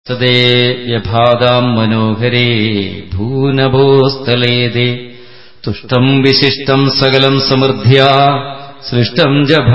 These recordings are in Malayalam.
തദേ വ്യഭാതാം മനോഹരേ ഭൂനഭോസ്ഥലേതേ തുഷ്ടം വിശിഷ്ടം സകലം സമൃദ്ധ്യാ സൃഷ്ടം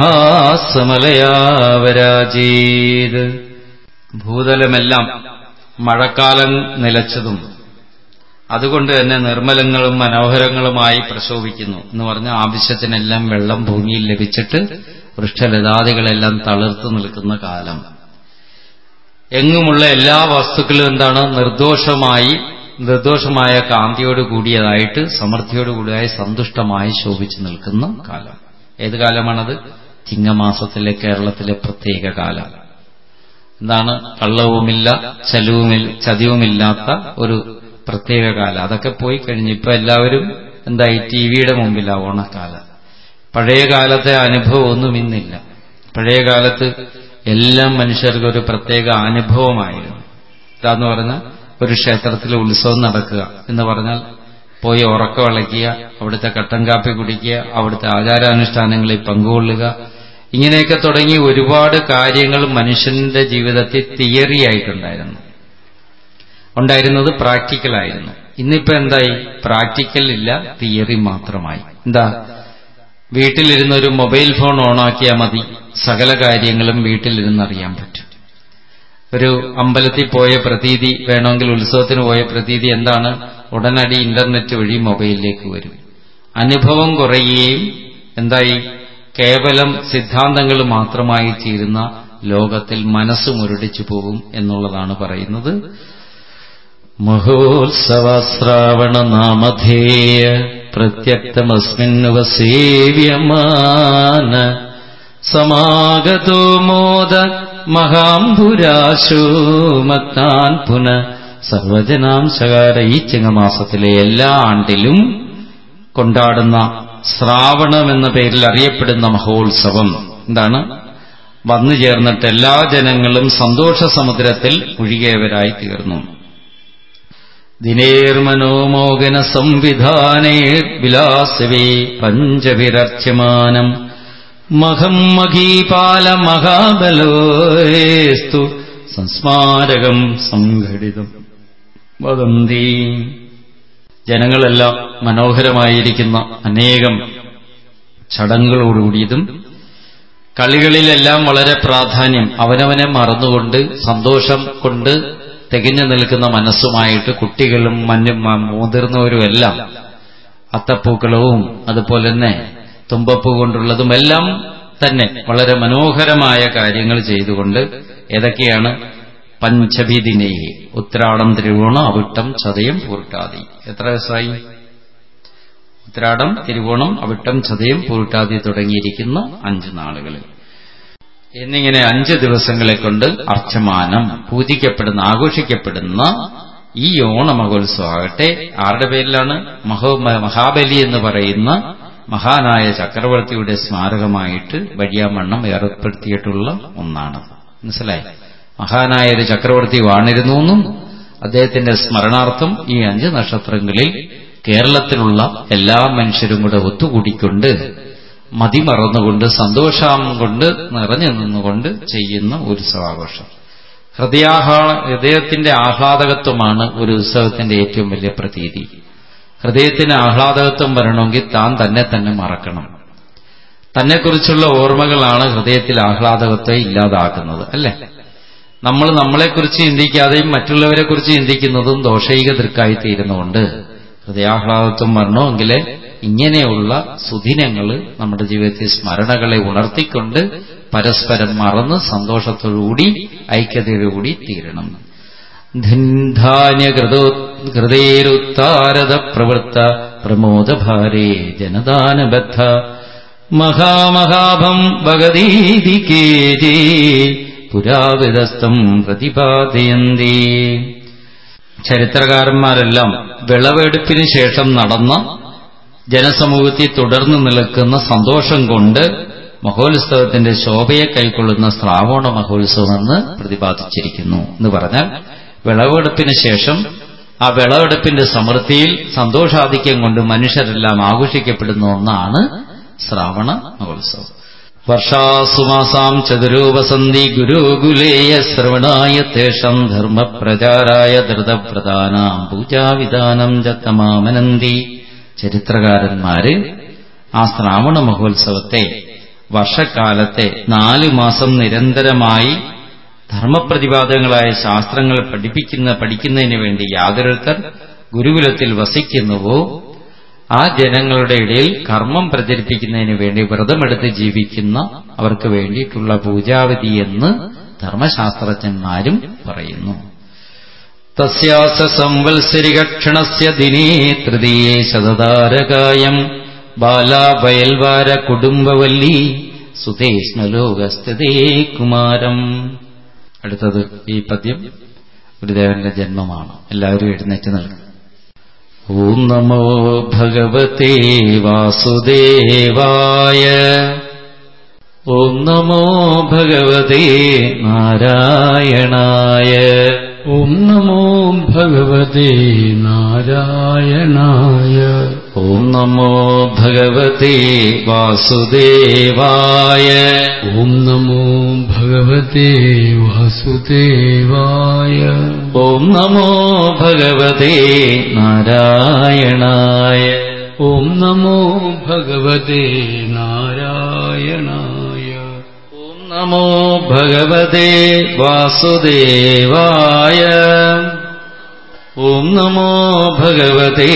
ജഭാസമലയാവരാജീത് ഭൂതലമെല്ലാം മഴക്കാലം നിലച്ചതും അതുകൊണ്ട് തന്നെ നിർമ്മലങ്ങളും മനോഹരങ്ങളുമായി പ്രശോഭിക്കുന്നു എന്ന് പറഞ്ഞ ആവശ്യത്തിനെല്ലാം വെള്ളം ഭൂമിയിൽ ലഭിച്ചിട്ട് വൃക്ഷലതാദികളെല്ലാം തളിർത്തു നിൽക്കുന്ന കാലം എങ്ങുമുള്ള എല്ലാ വസ്തുക്കളും എന്താണ് നിർദോഷമായി നിർദോഷമായ കാന്തിയോട് കൂടിയതായിട്ട് സമൃദ്ധിയോട് കൂടിയതായി സന്തുഷ്ടമായി ശോഭിച്ചു നിൽക്കുന്ന കാലം ഏത് കാലമാണത് ചിങ്ങമാസത്തിലെ കേരളത്തിലെ പ്രത്യേക കാലം എന്താണ് കള്ളവുമില്ല ചലുവുമില്ല ചതിവുമില്ലാത്ത ഒരു പ്രത്യേക കാലം അതൊക്കെ പോയി കഴിഞ്ഞ് ഇപ്പൊ എല്ലാവരും എന്തായി ടി വിയുടെ മുമ്പിലാ ഓണക്കാലം പഴയ കാലത്തെ അനുഭവം ഒന്നും ഇന്നില്ല പഴയ കാലത്ത് എല്ലാം മനുഷ്യർക്ക് ഒരു പ്രത്യേക അനുഭവമായിരുന്നു ഇതാന്ന് പറഞ്ഞാൽ ഒരു ക്ഷേത്രത്തിൽ ഉത്സവം നടക്കുക എന്ന് പറഞ്ഞാൽ പോയി ഉറക്കമിളക്കുക അവിടുത്തെ കട്ടൻ കാപ്പി കുടിക്കുക അവിടുത്തെ ആചാരാനുഷ്ഠാനങ്ങളിൽ പങ്കുകൊള്ളുക ഇങ്ങനെയൊക്കെ തുടങ്ങി ഒരുപാട് കാര്യങ്ങൾ മനുഷ്യന്റെ ജീവിതത്തിൽ തിയറി ആയിട്ടുണ്ടായിരുന്നു ഉണ്ടായിരുന്നത് പ്രാക്ടിക്കലായിരുന്നു ഇന്നിപ്പോ എന്തായി പ്രാക്ടിക്കൽ ഇല്ല തിയറി മാത്രമായി എന്താ വീട്ടിലിരുന്ന് ഒരു മൊബൈൽ ഫോൺ ഓണാക്കിയാൽ മതി സകല കാര്യങ്ങളും വീട്ടിലിരുന്ന് അറിയാൻ പറ്റും ഒരു അമ്പലത്തിൽ പോയ പ്രതീതി വേണമെങ്കിൽ ഉത്സവത്തിന് പോയ പ്രതീതി എന്താണ് ഉടനടി ഇന്റർനെറ്റ് വഴി മൊബൈലിലേക്ക് വരും അനുഭവം കുറയുകയും എന്തായി കേവലം സിദ്ധാന്തങ്ങൾ മാത്രമായി തീരുന്ന ലോകത്തിൽ മനസ്സ് മുരടിച്ചു പോകും എന്നുള്ളതാണ് പറയുന്നത് മഹോത്സവശ്രാവണ നാമധേയ പ്രത്യക്തമസ്മിന്നുവ സേവ്യമാന സമാഗതോ മോദ മഹാംഭുരാശോ മത്താൻ പുന സർവജനാംശകാര ഈ ചിങ്ങമാസത്തിലെ എല്ലാ ആണ്ടിലും കൊണ്ടാടുന്ന ശ്രാവണം എന്ന പേരിൽ അറിയപ്പെടുന്ന മഹോത്സവം എന്താണ് വന്നു ചേർന്നിട്ട് എല്ലാ ജനങ്ങളും സന്തോഷ സമുദ്രത്തിൽ ഒഴുകിയവരായി തീർന്നു ദിനേർമനോമോഹന സംവിധാനേ വിലാസവേ പഞ്ചവിരർച്യമാനം മഹം മഹീപാല മഹാബലോസ്തു സംസ്മാരകം സംഘടിതം വദന്തി ജനങ്ങളെല്ലാം മനോഹരമായിരിക്കുന്ന അനേകം ചടങ്ങുകളോടുകൂടിയതും കളികളിലെല്ലാം വളരെ പ്രാധാന്യം അവനവനെ മറന്നുകൊണ്ട് സന്തോഷം കൊണ്ട് തികഞ്ഞു നിൽക്കുന്ന മനസ്സുമായിട്ട് കുട്ടികളും മഞ്ഞും മുതിർന്നവരുമെല്ലാം അത്തപ്പൂക്കളവും അതുപോലെ തന്നെ തുമ്പപ്പൂ കൊണ്ടുള്ളതും എല്ലാം തന്നെ വളരെ മനോഹരമായ കാര്യങ്ങൾ ചെയ്തുകൊണ്ട് ഏതൊക്കെയാണ് പഞ്ചഭിദിനേഹി ഉത്രാടം തിരുവോണം അവിട്ടം ചതയം പൂർട്ടാതി എത്ര ദിവസമായി ഉത്രാടം തിരുവോണം അവിട്ടം ചതയം പൂർട്ടാതി തുടങ്ങിയിരിക്കുന്ന അഞ്ച് നാളുകളിൽ എന്നിങ്ങനെ അഞ്ച് ദിവസങ്ങളെ കൊണ്ട് അർച്ചമാനം പൂജിക്കപ്പെടുന്ന ആഘോഷിക്കപ്പെടുന്ന ഈ ഓണമഹോത്സവമാകട്ടെ ആരുടെ പേരിലാണ് മഹോ മഹാബലി എന്ന് പറയുന്ന മഹാനായ ചക്രവർത്തിയുടെ സ്മാരകമായിട്ട് വഴിയാമണ്ണം ഏർപ്പെടുത്തിയിട്ടുള്ള ഒന്നാണ് മനസ്സിലായി മഹാനായ ഒരു ചക്രവർത്തി വാണിരുന്നു എന്നും അദ്ദേഹത്തിന്റെ സ്മരണാർത്ഥം ഈ അഞ്ച് നക്ഷത്രങ്ങളിൽ കേരളത്തിലുള്ള എല്ലാ മനുഷ്യരും കൂടെ ഒത്തുകൂടിക്കൊണ്ട് മതിമറന്നുകൊണ്ട് സന്തോഷം കൊണ്ട് നിറഞ്ഞു നിന്നുകൊണ്ട് ചെയ്യുന്ന ഉത്സവാഘോഷം ഹൃദയാഹ്ലാ ഹൃദയത്തിന്റെ ആഹ്ലാദകത്വമാണ് ഒരു ഉത്സവത്തിന്റെ ഏറ്റവും വലിയ പ്രതീതി ഹൃദയത്തിന് ആഹ്ലാദകത്വം വരണമെങ്കിൽ താൻ തന്നെ തന്നെ മറക്കണം തന്നെക്കുറിച്ചുള്ള ഓർമ്മകളാണ് ഹൃദയത്തിൽ ആഹ്ലാദകത്വം ഇല്ലാതാക്കുന്നത് അല്ലേ നമ്മൾ നമ്മളെക്കുറിച്ച് ചിന്തിക്കാതെയും മറ്റുള്ളവരെക്കുറിച്ച് ചിന്തിക്കുന്നതും ദോഷൈക ദൃക്കായി തീരുന്നുകൊണ്ട് ഹൃദയാഹ്ലാദത്വം വരണമെങ്കിൽ ഇങ്ങനെയുള്ള സുദിനങ്ങൾ നമ്മുടെ ജീവിതത്തിൽ സ്മരണകളെ ഉണർത്തിക്കൊണ്ട് പരസ്പരം മറന്ന് സന്തോഷത്തോടുകൂടി ഐക്യതയോടുകൂടി തീരണം ഹൃദയേരുത്താരത പ്രവൃത്ത പ്രമോദഭാരേ ജനദാനബദ്ധ മഹാമഹാഭം ഭഗതീതി കേജേ പുരാവിതസ്ഥം പ്രതിപാദയന്തി ചരിത്രകാരന്മാരെല്ലാം വിളവെടുപ്പിന് ശേഷം നടന്ന ജനസമൂഹത്തിൽ തുടർന്നു നിൽക്കുന്ന സന്തോഷം കൊണ്ട് മഹോത്സവത്തിന്റെ ശോഭയെ കൈക്കൊള്ളുന്ന ശ്രാവണ മഹോത്സവം എന്ന് പ്രതിപാദിച്ചിരിക്കുന്നു എന്ന് പറഞ്ഞാൽ വിളവെടുപ്പിന് ശേഷം ആ വിളവെടുപ്പിന്റെ സമൃദ്ധിയിൽ സന്തോഷാധിക്യം കൊണ്ട് മനുഷ്യരെല്ലാം ആഘോഷിക്കപ്പെടുന്ന ഒന്നാണ് ശ്രാവണ മഹോത്സവം വർഷാസുമാസാം ചതുരോ വസന്തി ഗുരുകുലേയ ശ്രവണായ തേഷം ധർമ്മപ്രചാരായ ധൃതപ്രധാനാം പൂജാവിധാനം ചത്തമാമനന്തി ചരിത്രകാരന്മാര് ആ ശ്രാവണ മഹോത്സവത്തെ വർഷക്കാലത്തെ നാലു മാസം നിരന്തരമായി ധർമ്മപ്രതിപാദങ്ങളായ ശാസ്ത്രങ്ങൾ പഠിപ്പിക്കുന്ന പഠിക്കുന്നതിന് വേണ്ടി യാതൊരുത്തർ ഗുരുകുലത്തിൽ വസിക്കുന്നുവോ ആ ജനങ്ങളുടെ ഇടയിൽ കർമ്മം പ്രചരിപ്പിക്കുന്നതിന് വേണ്ടി വ്രതമെടുത്ത് ജീവിക്കുന്ന അവർക്ക് വേണ്ടിയിട്ടുള്ള പൂജാവിധി എന്ന് ധർമ്മശാസ്ത്രജ്ഞന്മാരും പറയുന്നു തസ്യാസ സംവത്സരികക്ഷണസ്യ ദിനേ തൃതീയേ ശതതാരകായം ബാലാബയൽവാര കുടുംബവല്ലി സുതേഷ്ണലോകസ്ഥിതേ കുമാരം അടുത്തത് ഈ പദ്യം ഗുരുദേവന്റെ ജന്മമാണ് എല്ലാവരും എഴുന്നേറ്റ് നൽകും ഓം നമോ ഭഗവതേ വാസുദേവായ ഓം നമോ ഭഗവതേ നാരായണായ ഓം നമോ ഭഗവതേ നാരായണായ ഓം നമോ ഭഗവതേ വാസുദേവായ ഓം നമോ ഭഗവതേ വാസുദേവായ ഓം നമോ ഭഗവതേ നാരായണായ ഓം നമോ ഭഗവതേ നാരായണായ ഓം നമോ ഭഗവതേ വാസുദേവായ ഓം നമോ ഭഗവതേ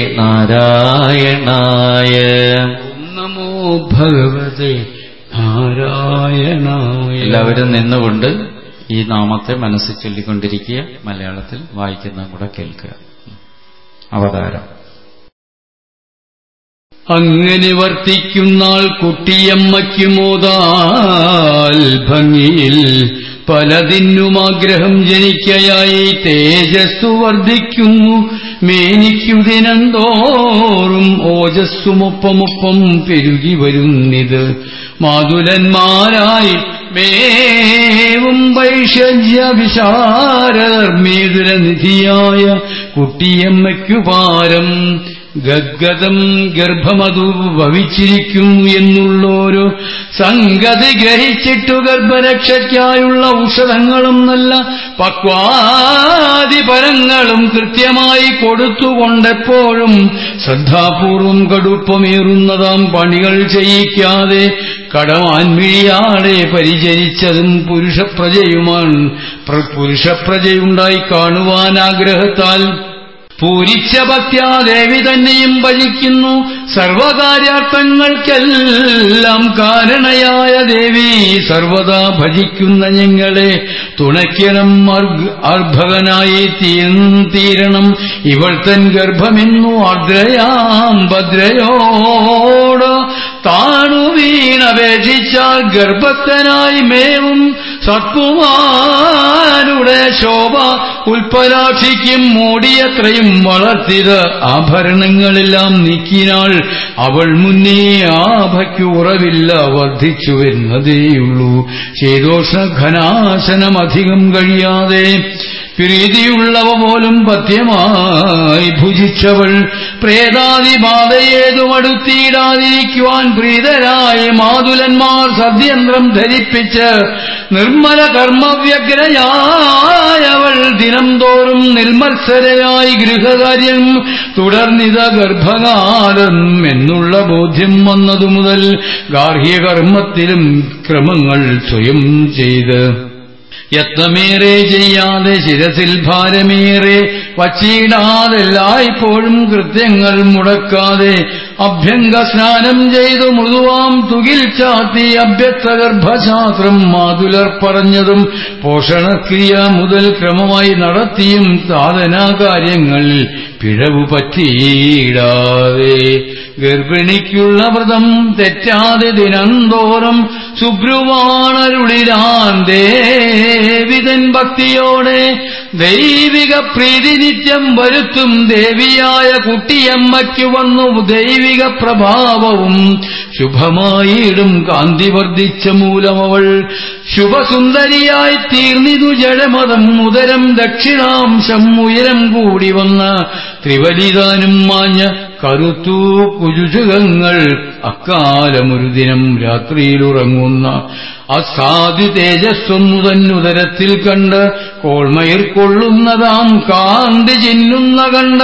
നാരായണായ ഓം നമോ ഭഗവതേ നാരായണായ എല്ലാവരും നിന്നുകൊണ്ട് ഈ നാമത്തെ മനസ്സിൽ ചൊല്ലിക്കൊണ്ടിരിക്കുക മലയാളത്തിൽ വായിക്കുന്നതും കൂടെ കേൾക്കുക അവതാരം അങ്ങനെ വർത്തിക്കുന്നാൾ കുട്ടിയമ്മയ്ക്ക് മോതാൽ ഭംഗിയിൽ പലതിനും ആഗ്രഹം ജനിക്കയായി തേജസ്സു വർദ്ധിക്കുന്നു മേനിക്കു ദിനന്തോറും ഓജസ്സുമൊപ്പമൊപ്പം പെരുകി വരുന്നിത് മാതുലന്മാരായി മേവും വൈഷജ്യ വിശാരർമേതുര നിധിയായ കുട്ടിയമ്മയ്ക്കു പാരം ഗദ്ഗതം ഗർഭമതു ഭവിച്ചിരിക്കുന്നു എന്നുള്ളോരു സംഗതി ഗ്രഹിച്ചിട്ടു ഗർഭരക്ഷയ്ക്കായുള്ള ഔഷധങ്ങളും നല്ല പക്വാദിപരങ്ങളും കൃത്യമായി കൊടുത്തുകൊണ്ടെപ്പോഴും ശ്രദ്ധാപൂർവം കടുപ്പമേറുന്നതാം പണികൾ ചെയ്യിക്കാതെ കടമാൻമിഴിയാളെ പരിചരിച്ചതും പുരുഷപ്രജയുമാണ് പ്ര- പുരുഷപ്രജയുണ്ടായി കാണുവാൻ ആഗ്രഹത്താൽ പൂരിച്ച ഭക്ത്യാദേവി തന്നെയും ഭജിക്കുന്നു സർവകാര്യാർത്ഥങ്ങൾക്കെല്ലാം കാരണയായ ദേവി സർവദാ ഭജിക്കുന്ന ഞങ്ങളെ തുണയ്ക്കണം അർഘ- അർഭകനായി തീർന്ന് തീരണം ഇവൾ തൻ ഗർഭമെന്നു ആർദ്രയാം ഭദ്രയോട് താണു വീണപേക്ഷിച്ചാൽ ഗർഭത്തനായി മേവും സത്കുമാരുടെ ശോഭ ഉൽപ്പലാക്ഷിക്കും മൂടിയത്രയും വളർത്തിത് ആഭരണങ്ങളെല്ലാം നീക്കിനാൾ അവൾ മുന്നേ ആഭയ്ക്ക് ഉറവില്ല വർദ്ധിച്ചു വരുന്നതേയുള്ളൂ ശീതോഷ്ണഘനാശനം അധികം കഴിയാതെ പ്രീതിയുള്ളവ പോലും പഥ്യമായി ഭുജിച്ചവൾ പ്രേതാതിബാധയേതുമടുത്തിയിടാതിരിക്കുവാൻ പ്രീതരായ മാതുലന്മാർ സദ്യന്ത്രം ധരിപ്പിച്ച് നിർമ്മല കർമ്മവ്യഗ്രയായവൾ ദിനം തോറും നിർമത്സരയായി ഗൃഹകാര്യം തുടർന്നിത ഗർഭകാലം എന്നുള്ള ബോധ്യം വന്നതു മുതൽ ഗാർഹികകർമ്മത്തിലും ക്രമങ്ങൾ സ്വയം ചെയ്ത് യത്നമേറെ ചെയ്യാതെ ശിരസിൽ ഭാരമേറെ വച്ചിടാതെല്ലായ്പ്പോഴും കൃത്യങ്ങൾ മുടക്കാതെ അഭ്യംഗ സ്നാനം ചെയ്തു മൃദുവാം തുകിൽ ചാത്തി അഭ്യക്തഗർഭശാസ്ത്രം മാതുലർ പറഞ്ഞതും പോഷണക്രിയ മുതൽ ക്രമമായി നടത്തിയും സാധനാകാര്യങ്ങളിൽ പിഴവു പറ്റിയിടാതെ ഗർഭിണിക്കുള്ള വ്രതം തെറ്റാതെ ദിനംതോറും ശുഭ്രുവാണരുളിരാൻ ദേവിതൻ ഭക്തിയോടെ ദൈവിക പ്രീതി നിത്യം വരുത്തും ദേവിയായ കുട്ടിയമ്മയ്ക്ക് വന്നു ദൈവിക പ്രഭാവവും ശുഭമായിടും കാന്തി വർദ്ധിച്ച മൂലമവൾ ശുഭസുന്ദരിയായി തീർന്നിതു ജഡമതം ഉദരം ദക്ഷിണാംശം ഉയരം കൂടി വന്ന ത്രിവലിതാനും മാഞ്ഞ കരുത്തു കുജുജുകങ്ങൾ അക്കാലമൊരു ദിനം രാത്രിയിലുറങ്ങുന്ന അസാധു തേജസ്സൊന്നു തന്നുദരത്തിൽ കണ്ട് കോൾമയിർ കൊള്ളുന്നതാം കാന്തി ചിന്നുന്ന കണ്ട്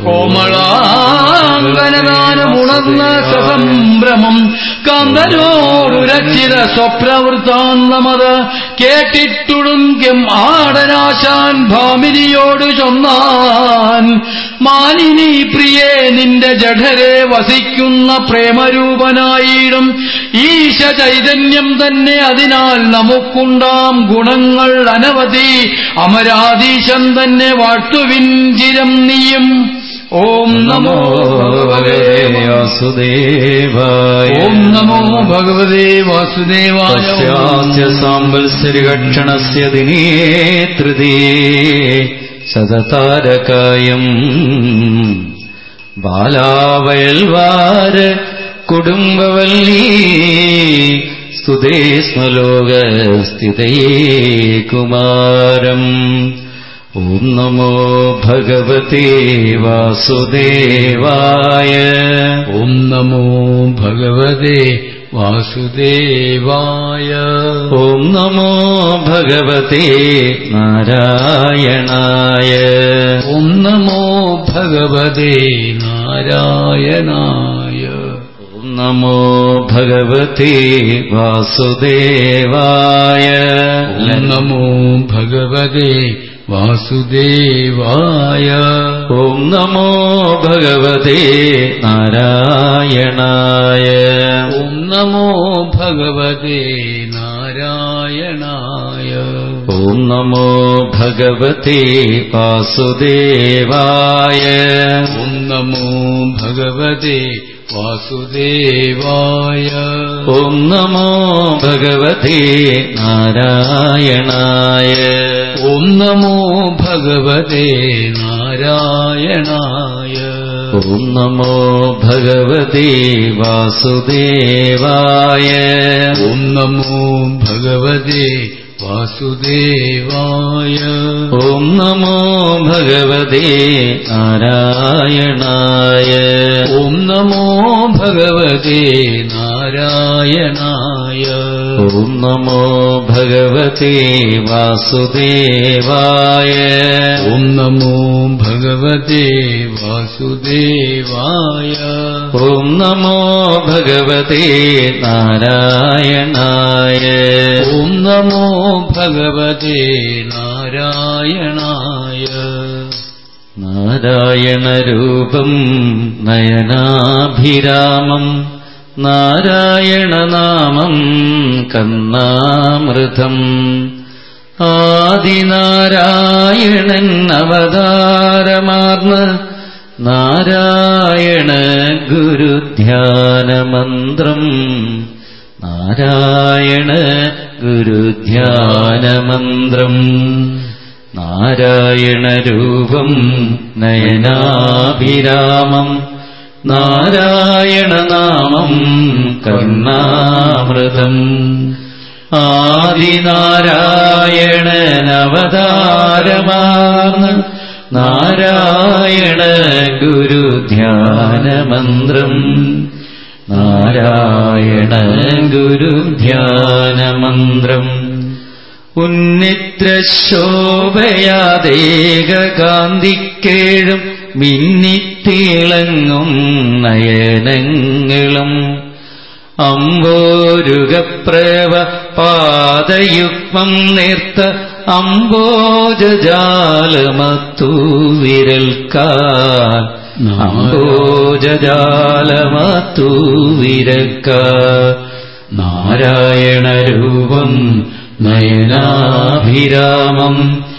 കോമളാങ്കനദാനമുണർന്ന സസംഭ്രമം കാന്തനോടുരക്ഷിത സ്വപ്നവൃത്താന്തമത് കേട്ടിട്ടുടുങ്കം ആടനാശാൻ ഭാമിനിയോട് ചൊന്നാൻ മാലിനി പ്രിയേ നിന്റെ ജഠരെ വസിക്കുന്ന പ്രേമരൂപനായിടും ഈശ ചൈതന്യം തന്നെ അതിനാൽ നമുക്കുണ്ടാം ഗുണങ്ങൾ അനവധി അമരാധീശം തന്നെ വാഴ്ത്തുവിൻ ചിരം നീയും ഓം നമോ ഭഗവതേ വാസുദേവായ ഓം നമോ ഭഗവതേ വാസുദേവായ തസ്യാസ്യ സാമ്പത്സരികക്ഷണസ്യ ദിനേ തൃതീയേ സദതാരകായം ബാലാവയൽവാര കുടുംബവല്ലീ സ്തുതേ സ്മലോകസ്ഥിതയേ കുമാരം ഓം നമോ ഭഗവതേ വാസുദേവായ ഓം നമോ ഭഗവതേ വാസുദേവായ ഓം നമോ ഭഗവതേ നാരായണായ ഓം നമോ ഭഗവതേ നാരായണായ ഓം നമോ ഭഗവതേ വാസുദേവായ ഓം നമോ ഭഗവതേ വാസുദേവായ ഓം നമോ ഭഗവതേ നാരായണായ ഓം നമോ ഭഗവതേ നാരായണായ ഓം നമോ ഭഗവതേ വാസുദേവായ ഓം നമോ ഭഗവതേ വാസുദേവായ ഓം നമോ ഭഗവതേ നാരായണായ ഓം നമോ ഭഗവതേ നാരായണായ ഓം നമോ ഭഗവതേ വാസുദേവായ ഓം നമോ ഭഗവതേ വാസുദേവായ ഓം നമോ ഭഗവതേ നാരായണായ ഓം നമോ ഭഗവതേ നാരായണായ ഓം നമോ ഭഗവതേ വാസുദേവായ ഓം നമോ ഭഗവതേ വാസുദേവായ ഓം നമോ ഭഗവതേ നാരായണായ ഓം നമോ ഭഗവതേ നാരായണായ നാരായണരൂപം നയനാഭിരാമം നാരായണനാമം കന്നാമൃതം ആദിനാരായണൻ അവതാരമാർന്ന് നാരായണ ഗുരുധ്യാനമന്ത്രം നാരായണ ഗുരുധ്യാനമന്ത്രം നാരായണരൂപം നയനാഭിരാമം നാരായണനാമം കർണാമൃതം ആദിനാരായണനവതാരമാർന്ന് നാരായണ ഗുരുധ്യാനമന്ത്രം നാരായണ ഗുരുധ്യാനമന്ത്രം ഉന്നിത്രശോഭയാദേകാന്തിക്കേഴും മിന്നിത്തിളങ്ങും നയനങ്ങളും അമ്പോരുഗപ്രവ പാദയുഗ്മം നേർത്ത അമ്പോജാലമത്തു വിരൽക്കാൻ അമ്പോജാലമത്തു വിരൽക്ക നാരായണരൂപം നയനാഭിരാമം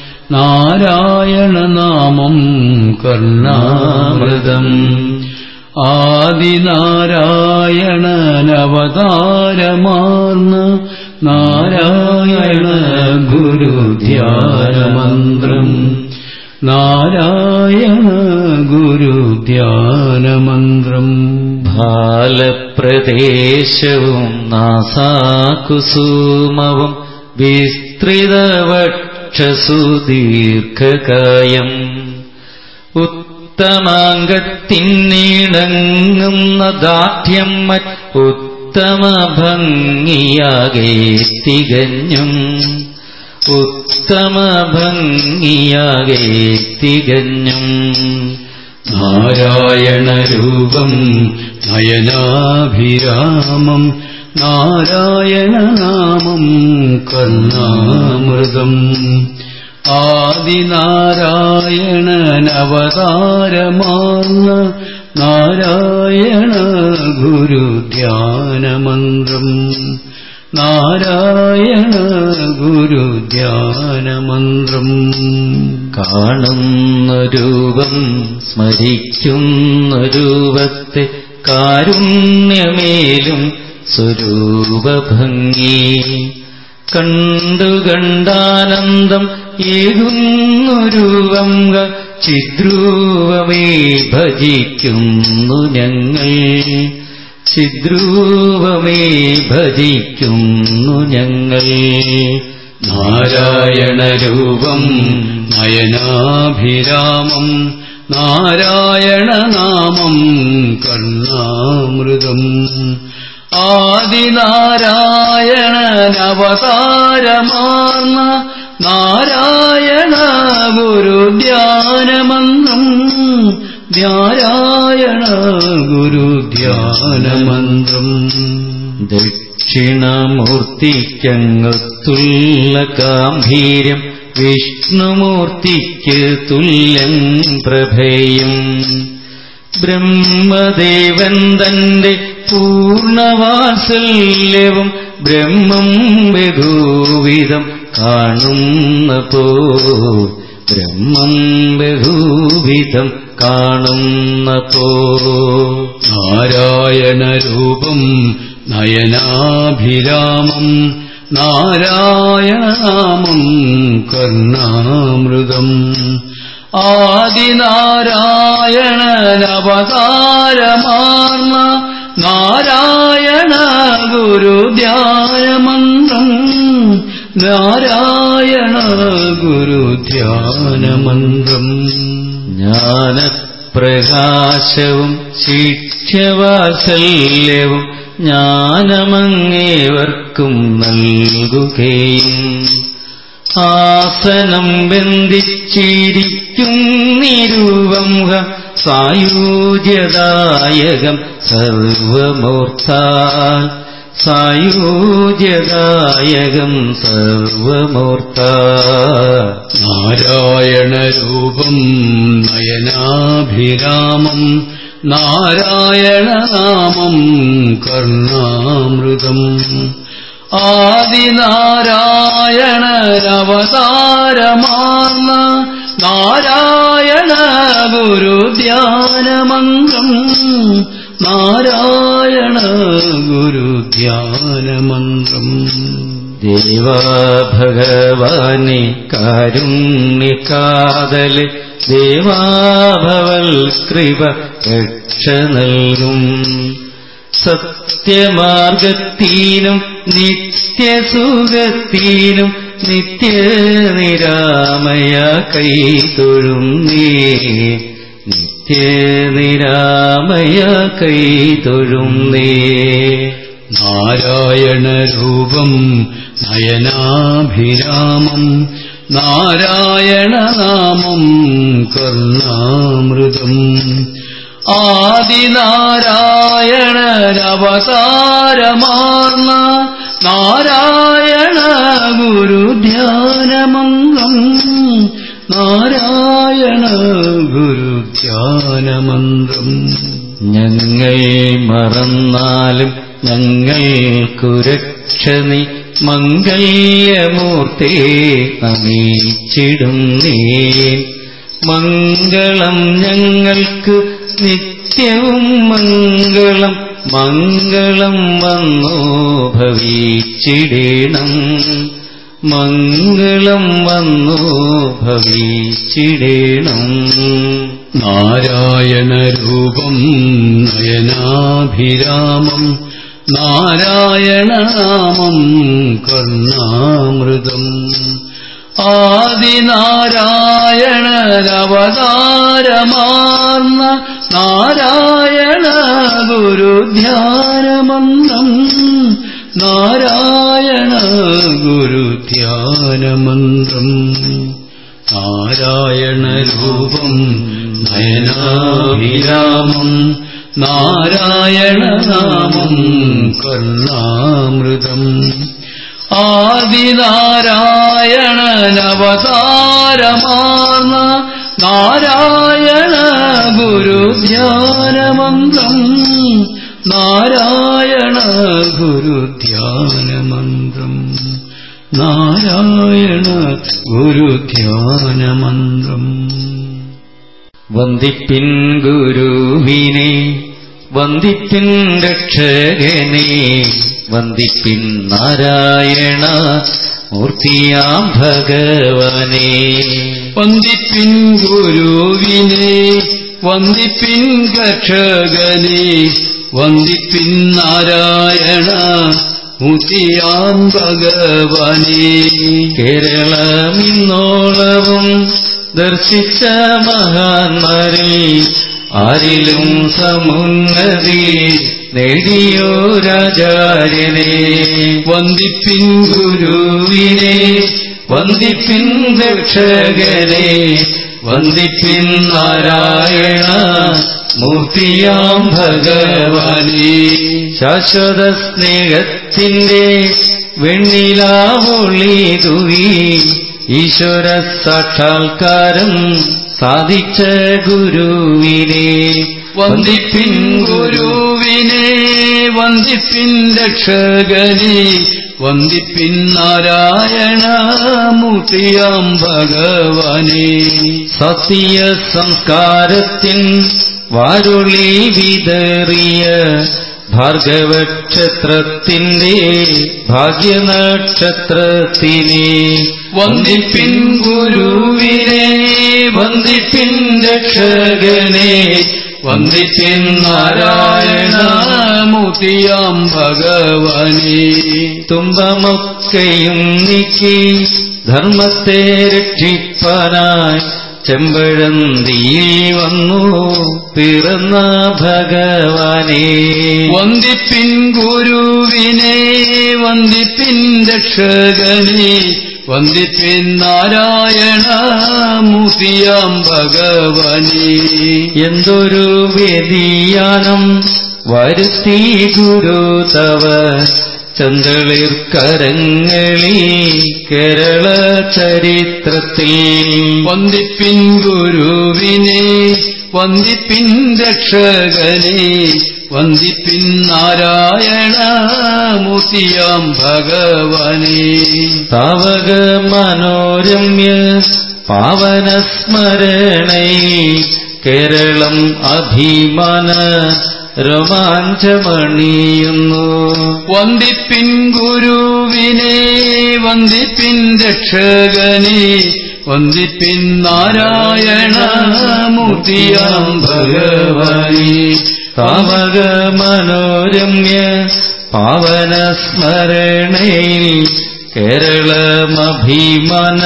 നാരായണനാമം കർണാമൃതം ആദിനാരായണനവതാരമാർന്ന് നാരായണ ഗുരുധ്യാനമന്ത്രം നാരായണ ഗുരുധ്യാനമന്ത്രം ഭാലപ്രദേശവും നാസാകുസുമവും വിസ്തൃതവക്ഷസുദീർഘകായം ഉത്തമാംഗത്തിന്നിണങ്ങുന്ന ദാർഢ്യം ഉത്തമ ഭംഗിയാകെ തികഞ്ഞും ഉത്തമ ഭംഗിയാകെ തികഞ്ഞും നാരായണരൂപം നയനാഭിരാമം നാരായണനാമം കർണാമൃതം ആദിനാരായണനവതാരമാർന്ന നാരായണ ഗുരുധ്യാനമന്ത്രം നാരായണ ഗുരുധ്യാനമന്ത്രം കാണുന്ന രൂപം സ്മരിക്കുന്ന രൂപത്തെ കാരുണ്യമേലും സ്വരൂപഭംഗി കണ്ടു കണ്ടാനന്ദം ഏകുന്നു രൂപം ചിദ്രൂപമേ ഭജിക്കുന്നു ഞങ്ങൾ ചിദ്രൂപമേ ഭജിക്കുന്നു ഞങ്ങൾ നാരായണരൂപം നയനാഭിരാമം നാരായണനാമം കർണാമൃതം ആദിനാരായണനവതാരമാർന്ന നാരായണ ഗുരുധ്യാനമന്ത്രം ധ്യാരായണ ഗുരുധ്യാനമന്ത്രം ദക്ഷിണമൂർത്തിക്കങ്ങത്തുള്ള ഗാംഭീര്യം വിഷ്ണുമൂർത്തിക്ക് തുല്യം പ്രഭയും ബ്രഹ്മദേവൻ തന്റെ പൂർണ്ണവാത്സല്യവും ബ്രഹ്മം ബഹുവിധം കാണുന്ന പോ ബ്രഹ്മം ബഹുവിധം കാണുന്ന പോ നാരായണരൂപം നയനാഭിരാമം നാരായണനാമം കർണാമൃതം ആദിനാരായണനവതാരമാർന്ന നാരായണ ഗുരുധ്യാനമന്ത്രം നാരായണ ഗുരുധ്യാനമന്ത്രം ജ്ഞാനപ്രകാശവും ശിക്ഷ്യവാത്സല്യവും ജ്ഞാനമങ്ങേവർക്കും നൽകുകയും ആസനം ബന്ധിച്ചിരിക്കും നിരൂപം സായൂജ്യദായകം സർവമൂർത്താൽ സായൂജ്യദായകം സർവമൂർത്ത നാരായണരൂപം നയനാഭിരാമം നാരായണനാമം കർണാമൃതം ആദിനാരായണരവതാരമാർന്ന നാരായണ ഗുരുധ്യാനമന്ത്രം നാരായണ ഗുരുധ്യാനമന്ത്രം ദേവാ ഭഗവാനെ കാരുണ്യകാതല് ദേവാഭവൽ കൃപ രക്ഷ നൽകും സത്യമാർഗത്തീനും നിത്യസുഖത്തീനും നിത്യനിരാമയ കൈതൊഴും നീ നിത്യനിരാമയ കൈതൊഴും നീ നാരായണരൂപം നയനാഭിരാമം നാരായണനാമം കർണാമൃതം ആദിനാരായണരവതാരമാർന്ന നാരായണ ഗുരുധ്യാനമന്ത്രം നാരായണ ഗുരുധ്യാനമന്ത്രം ഞങ്ങൾ മറന്നാലും ഞങ്ങൾക്കുരക്ഷ നീ മംഗല്യമൂർത്തേ അമീച്ചിടും നീ മംഗളം ഞങ്ങൾക്ക് നിത്യവും മംഗളം മംഗളം വന്നോ ഭവിച്ചിടേണം മംഗളം വന്നോ ഭവിച്ചിടേണം നാരായണരൂപം നയനാഭിരാമം നാരായണനാമം കർണാമൃതം ആദിനാരായണരവതാരമാർന്ന നാരായണ ഗുരുധ്യാനമന്ത്രം നാരായണ ഗുരുധ്യാനമന്ത്രം നാരായണരൂപം നയനാഭിരാമം നാരായണനാമം കർണാമൃതം ആദിനാരായണനവതാരമാർന്ന നാരായണ ഗുരുധ്യാനമന്ത്രം നാരായണ ഗുരുധ്യാനമന്ത്രം നാരായണ ഗുരുധ്യാനമന്ത്രം വന്ദിപ്പിൻ ഗുരുവിനെ വന്ദിപ്പിൻ രക്ഷകനെ വന്ദിപ്പിൻ നാരായണ മൂർത്തിയാം ഭഗവനെ വന്ദിപ്പിൻ ഗുരുവിനെ വന്ദിപ്പിൻ രക്ഷകനെ വന്ദിപ്പിൻ നാരായണ മുത്തിയാൻ ഭഗവനെ കേരളമിന്നോളവും ദർശിച്ച മഹാന്മാരിൽ ആരിലും സമുന്നതി നേടിയോരാചാര്യനെ വന്ദിപ്പിൻ ഗുരുവിനെ വന്ദിപ്പിൻ രക്ഷകനെ വന്ദിപ്പിൻ നാരായണ മൂർത്തിയാം ഭഗവാനെ ശാശ്വത സ്നേഹത്തിന്റെ വെണ്ണിലാവൊളി തൂകി ഈശ്വര സാക്ഷാത്കാരം സാധിച്ച ഗുരുവിനെ വന്ദിപ്പിൻ ഗുരുവിനെ വന്ദിപ്പിൻ രക്ഷകനെ വന്ദിപ്പിൻ നാരായണ മൂർത്തിയാം ഭഗവാനെ സത്യ സംസ്കാരത്തിൻ വാരുളി വിതറിയ ഭാർഗവക്ഷത്രത്തിന്റെ ഭാഗ്യനക്ഷത്രത്തിനെ വന്ദിപ്പിൻ ഗുരുവിനെ വന്ദിപ്പിൻ രക്ഷകനെ വന്ദിപ്പിൻ നാരായണ മൂർത്തിയാം ഭഗവാനെ തുമ്പമൊക്കെയും നീക്കി ധർമ്മത്തെ രക്ഷിപ്പാനായി ചെമ്പഴന്തിയിൽ വന്നു പിറന്ന ഭഗവാനെ വന്ദിപ്പിൻ ഗുരുവിനെ വന്ദിപ്പിൻ രക്ഷകനെ വന്ദിപ്പിൻ നാരായണ മൂർത്തിയാം ഭഗവാനെ എന്തൊരു വ്യതിയാനം വരുത്തി ഗുരു തവ ചന്ദ്രളിർക്കരങ്ങളിൽ കേരള ചരിത്രത്തിൽ വന്ദിപ്പിൻ ഗുരുവിനെ വന്ദിപ്പിൻ രക്ഷകനെ വന്ദിപ്പിൻ നാരായണ മൂർത്തിയാം ഭഗവാനെ താവക മനോരമ്യ പാവന സ്മരണയിൽ കേരളം അഭിമാന രോമാഞ്ചമണിയുന്നു വന്ദിപ്പിൻ ഗുരുവിനെ വന്ദിപ്പിൻ രക്ഷകനെ വന്ദിപ്പിൻ നാരായണ മൂർത്തിയാം ഭഗവാനെ താവക മനോരമ്യ പാവന സ്മരണയിൽ കേരളമഭിമാന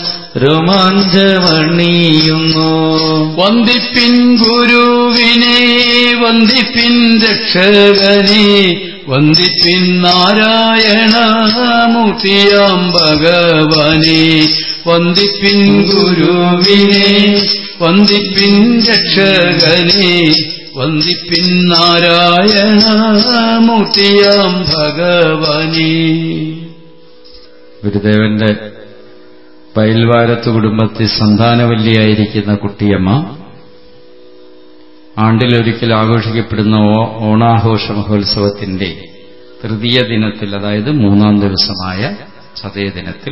രോമാഞ്ചമണിയുന്നു വന്ദിപ്പിൻ ഗുരുവിനെ വന്ദിപ്പിൻ രക്ഷകനെ വന്ദിപ്പിൻ നാരായണ മൂർത്തിയാം ഭഗവാനെ വന്ദിപ്പിൻ ഗുരുവിനെ വന്ദിപ്പിൻ രക്ഷകനെ വന്ദിപ്പിൻ നാരായണ മൂർത്തിയാം ഭഗവാനെ ഗുരുദേവന്റെ പയൽവാരത്ത് കുടുംബത്തിൽ സന്താനവല്ലിയായിരിക്കുന്ന കുട്ടിയമ്മ ആണ്ടിലൊരിക്കൽ ആഘോഷിക്കപ്പെടുന്ന ഓ- ഓണാഘോഷ മഹോത്സവത്തിന്റെ തൃതീയ ദിനത്തിൽ അതായത് മൂന്നാം ദിവസമായ ചതയ ദിനത്തിൽ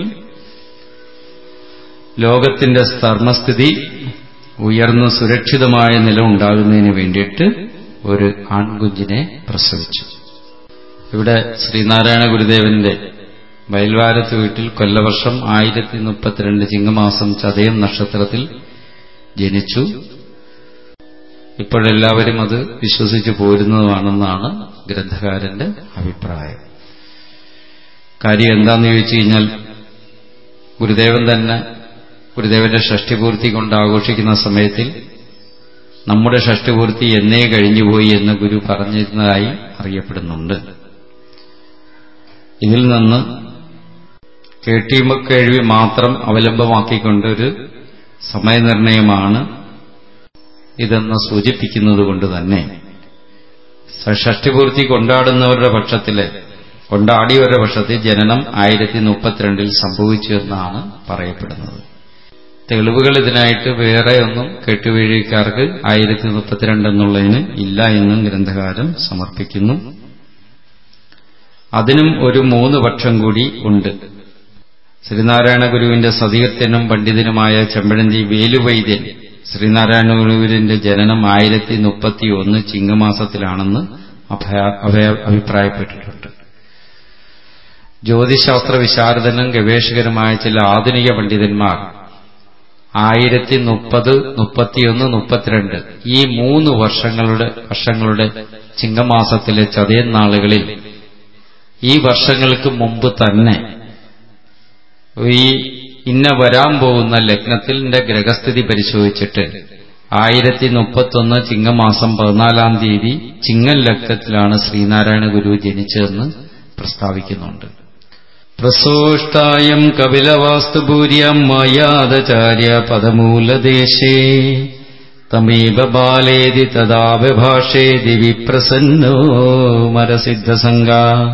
ലോകത്തിന്റെ ധർമ്മസ്ഥിതി ഉയർന്ന് സുരക്ഷിതമായ നില ഉണ്ടാകുന്നതിന് വേണ്ടിയിട്ട് ഒരു ആൺകുഞ്ഞിനെ പ്രസവിച്ചു ഇവിടെ ശ്രീനാരായണ ഗുരുദേവന്റെ വയൽവാരത്ത് വീട്ടിൽ കൊല്ലവർഷം ആയിരത്തി മുപ്പത്തിരണ്ട് ചിങ്ങമാസം ചതയം നക്ഷത്രത്തിൽ ജനിച്ചു ഇപ്പോഴെല്ലാവരും അത് വിശ്വസിച്ചു പോരുന്നതുമാണെന്നാണ് ഗ്രന്ഥകാരന്റെ അഭിപ്രായം കാര്യം എന്താന്ന് ചോദിച്ചു കഴിഞ്ഞാൽ ഗുരുദേവൻ തന്നെ ഗുരുദേവന്റെ ഷഷ്ടിപൂർത്തി കൊണ്ട് ആഘോഷിക്കുന്ന സമയത്തിൽ നമ്മുടെ ഷഷ്ടിപൂർത്തി എന്നേ കഴിഞ്ഞുപോയി എന്ന് ഗുരു പറഞ്ഞിരുന്നതായി അറിയപ്പെടുന്നുണ്ട് ഇതിൽ നിന്ന് കേട്ടിമക്കേഴ്വി മാത്രം അവലംബമാക്കിക്കൊണ്ട് ഒരു സമയനിർണയമാണ് ഇതെന്ന് സൂചിപ്പിക്കുന്നത് കൊണ്ട് തന്നെ ഷഷ്ടിപൂർത്തി കൊണ്ടാടുന്നവരുടെ പക്ഷത്തില് കൊണ്ടാടിയവരുടെ പക്ഷത്തിൽ ജനനം ആയിരത്തി മുപ്പത്തിരണ്ടിൽ സംഭവിച്ചു എന്നാണ് പറയപ്പെടുന്നത് തെളിവുകൾ ഇതിനായിട്ട് വേറെ ഒന്നും കെട്ടുവീഴ്ചക്കാർക്ക് ആയിരത്തി മുപ്പത്തിരണ്ട് എന്നുള്ളതിന് ഇല്ല എന്നും ഗ്രന്ഥകാരൻ സമർപ്പിക്കുന്നു അതിനും ഒരു മൂന്ന് പക്ഷം കൂടി ഉണ്ട് ശ്രീനാരായണ ഗുരുവിന്റെ സതീർത്ഥനും പണ്ഡിതനുമായ ചെമ്പഴന്തി വേലുവൈദ്യൻ ശ്രീനാരായണ ഗുരുവിന്റെ ജനനം ആയിരത്തി മുപ്പത്തി ഒന്ന് ചിങ്ങമാസത്തിലാണെന്ന് അഭിപ്രായപ്പെട്ടിട്ടുണ്ട് ജ്യോതിശാസ്ത്ര വിശാരദനും ഗവേഷകരുമായ ചില ആധുനിക പണ്ഡിതന്മാർ ആയിരത്തി മുപ്പത് മുപ്പത്തിയൊന്ന് മുപ്പത്തിരണ്ട് ഈ മൂന്ന് വർഷങ്ങളുടെ വർഷങ്ങളുടെ ചിങ്ങമാസത്തിലെ ചതയൻ നാളുകളിൽ ഈ വർഷങ്ങൾക്ക് മുമ്പ് തന്നെ ഈ ഇന്ന വരാൻ പോകുന്ന ലഗ്നത്തിന്റെ ഗ്രഹസ്ഥിതി പരിശോധിച്ചിട്ട് ആയിരത്തി മുപ്പത്തൊന്ന് ചിങ്ങമാസം പതിനാലാം തീയതി ചിങ്ങൻ ലഗ്നത്തിലാണ് ശ്രീനാരായണ ഗുരു ജനിച്ചതെന്ന് പ്രസ്താവിക്കുന്നുണ്ട് പ്രസോഷ്ടായം കപിലവാസ്തുപൂര്യം മായാദചാര്യ പദമൂലദേശേ തമീവ ബാലേതി തദാവഭാഷേതി വിപ്രസന്നോ മരസിദ്ധസംഗ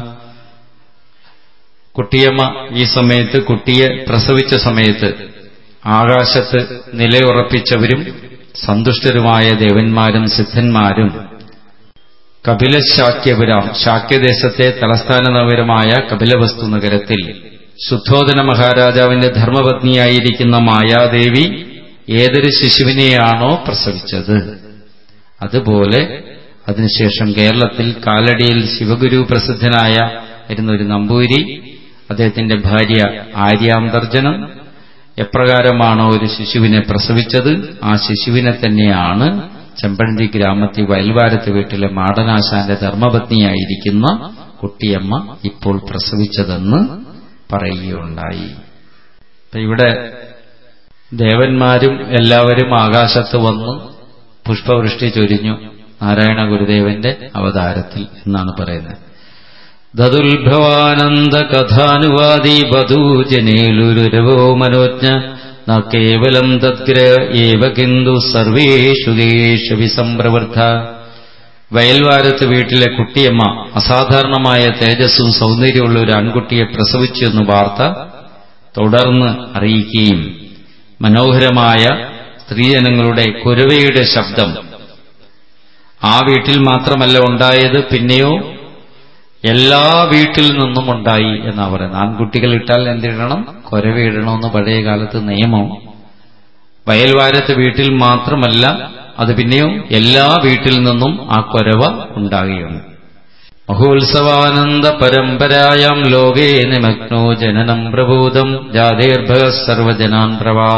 കുട്ടിയമ്മ ഈ സമയത്ത് കുട്ടിയെ പ്രസവിച്ച സമയത്ത് ആകാശത്ത് നിലയുറപ്പിച്ചവരും സന്തുഷ്ടരുമായ ദേവന്മാരും സിദ്ധന്മാരും കപിലശാക്യപുരം ശാക്യദേശത്തെ തലസ്ഥാന നഗരമായ കപിലവസ്തു നഗരത്തിൽ ശുദ്ധോദന മഹാരാജാവിന്റെ ധർമ്മപത്നിയായിരിക്കുന്ന മായാദേവി ഏതൊരു ശിശുവിനെയാണോ പ്രസവിച്ചത് അതുപോലെ അതിനുശേഷം കേരളത്തിൽ കാലടിയിൽ ശിവഗുരു പ്രസിദ്ധനായ ഇരുന്ന ഒരു നമ്പൂരി അദ്ദേഹത്തിന്റെ ഭാര്യ ആര്യാന്തർജനം എപ്രകാരമാണോ ഒരു ശിശുവിനെ പ്രസവിച്ചത് ആ ശിശുവിനെ തന്നെയാണ് ചെമ്പഴന്തി ഗ്രാമത്തിൽ വയൽവാരത്ത് വീട്ടിലെ മാടനാശാന്റെ ധർമ്മപത്നിയായിരിക്കുന്ന കുട്ടിയമ്മ ഇപ്പോൾ പ്രസവിച്ചതെന്ന് പറയുകയുണ്ടായി ഇവിടെ ദേവന്മാരും എല്ലാവരും ആകാശത്ത് വന്ന് പുഷ്പവൃഷ്ടി ചൊരിഞ്ഞു നാരായണ ഗുരുദേവന്റെ അവതാരത്തിൽ എന്നാണ് പറയുന്നത് ദതുൽഭവാനന്ദ കഥാനുവാദി ബധൂജനേലുരുരവോ മനോജ്ഞ ന കേവലം തദ്ഗ്ര ഏവ കിന്തു സർവേഷു ദേശു വിസംപ്രവൃദ്ധ വയൽവാരത്ത് വീട്ടിലെ കുട്ടിയമ്മ അസാധാരണമായ തേജസ്സും സൗന്ദര്യമുള്ള ഒരു ആൺകുട്ടിയെ പ്രസവിച്ചു എന്ന് വാർത്ത തുടർന്ന് അറിയിക്കുകയും മനോഹരമായ സ്ത്രീജനങ്ങളുടെ കുരവയുടെ ശബ്ദം ആ വീട്ടിൽ മാത്രമല്ല ഉണ്ടായത് പിന്നെയോ എല്ലാ വീട്ടിൽ നിന്നും ഉണ്ടായി എന്നാ പറയുന്നത് ആൺകുട്ടികൾ ഇട്ടാൽ എന്തിടണം കൊരവിടണമെന്ന് പഴയ കാലത്ത് നിയമം വയൽവാരത്ത് വീട്ടിൽ മാത്രമല്ല അത് പിന്നെയോ എല്ലാ വീട്ടിൽ നിന്നും ആ കൊരവ ഉണ്ടാകുകയാണ് മഹോത്സവാനന്ദ പരമ്പരായാം ലോകേ നിമഗ്നോ ജനനം പ്രബോധം ജാതേർഭ സർവജനാൻ പ്രവാ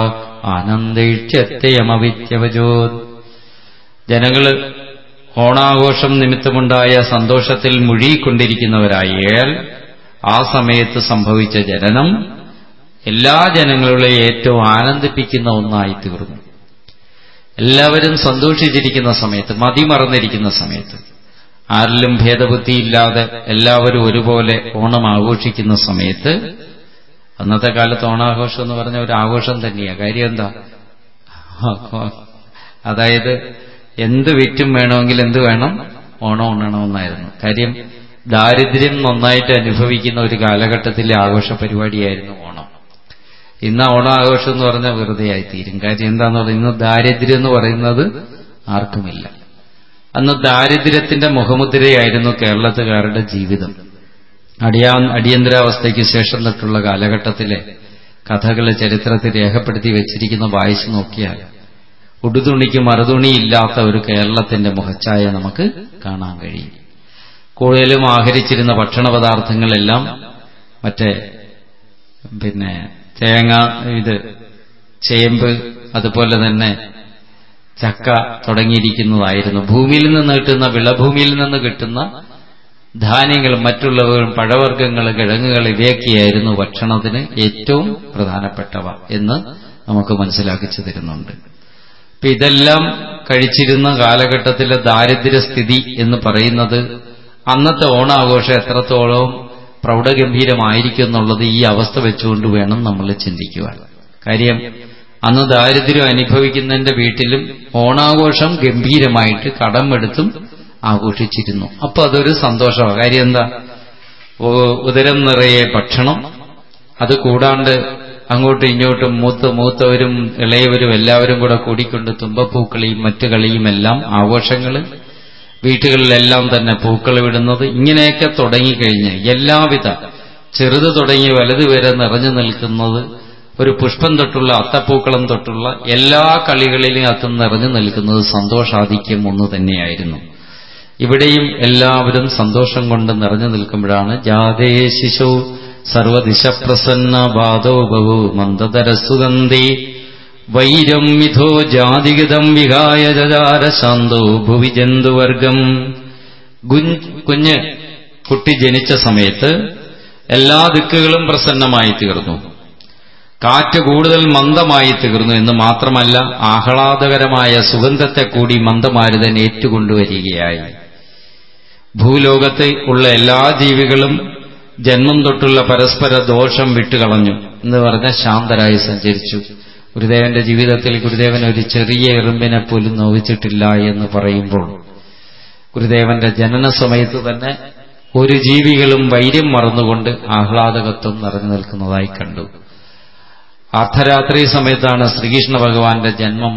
ആനന്ദേഷ്യത്യയമവിത്യവജോത് ജനങ്ങള് ഓണാഘോഷം നിമിത്തമുണ്ടായ സന്തോഷത്തിൽ മുഴുകിക്കൊണ്ടിരിക്കുന്നവരായാൽ ആ സമയത്ത് സംഭവിച്ച ജനനം എല്ലാ ജനങ്ങളെയും ഏറ്റവും ആനന്ദിപ്പിക്കുന്ന ഒന്നായി തീർന്നു എല്ലാവരും സന്തോഷിച്ചിരിക്കുന്ന സമയത്ത് മതിമറന്നിരിക്കുന്ന സമയത്ത് ആരിലും ഭേദബുദ്ധിയില്ലാതെ എല്ലാവരും ഒരുപോലെ ഓണം ആഘോഷിക്കുന്ന സമയത്ത് അന്നത്തെ കാലത്ത് ഓണാഘോഷം എന്ന് പറഞ്ഞ ഒരു ആഘോഷം തന്നെയാണ് കാര്യം എന്താ അതായത് എന്ത് വിറ്റും വേണമെങ്കിൽ എന്ത് വേണം ഓണം ഉണ്ണണമെന്നായിരുന്നു കാര്യം ദാരിദ്ര്യം നന്നായിട്ട് അനുഭവിക്കുന്ന ഒരു കാലഘട്ടത്തിലെ ആഘോഷ പരിപാടിയായിരുന്നു ഓണം ഇന്ന് ഓണാഘോഷം എന്ന് പറഞ്ഞാൽ വെറുതെ ആയിത്തീരും കാര്യം എന്താന്ന് പറഞ്ഞാൽ ഇന്ന് ദാരിദ്ര്യം എന്ന് പറയുന്നത് ആർക്കുമില്ല അന്ന് ദാരിദ്ര്യത്തിന്റെ മുഖമുദ്രയായിരുന്നു കേരളത്തുകാരുടെ ജീവിതം അടിയാ അടിയന്തരാവസ്ഥയ്ക്ക് ശേഷം തൊട്ടുള്ള കാലഘട്ടത്തിലെ കഥകളെ ചരിത്രത്തിൽ രേഖപ്പെടുത്തി വെച്ചിരിക്കുന്ന വായിച്ചു നോക്കിയാൽ ഉടുതുണിക്ക് മറുതുണിയില്ലാത്ത ഒരു കേരളത്തിന്റെ മുഖച്ഛായ നമുക്ക് കാണാൻ കഴിയും കൂടുതലും ആഹരിച്ചിരുന്ന ഭക്ഷണ പദാർത്ഥങ്ങളെല്ലാം മറ്റേ പിന്നെ തേങ്ങ ഇത് ചേമ്പ് അതുപോലെ തന്നെ ചക്ക തുടങ്ങിയിരിക്കുന്നതായിരുന്നു ഭൂമിയിൽ നിന്ന് കിട്ടുന്ന വിളഭൂമിയിൽ നിന്ന് കിട്ടുന്ന ധാന്യങ്ങളും മറ്റുള്ളവരും പഴവർഗ്ഗങ്ങൾ കിഴങ്ങുകൾ ഇവയൊക്കെയായിരുന്നു ഭക്ഷണത്തിന് ഏറ്റവും പ്രധാനപ്പെട്ടവ എന്ന് നമുക്ക് മനസ്സിലാക്കിച്ചു തരുന്നുണ്ട് അപ്പൊ ഇതെല്ലാം കഴിച്ചിരുന്ന കാലഘട്ടത്തിലെ ദാരിദ്ര്യസ്ഥിതി എന്ന് പറയുന്നത് അന്നത്തെ ഓണാഘോഷം എത്രത്തോളം പ്രൗഢഗംഭീരമായിരിക്കും എന്നുള്ളത് ഈ അവസ്ഥ വെച്ചുകൊണ്ട് വേണം നമ്മൾ ചിന്തിക്കുവാൻ കാര്യം അന്ന് ദാരിദ്ര്യം അനുഭവിക്കുന്നതിന്റെ വീട്ടിലും ഓണാഘോഷം ഗംഭീരമായിട്ട് കടമെടുത്തും ആഘോഷിച്ചിരുന്നു അപ്പൊ അതൊരു സന്തോഷമാണ് കാര്യം എന്താ ഉദരം നിറയെ ഭക്ഷണം അത് കൂടാണ്ട് അങ്ങോട്ടും ഇങ്ങോട്ടും മൂത്ത് മൂത്തവരും ഇളയവരും എല്ലാവരും കൂടെ കൂടിക്കൊണ്ട് തുമ്പപ്പൂക്കളിയും മറ്റു കളിയും എല്ലാം ആഘോഷങ്ങൾ വീട്ടുകളിലെല്ലാം തന്നെ പൂക്കൾ വിടുന്നത് ഇങ്ങനെയൊക്കെ തുടങ്ങിക്കഴിഞ്ഞ് എല്ലാവിധ ചെറുത് തുടങ്ങി വലുത് വരെ നിറഞ്ഞു നിൽക്കുന്നത് ഒരു പുഷ്പം തൊട്ടുള്ള അത്തപ്പൂക്കളം തൊട്ടുള്ള എല്ലാ കളികളിലും അത്ത് നിറഞ്ഞു നിൽക്കുന്നത് സന്തോഷാധിക്യം ഒന്ന് തന്നെയായിരുന്നു ഇവിടെയും എല്ലാവരും സന്തോഷം കൊണ്ട് നിറഞ്ഞു നിൽക്കുമ്പോഴാണ് ജാതേ ശിശു സർവദിശ പ്രസന്ന ബാധോ ബഹു മന്ദതര സുഗന്ധി വൈരം മിഥോ ജാതിഗതം വിഹായ ജജാര ശാന്തോ ഭുവി ജന്തുവർഗം കുഞ്ഞ് കുട്ടി ജനിച്ച സമയത്ത് എല്ലാ ദിക്കുകളും പ്രസന്നമായി തീർന്നു കാറ്റ് കൂടുതൽ മന്ദമായി തീർന്നു എന്ന് മാത്രമല്ല ആഹ്ലാദകരമായ സുഗന്ധത്തെ കൂടി മന്ദമാരുതൻ ഏറ്റുകൊണ്ടുവരികയായി ഭൂലോകത്ത് ഉള്ള എല്ലാ ജീവികളും ജന്മം തൊട്ടുള്ള പരസ്പര ദോഷം വിട്ടുകളഞ്ഞു എന്ന് പറഞ്ഞ ശാന്തരായി സഞ്ചരിച്ചു ഗുരുദേവന്റെ ജീവിതത്തിൽ ഗുരുദേവൻ ഒരു ചെറിയ എറുമ്പിനെ പോലും നോവിച്ചിട്ടില്ല എന്ന് പറയുമ്പോൾ ഗുരുദേവന്റെ ജനന സമയത്ത് തന്നെ ഒരു ജീവികളും വൈര്യം മറന്നുകൊണ്ട് ആഹ്ലാദകത്വം നിറഞ്ഞു നിൽക്കുന്നതായി കണ്ടു അർദ്ധരാത്രി സമയത്താണ് ശ്രീകൃഷ്ണ ഭഗവാന്റെ ജന്മം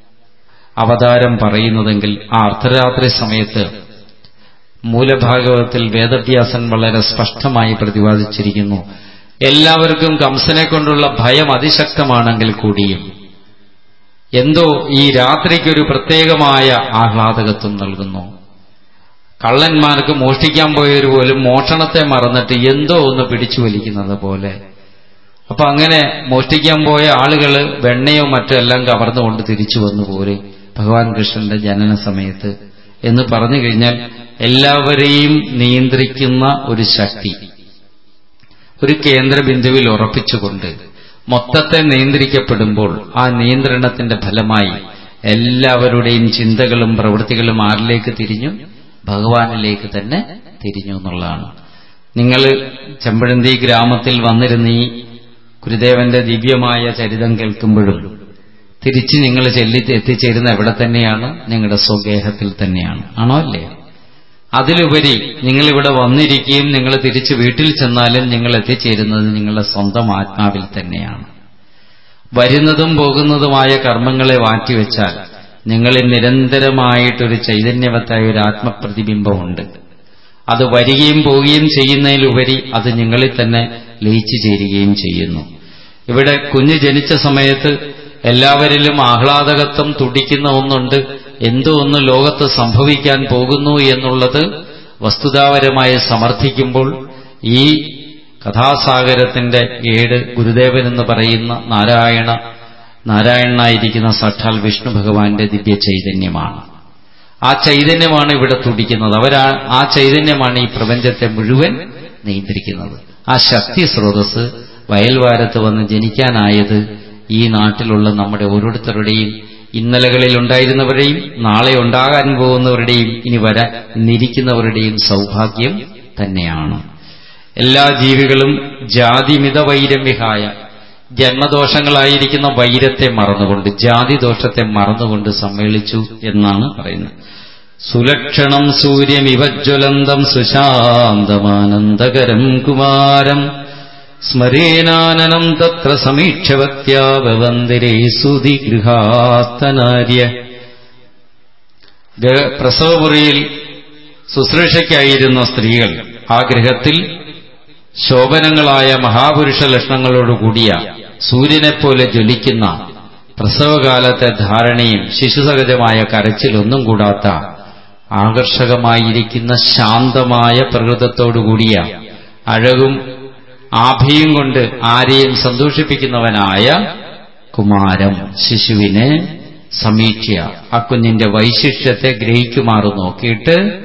അവതാരം പറയുന്നതെങ്കിൽ ആ അർദ്ധരാത്രി സമയത്ത് മൂലഭാഗവത്തിൽ വേദവ്യാസൻ വളരെ സ്പഷ്ടമായി പ്രതിപാദിച്ചിരിക്കുന്നു എല്ലാവർക്കും കംസനെ കൊണ്ടുള്ള ഭയം അതിശക്തമാണെങ്കിൽ കൂടിയും എന്തോ ഈ രാത്രിക്കൊരു പ്രത്യേകമായ ആഹ്ലാദകത്വം നൽകുന്നു കള്ളന്മാർക്ക് മോഷ്ടിക്കാൻ പോയവർ പോലും മോഷണത്തെ മറന്നിട്ട് എന്തോ ഒന്ന് പിടിച്ചു വലിക്കുന്നത് പോലെ അപ്പൊ അങ്ങനെ മോഷ്ടിക്കാൻ പോയ ആളുകൾ വെണ്ണയോ മറ്റോ എല്ലാം കവർന്നുകൊണ്ട് തിരിച്ചു വന്നു പോരെ ഭഗവാൻ കൃഷ്ണന്റെ ജനന സമയത്ത് എന്ന് പറഞ്ഞു കഴിഞ്ഞാൽ എല്ലാവരെയും നിയന്ത്രിക്കുന്ന ഒരു ശക്തി ഒരു കേന്ദ്രബിന്ദുവിൽ ഉറപ്പിച്ചുകൊണ്ട് മൊത്തത്തെ നിയന്ത്രിക്കപ്പെടുമ്പോൾ ആ നിയന്ത്രണത്തിന്റെ ഫലമായി എല്ലാവരുടെയും ചിന്തകളും പ്രവൃത്തികളും ആരിലേക്ക് തിരിഞ്ഞു ഭഗവാനിലേക്ക് തന്നെ തിരിഞ്ഞു എന്നുള്ളതാണ് നിങ്ങൾ ചെമ്പഴന്തി ഗ്രാമത്തിൽ വന്നിരുന്ന ഈ ഗുരുദേവന്റെ ദിവ്യമായ ചരിതം കേൾക്കുമ്പോഴും തിരിച്ച് നിങ്ങൾ ചെല്ലി എത്തിച്ചേരുന്ന എവിടെ തന്നെയാണ് നിങ്ങളുടെ സ്വഗേഹത്തിൽ തന്നെയാണ് ആണോ അല്ലേ അതിലുപരി നിങ്ങളിവിടെ വന്നിരിക്കുകയും നിങ്ങൾ തിരിച്ച് വീട്ടിൽ ചെന്നാലും നിങ്ങൾ എത്തിച്ചേരുന്നത് നിങ്ങളുടെ സ്വന്തം ആത്മാവിൽ തന്നെയാണ് വരുന്നതും പോകുന്നതുമായ കർമ്മങ്ങളെ മാറ്റിവെച്ചാൽ നിങ്ങളിൽ നിരന്തരമായിട്ടൊരു ചൈതന്യവത്തായ ഒരു ആത്മപ്രതിബിംബമുണ്ട് അത് വരികയും പോവുകയും ചെയ്യുന്നതിലുപരി അത് നിങ്ങളിൽ തന്നെ ലയിച്ചു ചേരുകയും ചെയ്യുന്നു ഇവിടെ കുഞ്ഞ് ജനിച്ച സമയത്ത് എല്ലാവരിലും ആഹ്ലാദകത്വം തുടിക്കുന്ന ഒന്നുണ്ട് എന്തോ ഒന്ന് ലോകത്ത് സംഭവിക്കാൻ പോകുന്നു എന്നുള്ളത് വസ്തുതാപരമായി സമർത്ഥിക്കുമ്പോൾ ഈ കഥാസാഗരത്തിന്റെ ഏട് ഗുരുദേവൻ എന്ന് പറയുന്ന നാരായണ നാരായണനായിരിക്കുന്ന സഠാൽ വിഷ്ണു ഭഗവാന്റെ ദിവ്യ ചൈതന്യമാണ് ആ ചൈതന്യമാണ് ഇവിടെ തുടിക്കുന്നത് അവരാ ആ ചൈതന്യമാണ് ഈ പ്രപഞ്ചത്തെ മുഴുവൻ നിയന്ത്രിക്കുന്നത് ആ ശക്തി സ്രോതസ് വയൽവാരത്ത് വന്ന് ജനിക്കാനായത് ഈ നാട്ടിലുള്ള നമ്മുടെ ഓരോരുത്തരുടെയും ഇന്നലകളിൽ ഉണ്ടായിരുന്നവരുടെയും നാളെ ഉണ്ടാകാൻ പോകുന്നവരുടെയും ഇനി വരാൻ ഇന്നിരിക്കുന്നവരുടെയും സൗഭാഗ്യം തന്നെയാണ് എല്ലാ ജീവികളും ജാതിമിത വൈരമ്യഹായ ജന്മദോഷങ്ങളായിരിക്കുന്ന വൈരത്തെ മറന്നുകൊണ്ട് ജാതിദോഷത്തെ മറന്നുകൊണ്ട് സമ്മേളിച്ചു എന്നാണ് പറയുന്നത് സുലക്ഷണം സൂര്യമിവജ്വലന്തം സുശാന്തമാനന്ദകരം കുമാരം സ്മരേനാനനം തത്ര സമീക്ഷവത്യാവന്ദിരേ സുതി ഗൃഹാസ്തനാര്യ പ്രസവമുറിയിൽ ശുശ്രൂഷയ്ക്കായിരുന്ന സ്ത്രീകൾ ആ ഗൃഹത്തിൽ ശോഭനങ്ങളായ മഹാപുരുഷ ലക്ഷണങ്ങളോടുകൂടിയ സൂര്യനെപ്പോലെ ജ്വലിക്കുന്ന പ്രസവകാലത്തെ ധാരണയും ശിശുസഹജമായ കരച്ചിലൊന്നും കൂടാത്ത ആകർഷകമായിരിക്കുന്ന ശാന്തമായ പ്രകൃതത്തോടുകൂടിയ അഴകും ആഭയും കൊണ്ട് ആരെയും സന്തോഷിപ്പിക്കുന്നവനായ കുമാരം ശിശുവിനെ സമീക്ഷ്യ ആ കുഞ്ഞിന്റെ വൈശിഷ്ട്യത്തെ ഗ്രഹിക്കുമാറ് നോക്കിയിട്ട്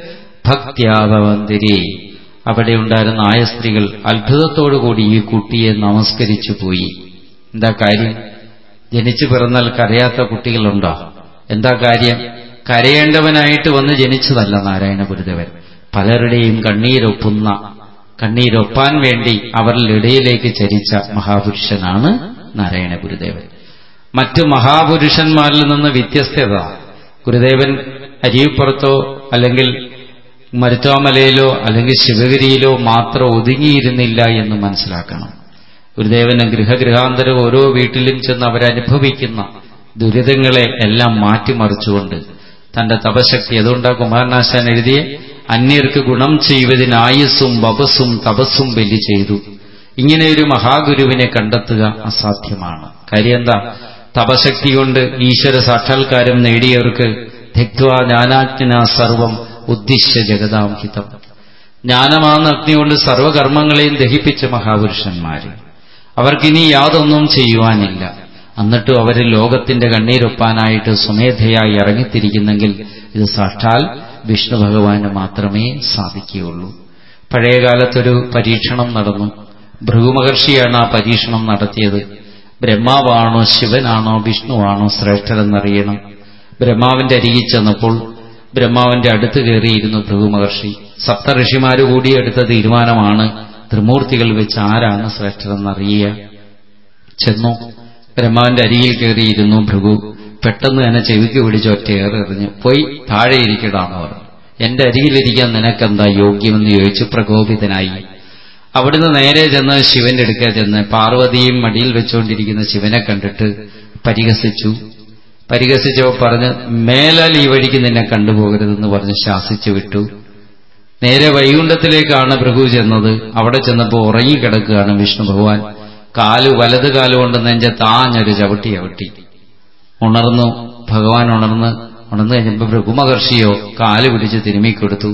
ഭക്ത്യാഭവന്തിരി അവിടെ ഉണ്ടായിരുന്ന ആയ സ്ത്രീകൾ അത്ഭുതത്തോടുകൂടി ഈ കുട്ടിയെ നമസ്കരിച്ചു പോയി എന്താ കാര്യം ജനിച്ചു പിറന്നാൽ കരയാത്ത കുട്ടികളുണ്ടോ എന്താ കാര്യം കരയേണ്ടവനായിട്ട് വന്ന് ജനിച്ചതല്ല നാരായണ ഗുരുദേവൻ പലരുടെയും കണ്ണീരൊപ്പുന്ന കണ്ണീരൊപ്പാൻ വേണ്ടി അവരുടെ ഇടയിലേക്ക് ചരിച്ച മഹാപുരുഷനാണ് നാരായണ ഗുരുദേവൻ മറ്റു മഹാപുരുഷന്മാരിൽ നിന്ന് വ്യത്യസ്തത ഗുരുദേവൻ അരിയപ്പുറത്തോ അല്ലെങ്കിൽ മരുത്തോമലയിലോ അല്ലെങ്കിൽ ശിവഗിരിയിലോ മാത്രം ഒതുങ്ങിയിരുന്നില്ല എന്ന് മനസ്സിലാക്കണം ഗുരുദേവന് ഗൃഹഗൃഹാന്തരം ഓരോ വീട്ടിലും ചെന്ന് അവരനുഭവിക്കുന്ന ദുരിതങ്ങളെ എല്ലാം മാറ്റിമറിച്ചുകൊണ്ട് തന്റെ തപശക്തി അതുകൊണ്ടാ കുമാരനാശാൻ എഴുതിയ അന്യർക്ക് ഗുണം ചെയ്യുവതിന് ആയുസ്സും വപസ്സും തപസ്സും ബലി ചെയ്തു ഇങ്ങനെ ഒരു മഹാഗുരുവിനെ കണ്ടെത്തുക അസാധ്യമാണ് കാര്യം എന്താ തപശക്തി കൊണ്ട് ഈശ്വര സാക്ഷാത്കാരം നേടിയവർക്ക് ധക്വ ജ്ഞാനാജ്ഞന സർവം ഉദ്ദിശ്യ ജഗതാംഹിതം ജ്ഞാനമാകുന്ന അഗ്നി കൊണ്ട് സർവകർമ്മങ്ങളെയും ദഹിപ്പിച്ച മഹാപുരുഷന്മാര് അവർക്കിനി യാതൊന്നും ചെയ്യുവാനില്ല എന്നിട്ടും അവർ ലോകത്തിന്റെ കണ്ണീരൊപ്പാനായിട്ട് സ്വമേധയായി ഇറങ്ങിത്തിരിക്കുന്നെങ്കിൽ ഇത് സാക്ഷാൽ വിഷ്ണു ഭഗവാന് മാത്രമേ സാധിക്കുകയുള്ളൂ പഴയകാലത്തൊരു പരീക്ഷണം നടന്നു ഭൃഗുമഹർഷിയാണ് ആ പരീക്ഷണം നടത്തിയത് ബ്രഹ്മാവാണോ ശിവനാണോ വിഷ്ണുവാണോ ശ്രേഷ്ഠരെന്നറിയണം ബ്രഹ്മാവിന്റെ അരികിൽ ചെന്നപ്പോൾ ബ്രഹ്മാവിന്റെ അടുത്ത് കയറിയിരുന്നു ഭൃഗുമഹർഷി സപ്തഋഷിമാര് കൂടി എടുത്ത തീരുമാനമാണ് ത്രിമൂർത്തികൾ വെച്ച് ആരാണ് ശ്രേഷ്ഠരെന്നറിയുക ചെന്നു ബ്രഹ്മാവിന്റെ അരികിൽ കയറിയിരുന്നു ഭൃഗു പെട്ടെന്ന് തന്നെ ചെവിക്ക് പിടിച്ച് ഒറ്റയേറെ എറിഞ്ഞു പോയി താഴെ ഇരിക്കടാന്ന് പറഞ്ഞു എന്റെ അരികിലിരിക്കാൻ നിനക്കെന്താ യോഗ്യമെന്ന് ചോദിച്ചു പ്രകോപിതനായി അവിടുന്ന് നേരെ ചെന്ന് ശിവന്റെ അടുക്ക ചെന്ന് പാർവതിയും മടിയിൽ വെച്ചുകൊണ്ടിരിക്കുന്ന ശിവനെ കണ്ടിട്ട് പരിഹസിച്ചു പരിഹസിച്ചോ പറഞ്ഞ് മേലാൽ ഈ വഴിക്ക് നിന്നെ കണ്ടുപോകരുതെന്ന് പറഞ്ഞ് ശാസിച്ചു വിട്ടു നേരെ വൈകുണ്ഠത്തിലേക്കാണ് ഭൃഗു ചെന്നത് അവിടെ ചെന്നപ്പോൾ ഉറങ്ങിക്കിടക്കുകയാണ് വിഷ്ണു ഭഗവാൻ കാല് വലത് കാലുകൊണ്ട് നെഞ്ച താഞ്ഞൊരു ചവിട്ടി ചവിട്ടി ഉണർന്നു ഭഗവാൻ ഉണർന്ന് ഉണർന്നു കഴിഞ്ഞപ്പോൾ ഭൃഗുമഹർഷിയോ കാല് പിടിച്ച് തിരുമ്മിക്കൊടുത്തു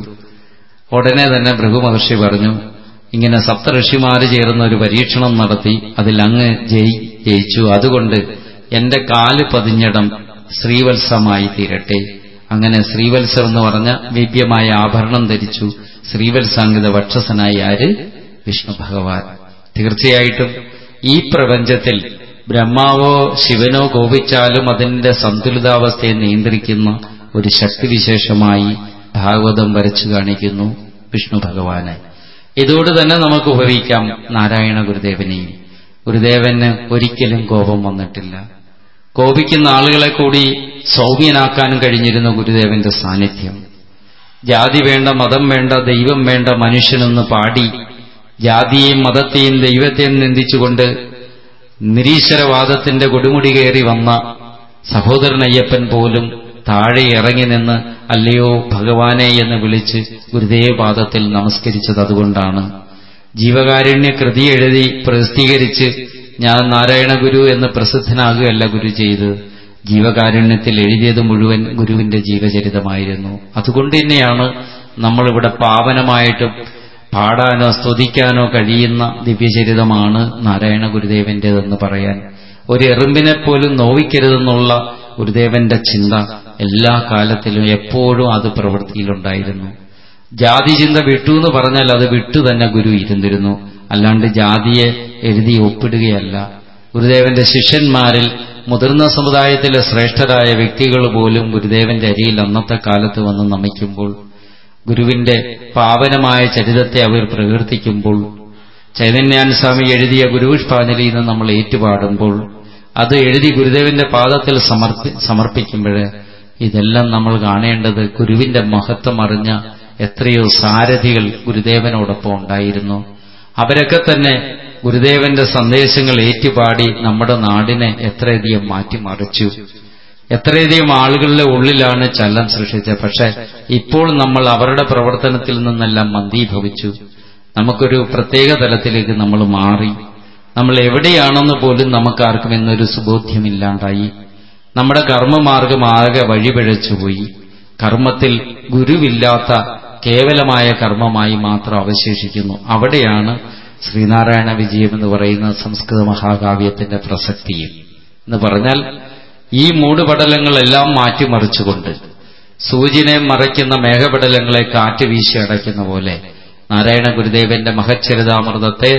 ഉടനെ തന്നെ ഭൃഗുമഹർഷി പറഞ്ഞു ഇങ്ങനെ സപ്തഋഷിമാര് ചേർന്ന ഒരു പരീക്ഷണം നടത്തി അതിൽ അങ്ങ് ജയി ജയിച്ചു അതുകൊണ്ട് എന്റെ കാല് പതിഞ്ഞിടം ശ്രീവത്സമായി തീരട്ടെ അങ്ങനെ ശ്രീവത്സം എന്ന് പറഞ്ഞ ദിവ്യമായ ആഭരണം ധരിച്ചു ശ്രീവത്സാംഗിത വക്ഷസനായി ആര് വിഷ്ണു ഭഗവാൻ തീർച്ചയായിട്ടും ഈ പ്രപഞ്ചത്തിൽ ബ്രഹ്മാവോ ശിവനോ കോപിച്ചാലും അതിന്റെ സന്തുലിതാവസ്ഥയെ നിയന്ത്രിക്കുന്ന ഒരു ശക്തിവിശേഷമായി ഭാഗവതം വരച്ചു കാണിക്കുന്നു വിഷ്ണു ഭഗവാനെ ഇതോട് തന്നെ നമുക്ക് ഉപയോഗിക്കാം നാരായണ ഗുരുദേവനെയും ഗുരുദേവന് ഒരിക്കലും കോപം വന്നിട്ടില്ല കോപിക്കുന്ന ആളുകളെ കൂടി സൗമ്യനാക്കാൻ കഴിഞ്ഞിരുന്നു ഗുരുദേവന്റെ സാന്നിധ്യം ജാതി വേണ്ട മതം വേണ്ട ദൈവം വേണ്ട മനുഷ്യനെന്ന് പാടി ജാതിയെയും മതത്തെയും ദൈവത്തെയും നിന്ദിച്ചുകൊണ്ട് നിരീശ്വരവാദത്തിന്റെ കൊടുമുടി കയറി വന്ന സഹോദരനയ്യപ്പൻ പോലും താഴെ ഇറങ്ങി നിന്ന് അല്ലയോ ഭഗവാനെ എന്ന് വിളിച്ച് ഗുരുദേവപാദത്തിൽ നമസ്കരിച്ചത് അതുകൊണ്ടാണ് ജീവകാരുണ്യ കൃതി എഴുതി പ്രസിദ്ധീകരിച്ച് ഞാൻ നാരായണ ഗുരു എന്ന് പ്രസിദ്ധനാകുകയല്ല ഗുരു ചെയ്ത് ജീവകാരുണ്യത്തിൽ എഴുതിയത് മുഴുവൻ ഗുരുവിന്റെ ജീവചരിതമായിരുന്നു അതുകൊണ്ട് തന്നെയാണ് നമ്മളിവിടെ പാവനമായിട്ട് പാടാനോ സ്തുതിക്കാനോ കഴിയുന്ന ദിവ്യചരിതമാണ് നാരായണ ഗുരുദേവന്റേതെന്ന് പറയാൻ ഒരു എറുമ്പിനെ പോലും നോവിക്കരുതെന്നുള്ള ഗുരുദേവന്റെ ചിന്ത എല്ലാ കാലത്തിലും എപ്പോഴും അത് പ്രവൃത്തിയിലുണ്ടായിരുന്നു ജാതി ചിന്ത വിട്ടു എന്ന് പറഞ്ഞാൽ അത് വിട്ടു തന്നെ ഗുരു ഇരുന്നിരുന്നു അല്ലാണ്ട് ജാതിയെ എഴുതി ഒപ്പിടുകയല്ല ഗുരുദേവന്റെ ശിഷ്യന്മാരിൽ മുതിർന്ന സമുദായത്തിലെ ശ്രേഷ്ഠരായ വ്യക്തികൾ പോലും ഗുരുദേവന്റെ അരിയിൽ അന്നത്തെ കാലത്ത് വന്ന് നമിക്കുമ്പോൾ ഗുരുവിന്റെ പാവനമായ ചരിതത്തെ അവർ പ്രകീർത്തിക്കുമ്പോൾ ചൈതന്യാൻ സ്വാമി എഴുതിയ ഗുരുപുഷ്പാഞ്ജലി എന്ന് നമ്മൾ ഏറ്റുപാടുമ്പോൾ അത് എഴുതി ഗുരുദേവന്റെ പാദത്തിൽ സമർപ്പി സമർപ്പിക്കുമ്പോൾ ഇതെല്ലാം നമ്മൾ കാണേണ്ടത് ഗുരുവിന്റെ മഹത്വം അറിഞ്ഞ എത്രയോ സാരഥികൾ ഗുരുദേവനോടൊപ്പം ഉണ്ടായിരുന്നു അവരൊക്കെ തന്നെ ഗുരുദേവന്റെ സന്ദേശങ്ങൾ ഏറ്റുപാടി നമ്മുടെ നാടിനെ എത്രയധികം മാറ്റിമറിച്ചു എത്രയധികം ആളുകളുടെ ഉള്ളിലാണ് ചലനം സൃഷ്ടിച്ചത് പക്ഷെ ഇപ്പോൾ നമ്മൾ അവരുടെ പ്രവർത്തനത്തിൽ നിന്നെല്ലാം മന്ദീഭവിച്ചു നമുക്കൊരു പ്രത്യേക തലത്തിലേക്ക് നമ്മൾ മാറി നമ്മൾ എവിടെയാണെന്ന് പോലും നമുക്കാർക്കും എന്നൊരു സുബോധ്യമില്ലാണ്ടായി നമ്മുടെ കർമ്മമാർഗം ആകെ വഴിപിഴച്ചുപോയി കർമ്മത്തിൽ ഗുരുവില്ലാത്ത കേവലമായ കർമ്മമായി മാത്രം അവശേഷിക്കുന്നു അവിടെയാണ് ശ്രീനാരായണ വിജയം എന്ന് പറയുന്ന സംസ്കൃത മഹാകാവ്യത്തിന്റെ പ്രസക്തിയും എന്ന് പറഞ്ഞാൽ ഈ മൂടുപടലങ്ങളെല്ലാം മാറ്റിമറിച്ചുകൊണ്ട് സൂര്യനെ മറയ്ക്കുന്ന മേഘപടലങ്ങളെ കാറ്റ് വീശി അടയ്ക്കുന്ന പോലെ നാരായണ ഗുരുദേവന്റെ മഹച്ചരിതാമൃതത്തെ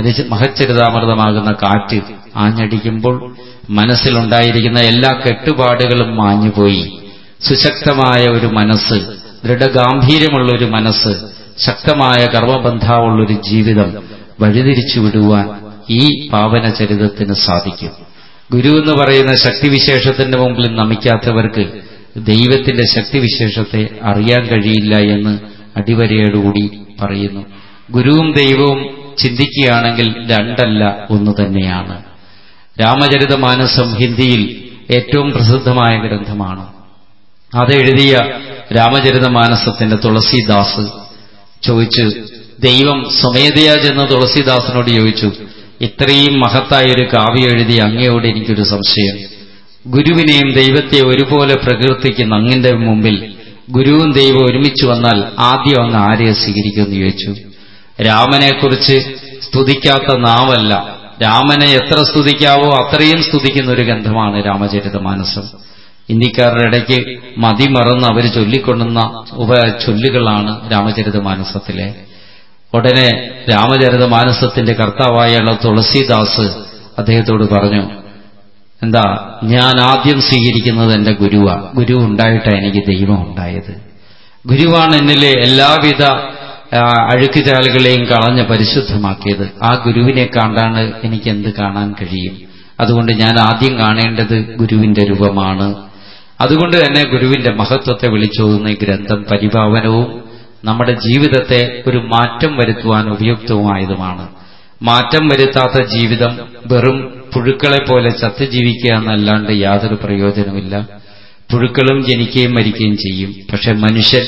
മഹച്ചരിതാമൃതമാകുന്ന കാറ്റ് ആഞ്ഞടിക്കുമ്പോൾ മനസ്സിലുണ്ടായിരിക്കുന്ന എല്ലാ കെട്ടുപാടുകളും മാഞ്ഞുപോയി സുശക്തമായ ഒരു മനസ്സ് ദൃഢഗാംഭീര്യമുള്ള ഒരു മനസ്സ് ശക്തമായ കർമ്മബന്ധാവുള്ളൊരു ജീവിതം വഴിതിരിച്ചു വിടുവാൻ ഈ പാവന ചരിതത്തിന് സാധിക്കും ഗുരു എന്ന് പറയുന്ന ശക്തിവിശേഷത്തിന്റെ മുമ്പിൽ നമിക്കാത്തവർക്ക് ദൈവത്തിന്റെ ശക്തിവിശേഷത്തെ അറിയാൻ കഴിയില്ല എന്ന് അടിവരയോടുകൂടി പറയുന്നു ഗുരുവും ദൈവവും ചിന്തിക്കുകയാണെങ്കിൽ രണ്ടല്ല ഒന്ന് തന്നെയാണ് രാമചരിതമാനസം ഹിന്ദിയിൽ ഏറ്റവും പ്രസിദ്ധമായ ഗ്രന്ഥമാണ് അതെഴുതിയ രാമചരിതമാനസത്തിന്റെ തുളസീദാസ് ചോദിച്ചു ദൈവം സ്വമേധയാ ചെന്ന് തുളസീദാസിനോട് ചോദിച്ചു ഇത്രയും മഹത്തായ ഒരു കാവ്യം എഴുതി അങ്ങയോട് എനിക്കൊരു സംശയം ഗുരുവിനെയും ദൈവത്തെ ഒരുപോലെ പ്രകീർത്തിക്കുന്ന അങ്ങിന്റെ മുമ്പിൽ ഗുരുവും ദൈവം ഒരുമിച്ച് വന്നാൽ ആദ്യം അങ്ങ് ആരെയെ സ്വീകരിക്കുമെന്ന് ചോദിച്ചു രാമനെക്കുറിച്ച് സ്തുതിക്കാത്ത നാവല്ല രാമനെ എത്ര സ്തുതിക്കാവോ അത്രയും സ്തുതിക്കുന്ന ഒരു ഗന്ധമാണ് രാമചരിതമാനസം ഇന്ത്യക്കാരുടെ ഇടയ്ക്ക് മതിമറന്ന് അവർ ചൊല്ലിക്കൊണ്ടുന്ന ഉപ ചൊല്ലുകളാണ് രാമചരിതമാനസത്തിലെ ഉടനെ രാമചരിതമാനസത്തിന്റെ കർത്താവായുള്ള തുളസീദാസ് അദ്ദേഹത്തോട് പറഞ്ഞു എന്താ ഞാൻ ആദ്യം സ്വീകരിക്കുന്നത് എന്റെ ഗുരുവാ ഗുരു ഉണ്ടായിട്ടാണ് എനിക്ക് ദൈവം ഉണ്ടായത് ഗുരുവാണ് എന്നിലെ എല്ലാവിധ അഴുക്കുചാലുകളെയും കളഞ്ഞ് പരിശുദ്ധമാക്കിയത് ആ ഗുരുവിനെ കണ്ടാണ് എനിക്ക് എന്ത് കാണാൻ കഴിയും അതുകൊണ്ട് ഞാൻ ആദ്യം കാണേണ്ടത് ഗുരുവിന്റെ രൂപമാണ് അതുകൊണ്ട് തന്നെ ഗുരുവിന്റെ മഹത്വത്തെ വിളിച്ചോതുന്ന ഈ ഗ്രന്ഥം പരിപാവനവും നമ്മുടെ ജീവിതത്തെ ഒരു മാറ്റം വരുത്തുവാൻ ഉപയുക്തവുമായതുമാണ് മാറ്റം വരുത്താത്ത ജീവിതം വെറും പുഴുക്കളെ പോലെ ചത്തുജീവിക്കുക എന്നല്ലാണ്ട് യാതൊരു പ്രയോജനമില്ല പുഴുക്കളും ജനിക്കുകയും മരിക്കുകയും ചെയ്യും പക്ഷെ മനുഷ്യൻ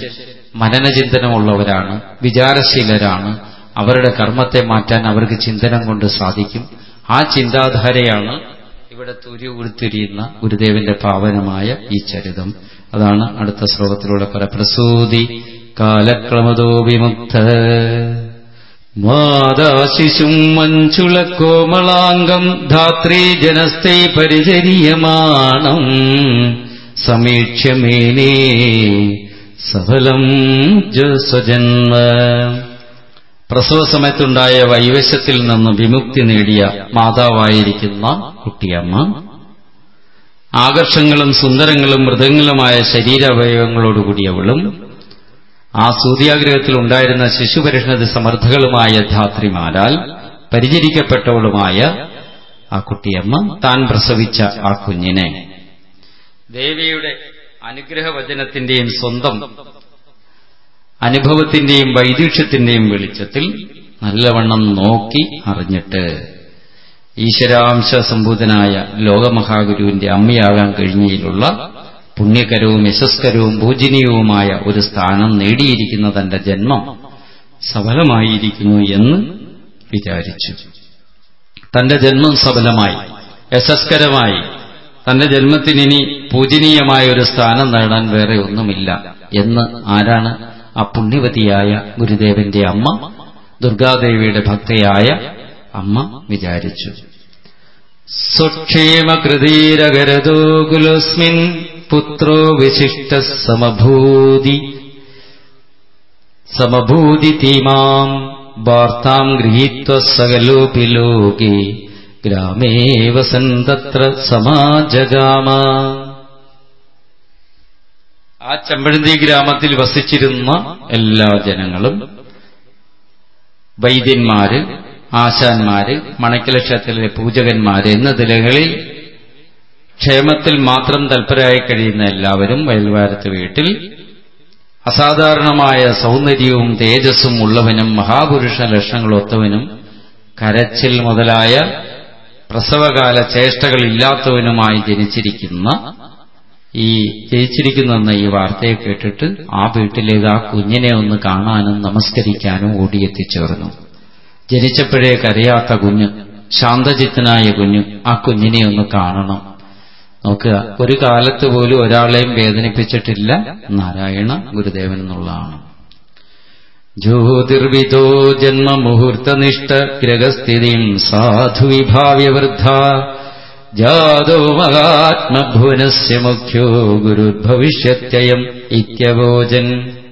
മനനചിന്തനമുള്ളവരാണ് വിചാരശീലരാണ് അവരുടെ കർമ്മത്തെ മാറ്റാൻ അവർക്ക് ചിന്തനം കൊണ്ട് സാധിക്കും ആ ചിന്താധാരയാണ് ഇവിടെ തുരി ഉരുത്തിരിയുന്ന ഗുരുദേവന്റെ പാവനമായ ഈ ചരിതം അതാണ് അടുത്ത ശ്ലോകത്തിലൂടെ പറ പ്രസൂതി കാലക്രമതോ വിമുക്ത മാതാശിശും മഞ്ചുളക്കോമളാംഗം ധാത്രീ ജനസ്ഥൈ പരിചര്യമാണം സമീക്ഷ്യമേനേ സഫലം സ്വജന്മ പ്രസവ സമയത്തുണ്ടായ വൈവശത്തിൽ നിന്ന് വിമുക്തി നേടിയ മാതാവായിരിക്കുന്ന കുട്ടിയമ്മ ആകർഷങ്ങളും സുന്ദരങ്ങളും മൃദങ്ങളുമായ ശരീരാവയവങ്ങളോടുകൂടിയവളും ആ സൂര്യാഗ്രഹത്തിൽ ഉണ്ടായിരുന്ന ശിശുപരിഷ്ണത സമർത്ഥകളുമായ ധാത്രിമാരാൽ പരിചരിക്കപ്പെട്ടവളുമായ ആ കുട്ടിയമ്മ താൻ പ്രസവിച്ച ആ കുഞ്ഞിനെ ദേവിയുടെ അനുഗ്രഹവചനത്തിന്റെയും സ്വന്തം അനുഭവത്തിന്റെയും വൈദീക്ഷ്യത്തിന്റെയും വെളിച്ചത്തിൽ നല്ലവണ്ണം നോക്കി അറിഞ്ഞിട്ട് ഈശ്വരാംശ സംഭൂതനായ ലോകമഹാഗുരുവിന്റെ അമ്മയാകാൻ കഴിഞ്ഞതിലുള്ള പുണ്യകരവും യശസ്കരവും പൂജനീയവുമായ ഒരു സ്ഥാനം നേടിയിരിക്കുന്ന തന്റെ ജന്മം സഫലമായിരിക്കുന്നു എന്ന് വിചാരിച്ചു തന്റെ ജന്മം സഫലമായി യശസ്കരമായി തന്റെ ജന്മത്തിനി പൂജനീയമായ ഒരു സ്ഥാനം നേടാൻ വേറെ ഒന്നുമില്ല എന്ന് ആരാണ് ആ പുണ്യവതിയായ ഗുരുദേവന്റെ അമ്മ ദുർഗാദേവിയുടെ ഭക്തയായ അമ്മ വിചാരിച്ചു സ്വക്ഷേമകൃതീരകരതോ കുലസ്മിൻ പുത്രോ വിശിഷ്ട സമഭൂതി സമഭൂതിമാം വാർത്താം ഗൃഹീത്വ സകലോപി ലോകേ ഗ്രാമേ വസന്തത്ര സമാജഗാമ ആ ചെമ്പഴന്തി ഗ്രാമത്തിൽ വസിച്ചിരുന്ന എല്ലാ ജനങ്ങളും വൈദ്യന്മാര് ആശാന്മാര് മണക്കല ക്ഷേത്രത്തിലെ പൂജകന്മാര് എന്ന നിലകളിൽ ക്ഷേമത്തിൽ മാത്രം തൽപരായി കഴിയുന്ന എല്ലാവരും വയൽവാരത്ത് വീട്ടിൽ അസാധാരണമായ സൗന്ദര്യവും തേജസ്സും ഉള്ളവനും മഹാപുരുഷ ലക്ഷണങ്ങളൊത്തവനും കരച്ചിൽ മുതലായ പ്രസവകാല ചേഷ്ടകളില്ലാത്തവനുമായി ജനിച്ചിരിക്കുന്ന ഈ ജനിച്ചിരിക്കുന്നെന്ന ഈ വാർത്തയെ കേട്ടിട്ട് ആ വീട്ടിലേക്ക് ആ കുഞ്ഞിനെ ഒന്ന് കാണാനും നമസ്കരിക്കാനും ഓടിയെത്തിച്ചേർന്നു ജനിച്ചപ്പോഴേ കരയാത്ത കുഞ്ഞ് ശാന്തചിത്തനായ കുഞ്ഞ് ആ കുഞ്ഞിനെ ഒന്ന് കാണണം നോക്കുക ഒരു കാലത്ത് പോലും ഒരാളെയും വേദനിപ്പിച്ചിട്ടില്ല നാരായണ ഗുരുദേവൻ എന്നുള്ളതാണ് ജ്യോതിർവിദോ ജന്മമുഹൂർത്തനിഷ്ഠ ഗ്രഹസ്ഥിതിം സാധുവിഭാവ്യവൃദ്ധ ജാതോ മഹാത്മഭുവനസ്യ മുഖ്യോ ഗുരുർഭവിഷ്യത്യയം ഇത്യവോചൻ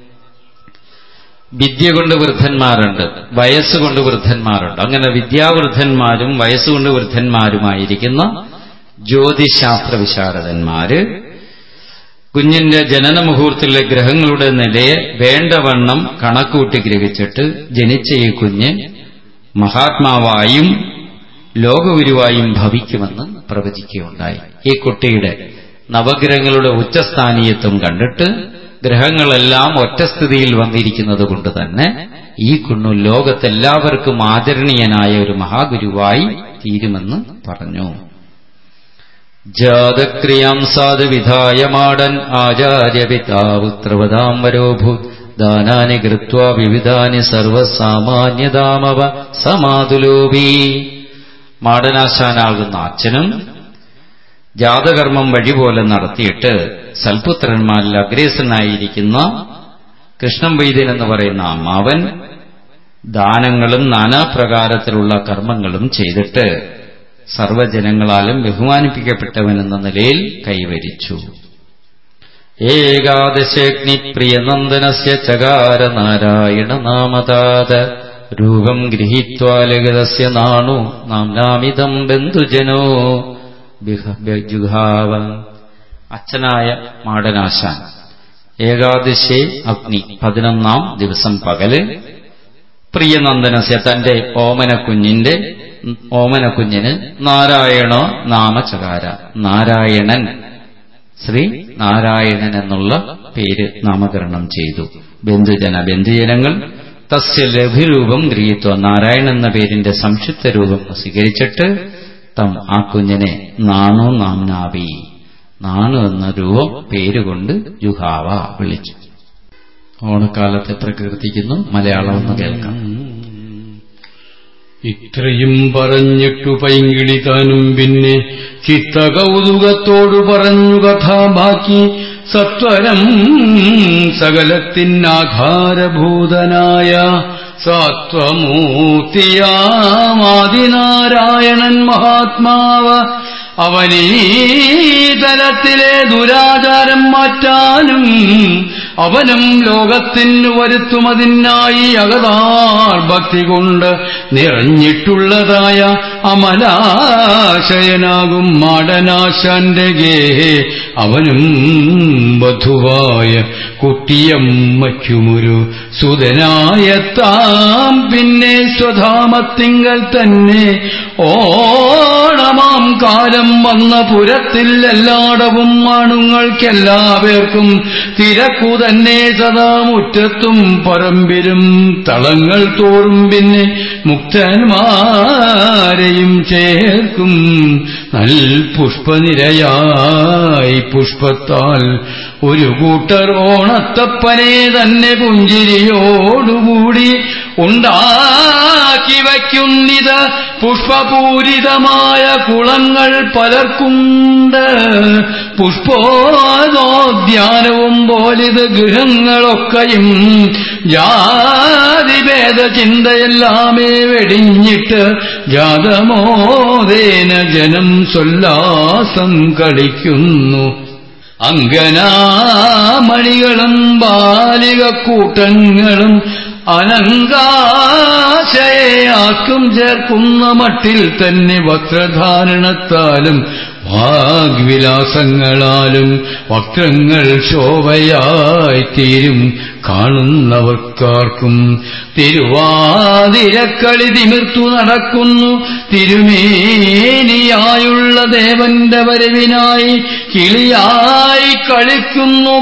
വിദ്യ കൊണ്ട് വൃദ്ധന്മാരുണ്ട് വയസ്സുകൊണ്ട് വൃദ്ധന്മാരുണ്ട് അങ്ങനെ വിദ്യാവൃദ്ധന്മാരും വയസ്സുകൊണ്ട് വൃദ്ധന്മാരുമായിരിക്കുന്ന ജ്യോതിശാസ്ത്ര വിശാരദന്മാര് കുഞ്ഞിന്റെ ജനന മുഹൂർത്തത്തിലെ ഗ്രഹങ്ങളുടെ നിലയെ വേണ്ടവണ്ണം കണക്കൂട്ടി ഗ്രഹിച്ചിട്ട് ജനിച്ച ഈ കുഞ്ഞ് മഹാത്മാവായും ലോകഗുരുവായും ഭവിക്കുമെന്ന് പ്രവചിക്കുകയുണ്ടായി ഈ കുട്ടിയുടെ നവഗ്രഹങ്ങളുടെ ഉച്ചസ്ഥാനീയത്വം കണ്ടിട്ട് ഗ്രഹങ്ങളെല്ലാം ഒറ്റസ്ഥിതിയിൽ വന്നിരിക്കുന്നത് കൊണ്ട് തന്നെ ഈ കുണ്ണു ലോകത്തെല്ലാവർക്കും ആദരണീയനായ ഒരു മഹാഗുരുവായി തീരുമെന്ന് പറഞ്ഞു ജാതക്രിയാം സാധു വിധായമാടൻ ആചാര്യപിതാപുത്രവതാം വരോഭൂത് ദാനാനി കൃത്വ വിവിധാനി സർവസാമാന്യതാമവ സമാതുലോപി മാടനാശാനാകുന്ന അച്ഛനും ജാതകർമ്മം വഴി പോലെ നടത്തിയിട്ട് സൽപുത്രന്മാരിൽ അഗ്രേസനായിരിക്കുന്ന കൃഷ്ണൻ വൈദ്യൻ എന്ന് പറയുന്ന അമ്മാവൻ ദാനങ്ങളും നാനാപ്രകാരത്തിലുള്ള കർമ്മങ്ങളും ചെയ്തിട്ട് സർവജനങ്ങളാലും ബഹുമാനിപ്പിക്കപ്പെട്ടവനെന്ന നിലയിൽ കൈവരിച്ചു ഏകാദശഗ്നി പ്രിയനന്ദനസ്യ ചകാര നാരായണ നാമതാത രൂപം ഗൃഹീത്വാലഗതസ്യ നാണു നാംനാമിതം ബന്ധുജനോ ജുഹാവ അച്ഛനായ മാടനാശാൻ ഏകാദശേ അഗ്നി പതിനൊന്നാം ദിവസം പകല് പ്രിയനന്ദനസ്യ തന്റെ ഓമന കുഞ്ഞിന്റെ ഓമന കുഞ്ഞിന് നാരായണോ നാമചകാര നാരായണൻ ശ്രീ നാരായണൻ എന്നുള്ള പേര് നാമകരണം ചെയ്തു ബന്ധുജന ബന്ധുജനങ്ങൾ തസ്യ ലഘുരൂപം ഗൃഹീത്വ നാരായണൻ എന്ന പേരിന്റെ സംക്ഷിപ്ത രൂപം സ്വീകരിച്ചിട്ട് തം ആ കുഞ്ഞിനെ നാണു നാംനാവി നാണു എന്ന രൂപം പേരുകൊണ്ട് ജുഹാവ വിളിച്ചു ഓണക്കാലത്തെ പ്രകീർത്തിക്കുന്നു മലയാളം എന്ന് കേൾക്കാം ഇത്രയും പറഞ്ഞിട്ടു പൈങ്കിളി താനും പിന്നെ ചിത്തകൗതുകത്തോടു പറഞ്ഞു കഥ ബാക്കി സത്വരം സകലത്തിനാധാരഭൂതനായ സാത്വമൂർത്തിയാമാദിനാരായണൻ മഹാത്മാവ് അവനീ തലത്തിലെ ദുരാചാരം മാറ്റാനും അവനും ലോകത്തിനു വരുത്തുമതിനായി അകതാർ ഭക്തി കൊണ്ട് നിറഞ്ഞിട്ടുള്ളതായ അമലാശയനാകും മാടനാശാന്റെ ഗേഹേ അവനും വധുവായ കുട്ടിയമ്മയ്ക്കുമൊരു സുതനായെത്താം പിന്നെ സ്വധാമത്തിങ്കൽ തന്നെ ഓണമാം കാലം വന്ന പുരത്തിൽ എല്ലായിടവും ആണുങ്ങൾക്കെല്ലാവർക്കും തിരക്കു തന്നെ സദാ മുറ്റത്തും പറമ്പിലും തളങ്ങൾ തോറും പിന്നെ മുക്തന്മാരെയും ചേർക്കും നൽ പുഷ്പനിരയായി പുഷ്പത്താൽ ഒരു കൂട്ടർ ഓണത്തപ്പനെ തന്നെ പുഞ്ചിരിയോടുകൂടി ഉണ്ടാക്കി വയ്ക്കുന്നിത് പുഷ്പപൂരിതമായ കുളങ്ങൾ പലർക്കുണ്ട് പുഷ്പോദ്യാനവും പോലിത് ഗൃഹങ്ങളൊക്കെയും ജാതിഭേദ ചിന്തയെല്ലാമേ വെടിഞ്ഞിട്ട് ജാതമോദേന ജനം സൊല്ലാസം കളിക്കുന്നു അങ്കനാമണികളും ബാലികക്കൂട്ടങ്ങളും അനങ്കാശയാക്കും ചേർക്കുന്ന മട്ടിൽ തന്നെ വസ്ത്രധാരണത്താലും വാഗ്വിലാസങ്ങളാലും വക്രങ്ങൾ ശോഭയായി തീരും കാണുന്നവർക്കാർക്കും തിരുവാതിരക്കളി തിമിർത്തു നടക്കുന്നു തിരുമേനിയായുള്ള ദേവന്റെ വരവിനായി കിളിയായി കളിക്കുന്നു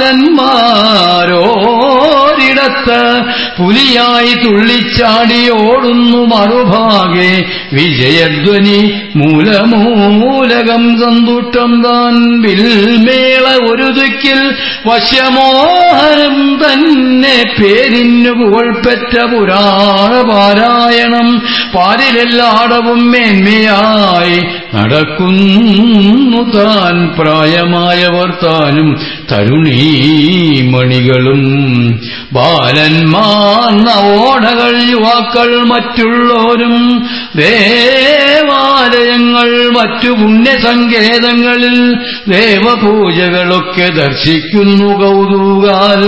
ബാലന്മാരോരിടത്ത് പുലിയായി തുള്ളിച്ചാടി ഓടുന്നു മറുഭാഗെ വിജയധ്വനി മൂലമൂലകം സന്തുഷ്ടം താൻ വിൽമേള ഒരു ദിക്കിൽ വശ്യമോഹനം തന്നെ പേരിന്നു പുകൾപ്പെട്ട പുരാണ പാരായണം പാരിലെല്ലാടവും മേന്മയായി നടക്കുന്നു താൻ പ്രായമായവർ താനും തരുണീമണികളും ബാലന്മാർ നവോടകൾ യുവാക്കൾ മറ്റുള്ളവരും ദേവാലയങ്ങൾ മറ്റു പുണ്യസങ്കേതങ്ങളിൽ ദേവപൂജകളൊക്കെ ദർശിക്കുന്നു കൗതുകാൽ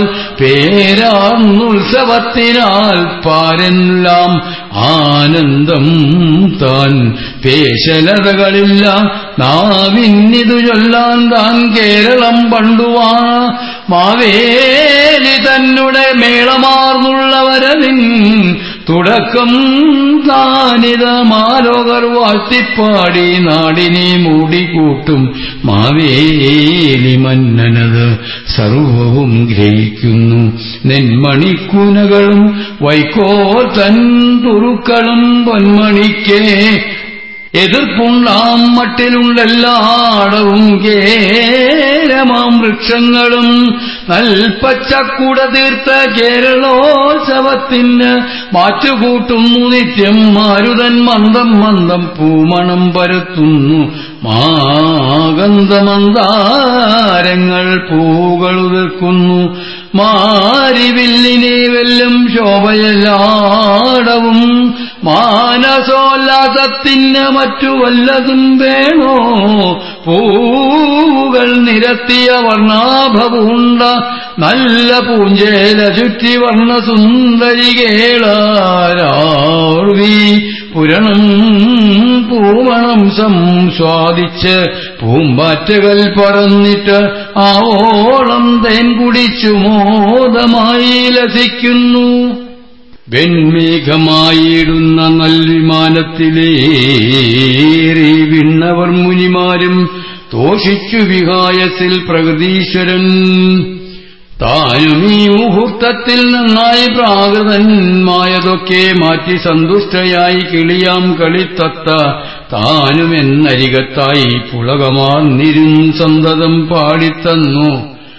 പേരാർന്നുത്സവത്തിനാൽ പാരെല്ലാം ആനന്ദം താൻ പേശലതകളില്ല നാവിന്നിതു ചൊല്ലാൻ താൻ കേരളം പണ്ടുവാ മാവേലി തന്നെ മേളമാർന്നുള്ളവരവിൻ തുടക്കം താനിത മാലോകർ വാഴ്ത്തിപ്പാടി നാടിനെ മൂടിക്കൂട്ടും മാവേലി മന്നനത് സർവവും ഗ്രഹിക്കുന്നു നെന്മണിക്കുനകളും വൈക്കോ തൻ തുറുക്കളും പൊന്മണിക്കേ എതിർപ്പുണ്ടാം മട്ടിലുണ്ടെല്ലാടവും കേരമാം വൃക്ഷങ്ങളും നൽപ്പച്ചക്കുട തീർത്ത കേരളോത്സവത്തിന് മാറ്റുകൂട്ടുന്നു നിത്യം മാരുതൻ മന്ദം മന്ദം പൂമണം പരത്തുന്നു മാഗന്ധമന്താരങ്ങൾ പൂകളുതിർക്കുന്നു മാരിവില്ലിനെ വെല്ലും ശോഭയലാടവും മാനസോല്ലാസത്തിന് മറ്റു വല്ലതും വേണോ പൂവുകൾ നിരത്തിയ വർണ്ണാഭപൂണ്ട നല്ല പൂഞ്ചേല ചുറ്റി വർണ്ണസുന്ദരി കേളാരാർവി പുരണം പൂമണം സംസ്വാദിച്ച് പൂമ്പാറ്റകൾ പറന്നിട്ട് ആവോളം തേൻ കുടിച്ചു മോദമായി ലസിക്കുന്നു വെൺമേഘമായിടുന്ന നൽവിമാനത്തിലേറി വിണ്ണവർ മുനിമാരും തോഷിച്ചു വിഹായത്തിൽ പ്രകൃതീശ്വരൻ താനും ഈ മുഹൂർത്തത്തിൽ നന്നായി പ്രാകൃതന്മായതൊക്കെ മാറ്റി സന്തുഷ്ടയായി കിളിയാം കളിത്തത്ത താനും എന്നരികത്തായി പുളകമാർന്നിരുന്നു സന്തതം പാടിത്തന്നു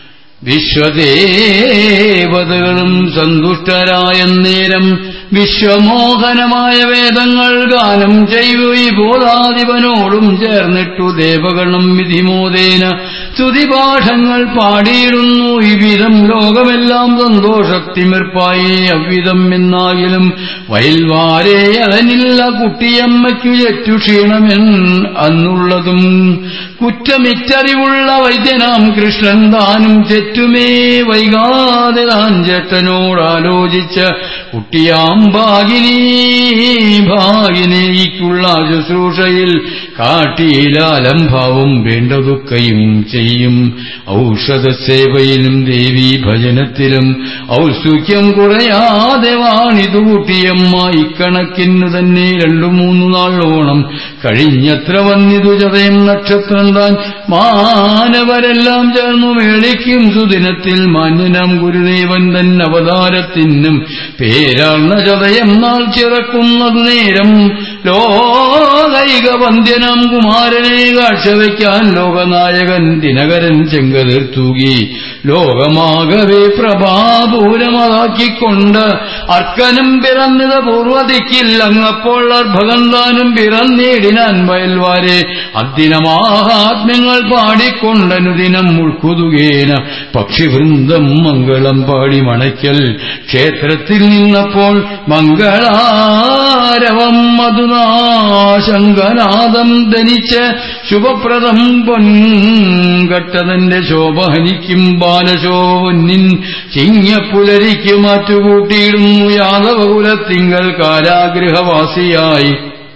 വിശ്വദേവതകളും സന്തുഷ്ടരായ നേരം വിശ്വമോഹനമായ വേദങ്ങൾ ഗാനം ചെയ്യൂ ഈ ബോധാധിപനോടും ചേർന്നിട്ടു ദേവഗണം വിധിമോദേന സ്തുതിപാഠങ്ങൾ പാടിയിടുന്നു ഇവിധം ലോകമെല്ലാം സന്തോഷത്തിമിർപ്പായി അவ்விധം എന്നാകിലും വയൽവാരെ അതനില്ല കുട്ടിയമ്മയ്ക്കു ചെറ്റു ക്ഷീണമെൻ അന്നുള്ളതും കുറ്റമിറ്ററിവുള്ള വൈദ്യനാം കൃഷ്ണൻ താനും ചെറ്റുമേ വൈകാതെ താൻ ചേട്ടനോടാലോചിച്ച് കുട്ടിയാം ഭാഗിനി ഭാഗിനേക്കുള്ള ശുശ്രൂഷയിൽ കാട്ടിയിലാലംഭാവം വേണ്ടതൊക്കെയും ചെയ്യും ഔഷധ സേവയിലും ദേവീ ഭജനത്തിലും ഔത്സുക്യം കുറയാതെ വാണിതു കുട്ടിയമ്മ ഇക്കണക്കിനു തന്നെ രണ്ടു മൂന്നു നാളോണം കഴിഞ്ഞത്ര വന്നിതു ചതയം നക്ഷത്രം താൻ മാനവരെല്ലാം ചേർന്നു മേളിക്കും സുദിനത്തിൽ മാന്യനാം ഗുരുദേവൻ തൻ അവതാരത്തിനും പേരാർന്ന ചതയം നാൾ ചിറക്കുന്നതു നേരം ലോകൈക വന്ധ്യനാം കുമാരനെ കാഴ്ചവെക്കാൻ ലോകനായകൻ ദിനകരൻ ചെങ്കതിർ തൂകി ലോകമാകവേ പ്രഭാപൂരമതാക്കിക്കൊണ്ട് അർക്കനും പിറന്നിത പൂർവദിക്കിൽ അങ്ങപ്പോൾ അർഭകന്താനും പിറന്നേടിനാൻ വയൽവാരെ അദ്ദിനമാഹാത്മ്യങ്ങൾ പാടിക്കൊണ്ടനുദിനം ഉൾക്കുതുകേന പക്ഷിവൃന്ദം മംഗളം പാടി മണയ്ക്കൽ ക്ഷേത്രത്തിൽ നിന്നപ്പോൾ മംഗളാരവം മധുനാശങ്കനാദം ധനിച്ച് ശുഭപ്രദം പൊൻകട്ടതന്റെ ശോഭഹനിക്കും ബാലശോഭന്നിൻ ചിങ്ങപ്പുലരിക്ക് മാറ്റുകൂട്ടിയിടുന്നു യാദവകുലത്തിങ്കൽ കാരാഗൃഹവാസിയായി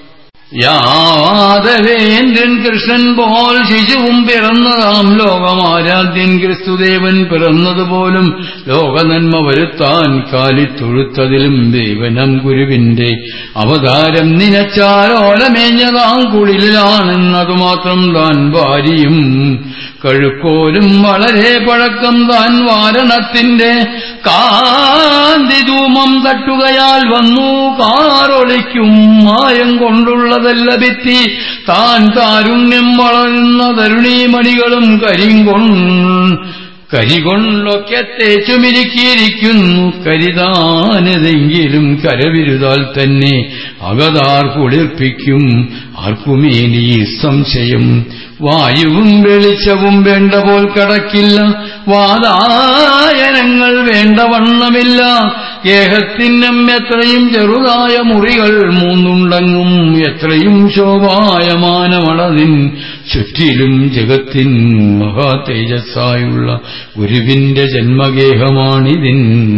യാദവേന്ദ്രൻ കൃഷ്ണൻ പോൽ ശിശുവും പിറന്നതാം ലോകമാരാധ്യൻ ക്രിസ്തുദേവൻ പിറന്നതുപോലും ലോകനന്മ വരുത്താൻ കാലിത്തൊഴുത്തതിലും ദേവനം ഗുരുവിന്റെ അവതാരം നിനച്ചാലോലമേഞ്ഞതാം കുളിലാണെന്നതു മാത്രം താൻ ഭാര്യയും കഴുക്കോലും വളരെ പഴക്കം താൻ വാരണത്തിന്റെ കാന്തിധൂമം തട്ടുകയാൽ വന്നു കാറൊളിക്കും മായം കൊണ്ടുള്ളതല്ല ഭിത്തി താൻ താരുണ്യം വളരുന്ന തരുണീമണികളും കരിങ്കൊൺ കരികൊണ്ടൊക്കെ തേച്ചുമിരുക്കിയിരിക്കുന്നു കരിതാനതെങ്കിലും കരവിരുതാൽ തന്നെ അകതാർ കുളിർപ്പിക്കും ആർക്കുമേനി സംശയം വായുവും വെളിച്ചവും വേണ്ട പോൽ കടക്കില്ല വാതായനങ്ങൾ വേണ്ട വണ്ണമില്ല ഗേഹത്തിനും എത്രയും ചെറുതായ മുറികൾ മൂന്നുണ്ടെങ്ങും എത്രയും ശോഭായമാനമളതിൻ ചുറ്റിലും ജഗത്തിൻ മഹാ തേജസ്സായുള്ള ഗുരുവിന്റെ ജന്മഗേഹമാണിതിൻ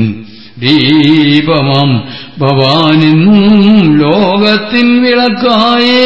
ദീപമാം ഭവാനെന്നും ലോകത്തിൻ വിളക്കായി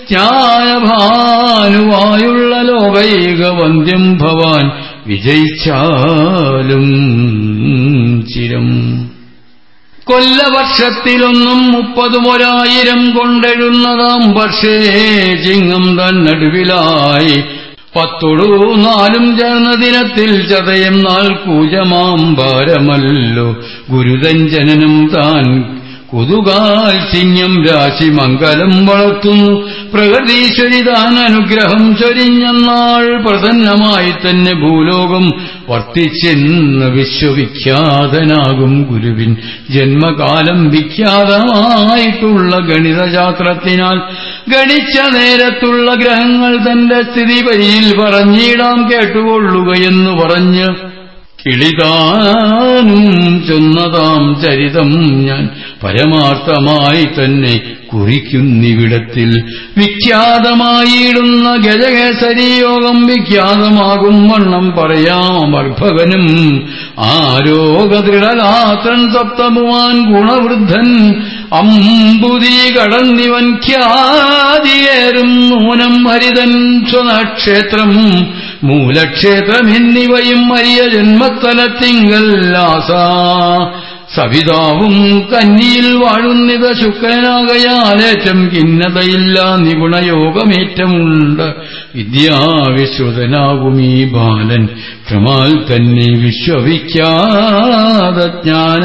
ജ്ഞാനഭാനുവായുള്ള ലോകൈക വന്ധ്യം ഭവാൻ വിജയിച്ചാലും ചിരം കൊല്ലവർഷത്തിലൊന്നും മുപ്പതുമൊരായിരം കൊണ്ടെഴുന്നതാം വർഷേ ചിങ്ങം തൻ നടുവിലായി പത്തൊടു നാലും ചേർന്ന ദിനത്തിൽ ചതയം നാൾ കൂജമാം ഭാരമല്ലോ ഗുരുതൻ ജനനം താൻ കുതുകാൽ ചിങ്ങം രാശി മംഗലം വളർത്തുന്നു പ്രകൃതീശ്വരി താൻ അനുഗ്രഹം ചൊരിഞ്ഞെന്നാൾ പ്രസന്നമായി തന്നെ ഭൂലോകം വർത്തിച്ചെന്ന് വിശ്വവിഖ്യാതനാകും ഗുരുവിൻ ജന്മകാലം വിഖ്യാതമായിട്ടുള്ള ഗണിതശാസ്ത്രത്തിനാൽ ഗണിച്ച നേരത്തുള്ള ഗ്രഹങ്ങൾ തന്റെ സ്ഥിതി വരിയിൽ പറഞ്ഞിടാം കേട്ടുകൊള്ളുകയെന്നു പറഞ്ഞ് കിളിതാനും ചൊന്നതാം ചരിതം ഞാൻ പരമാർത്ഥമായി തന്നെ കുറിക്കുന്നിവിടത്തിൽ വിഖ്യാതമായിടുന്ന ഗജകേസരി യോഗം വിഖ്യാതമാകും വണ്ണം പറയാം അർഭകനും ആരോഗദൃഢഗാത്രൻ സപ്തമുവാൻ ഗുണവൃദ്ധൻ അമ്പുതി കടന്നിവൻ ഖ്യാതിയേറും നൂനം ഹരിതൻ സ്വനക്ഷേത്രം മൂലക്ഷേത്രം എന്നിവയും അരിയ ജന്മസ്ഥലത്തിങ്കൽ ആസാ സവിതാവും കന്നിയിൽ വാഴുന്നിത ശുക്രനാകയാലേറ്റം ഖിന്നതയില്ല നിഗുണയോഗമേറ്റമുണ്ട് വിദ്യാവിശ്രുതനാകും ഈ ബാലൻ ക്രമാൽ തന്നെ വിശ്വവിഖ്യാതജ്ഞാന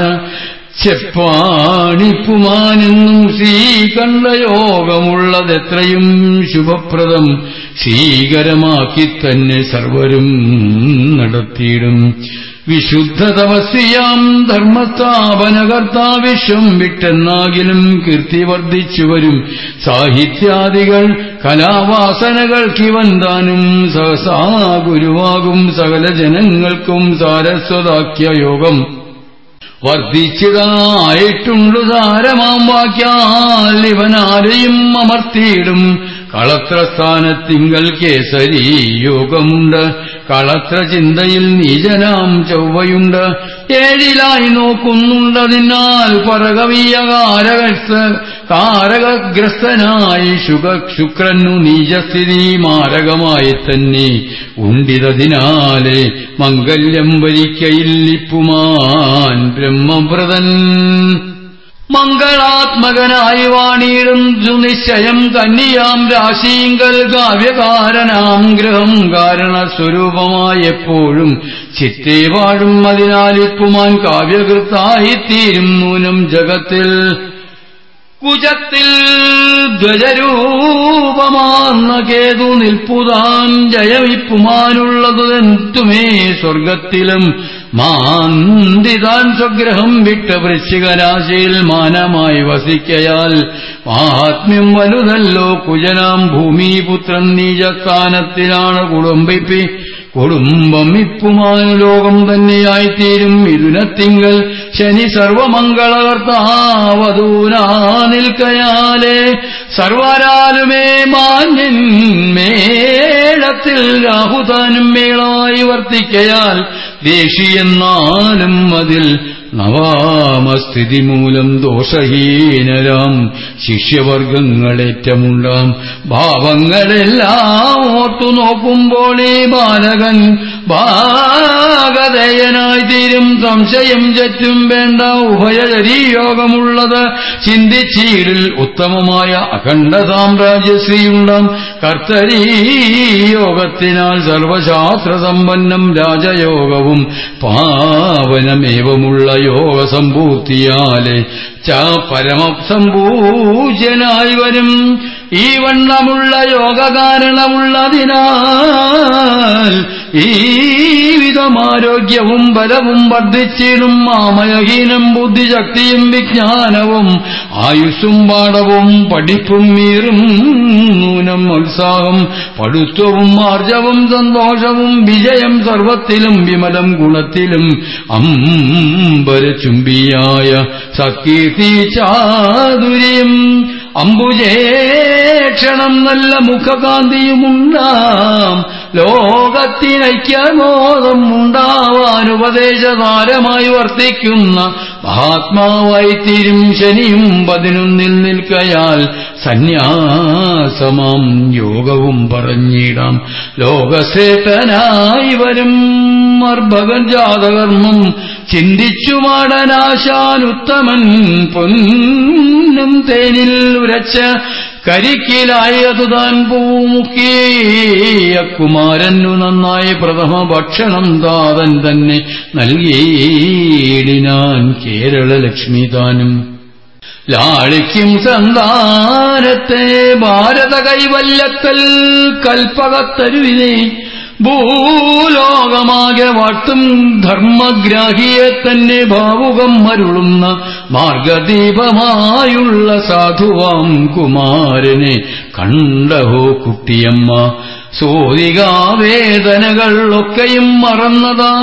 ചെപ്പാണിപ്പുമാനെന്നും ശ്രീകണ്ഠയോഗമുള്ളതെത്രയും ശുഭപ്രദം ശ്രീകരമാക്കി തന്നെ സർവരും നടത്തിയിടും വിശുദ്ധ തപസ്യാം ധർമ്മസ്ഥാപനകർത്താ വിശ്വം വിട്ടെന്നാകിലും കീർത്തി വർദ്ധിച്ചു വരും സാഹിത്യാദികൾ കലാവാസനകൾക്കിവൻ താനും സഹസാ ഗുരുവാകും സകല ജനങ്ങൾക്കും സാരസ്വതാക്യ യോഗം വർദ്ധിച്ചതായിട്ടുണ്ടു സാരമാം വാക്യാൽ ഇവനാരെയും അമർത്തിയിടും കളത്രസ്ഥാനത്തിങ്കൽ കേസരി യോഗമുണ്ട് കളത്ര ചിന്തയിൽ നീചനാം ചൊവ്വയുണ്ട് ഏഴിലായി നോക്കുന്നുണ്ടതിനാൽ പറകവീയ കാരകസ്ഥ കാരകഗ്രസ്തനായി ശുക ശുക്രനു നീചസ്ഥിതി മാരകമായി തന്നെ ഉണ്ടിതതിനാലെ മംഗല്യം വരിക്കയില്ലിപ്പുമാൻ ബ്രഹ്മവ്രതൻ മംഗളാത്മകനായി വാണിയിടും സുനിശ്ചയം കന്നിയാം രാശീങ്കൽ കാവ്യകാരനാം ഗ്രഹം കാരണസ്വരൂപമായി എപ്പോഴും ചിത്തേ വാഴും അതിനാലിപ്പുമാൻ കാവ്യകൃത്തായിത്തീരും നൂനം ജഗത്തിൽ കുജത്തിൽ ധ്വജരൂപമാർന്ന കേതു നിൽപ്പുതാൻ ജയമിപ്പുമാനുള്ളതെന്തുമേ സ്വർഗത്തിലും മാന്തിതാൻ സ്വഗ്രഹം വിട്ട വൃശ്ചികരാശിയിൽ മാനമായി വസിക്കയാൽ ആത്മ്യം വലുതല്ലോ കുജനാം ഭൂമിപുത്രൻ നീചസ്ഥാനത്തിലാണ് കുടുംബിപ്പി കുടുംബം ഇപ്പുമാൻ ലോകം തന്നെയായിത്തീരും മിഥുനത്തിങ്കൽ ശനി സർവമംഗളകർത്താവതൂനാ നിൽക്കയാലേ സർവരാലുമേ മാന്യൻ മേളത്തിൽ രാഹുതാനും മേളായി വർത്തിക്കയാൽ ദേശിയെന്നാലും അതിൽ നവാമസ്ഥിതി മൂലം ദോഷഹീനരാം ശിഷ്യവർഗങ്ങളേറ്റമുണ്ടാം ഭാവങ്ങളെല്ലാം ഓർത്തു നോക്കുമ്പോൾ ഈ ബാലകൻ ഭാഗതയനായി തീരും സംശയം ചറ്റും വേണ്ട ഉഭയചരീയോഗമുള്ളത് ചിന്തിച്ചീരിൽ ഉത്തമമായ അഖണ്ഡ സാമ്രാജ്യശ്രീയുണ്ടാം കർത്തരീയോഗത്തിനാൽ സർവശാസ്ത്ര സമ്പന്നം രാജയോഗവും പാവനമേവമുള്ള യോഗസമ്പൂർത്തിയാലെ ച പരമസമ്പൂജ്യനായി വരും ഈ വണ്ണമുള്ള യോഗ കാരണമുള്ളതിനാൽ ഈ വിധമാരോഗ്യവും ബലവും വർദ്ധിച്ചിടും മാമയഹീനം ബുദ്ധിശക്തിയും വിജ്ഞാനവും ആയുസ്സും പാഠവും പഠിപ്പും മീറും നൂനം ഉത്സാഹം പടുത്വവും ആർജവും സന്തോഷവും വിജയം സർവത്തിലും വിമലം ഗുണത്തിലും അമ്പരചുംബിയായ സക്കീർത്തി ചാതുര്യം അമ്പുജേക്ഷണം നല്ല മുഖകാന്തിയുമുണ്ടാം ലോകത്തിനൈക്യമോദം ഉണ്ടാവാൻ ഉപദേശതാരമായി വർത്തിക്കുന്ന മഹാത്മാവായി തീരും ശനിയും പതിനൊന്നിൽ നിൽക്കയാൽ സന്യാസമാം യോഗവും പറഞ്ഞിടാം ലോകശ്രേഷ്ഠനായി വരും മർഭകൻ ജാതകർമ്മം ചിന്തിച്ചു മാടനാശാനുത്തമൻ പൊന്നും തേനിൽ ഉരച്ച കരിക്കിലായതു താൻ പൂമുക്കിയ കുമാരനു നന്നായി പ്രഥമ ഭക്ഷണം താതൻ തന്നെ നൽകിയിടിനാൻ കേരള ലക്ഷ്മി താനും ലാളിക്കും സന്താനത്തെ ഭാരത കൈവല്യക്കൽ കൽപ്പകത്തരുവിനെ ഭൂലോകമാകെ വാട്ടും ധർമ്മഗ്രാഹിയെ തന്നെ ഭാവുകം മരുളുന്ന മാർഗദീപമായുള്ള സാധുവാം കുമാരനെ കണ്ടഹോ കുട്ടിയമ്മ സോതികാവേദനകൾ ഒക്കെയും മറന്നതാ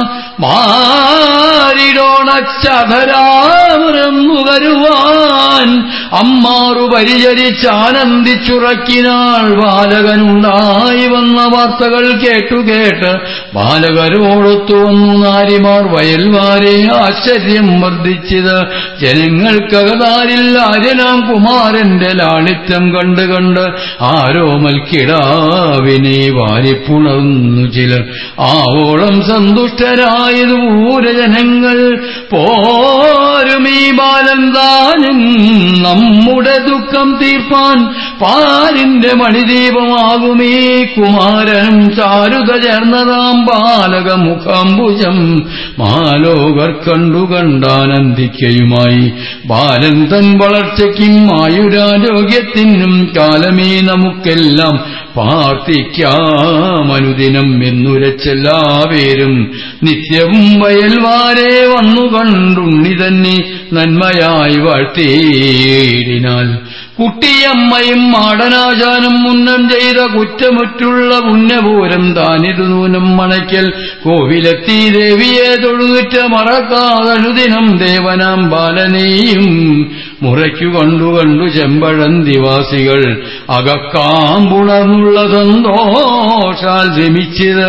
മാരിടോണച്ചധരാമരം നുകരുവാൻ അമ്മാറു പരിചരിച്ചാനന്ദിച്ചുറക്കിനാൾ ബാലകനുണ്ടായി വന്ന വാർത്തകൾ കേട്ടു കേട്ട് ബാലകരോടൊത്തു വന്നു നാരിമാർ വയൽവാരെ ആശ്ചര്യം വർദ്ധിച്ചത് ജനങ്ങൾക്കകതാരിൽ ആര്യനാം കുമാരന്റെ ലാളിത്യം കണ്ട് കണ്ട് ആരോമൽക്കിടാവിനെ വാരിപ്പുണർന്നു ചിലർ ആവോളം സന്തുഷ്ടരായത് പൂരജനങ്ങൾ പോരുമീ ബാലൻ താനും നമ്മുടെ ദുഃഖം തീർപ്പാൻ പാലിന്റെ മണിദീപമാകുമീ കുമാരനും ചാരുത ചേർന്നതാം ബാലകമുഖാംബുജം മാലോകർ കണ്ടു കണ്ടാനന്ദിക്കയുമായി ബാലൻ തൻ വളർച്ചയ്ക്കും ആയുരാരോഗ്യത്തിനും കാലമേ നമുക്കെല്ലാം പാർത്തിക്കാമനുദിനം എന്നുരച്ചെല്ലാവരും നിത്യവും വയൽവാരെ വന്നു കണ്ടുണ്ണി തന്നെ നന്മയായി വാഴ്ത്തിയിടിനാൽ കുട്ടിയമ്മയും മാടനാചാരം മുന്നം ചെയ്ത കുറ്റമുറ്റുള്ള പുണ്യപൂരം താനിതു നൂനം മണയ്ക്കൽ കോവിലെത്തി ദേവിയെ തൊഴുതിറ്റ മറക്കാതനുദിനം ദേവനാം ബാലനെയും മുറയ്ക്കു കണ്ടു കണ്ടു ചെമ്പഴൻ ദിവാസികൾ അകക്കാമ്പുണർന്നുള്ള സന്തോഷാൽ രമിച്ചത്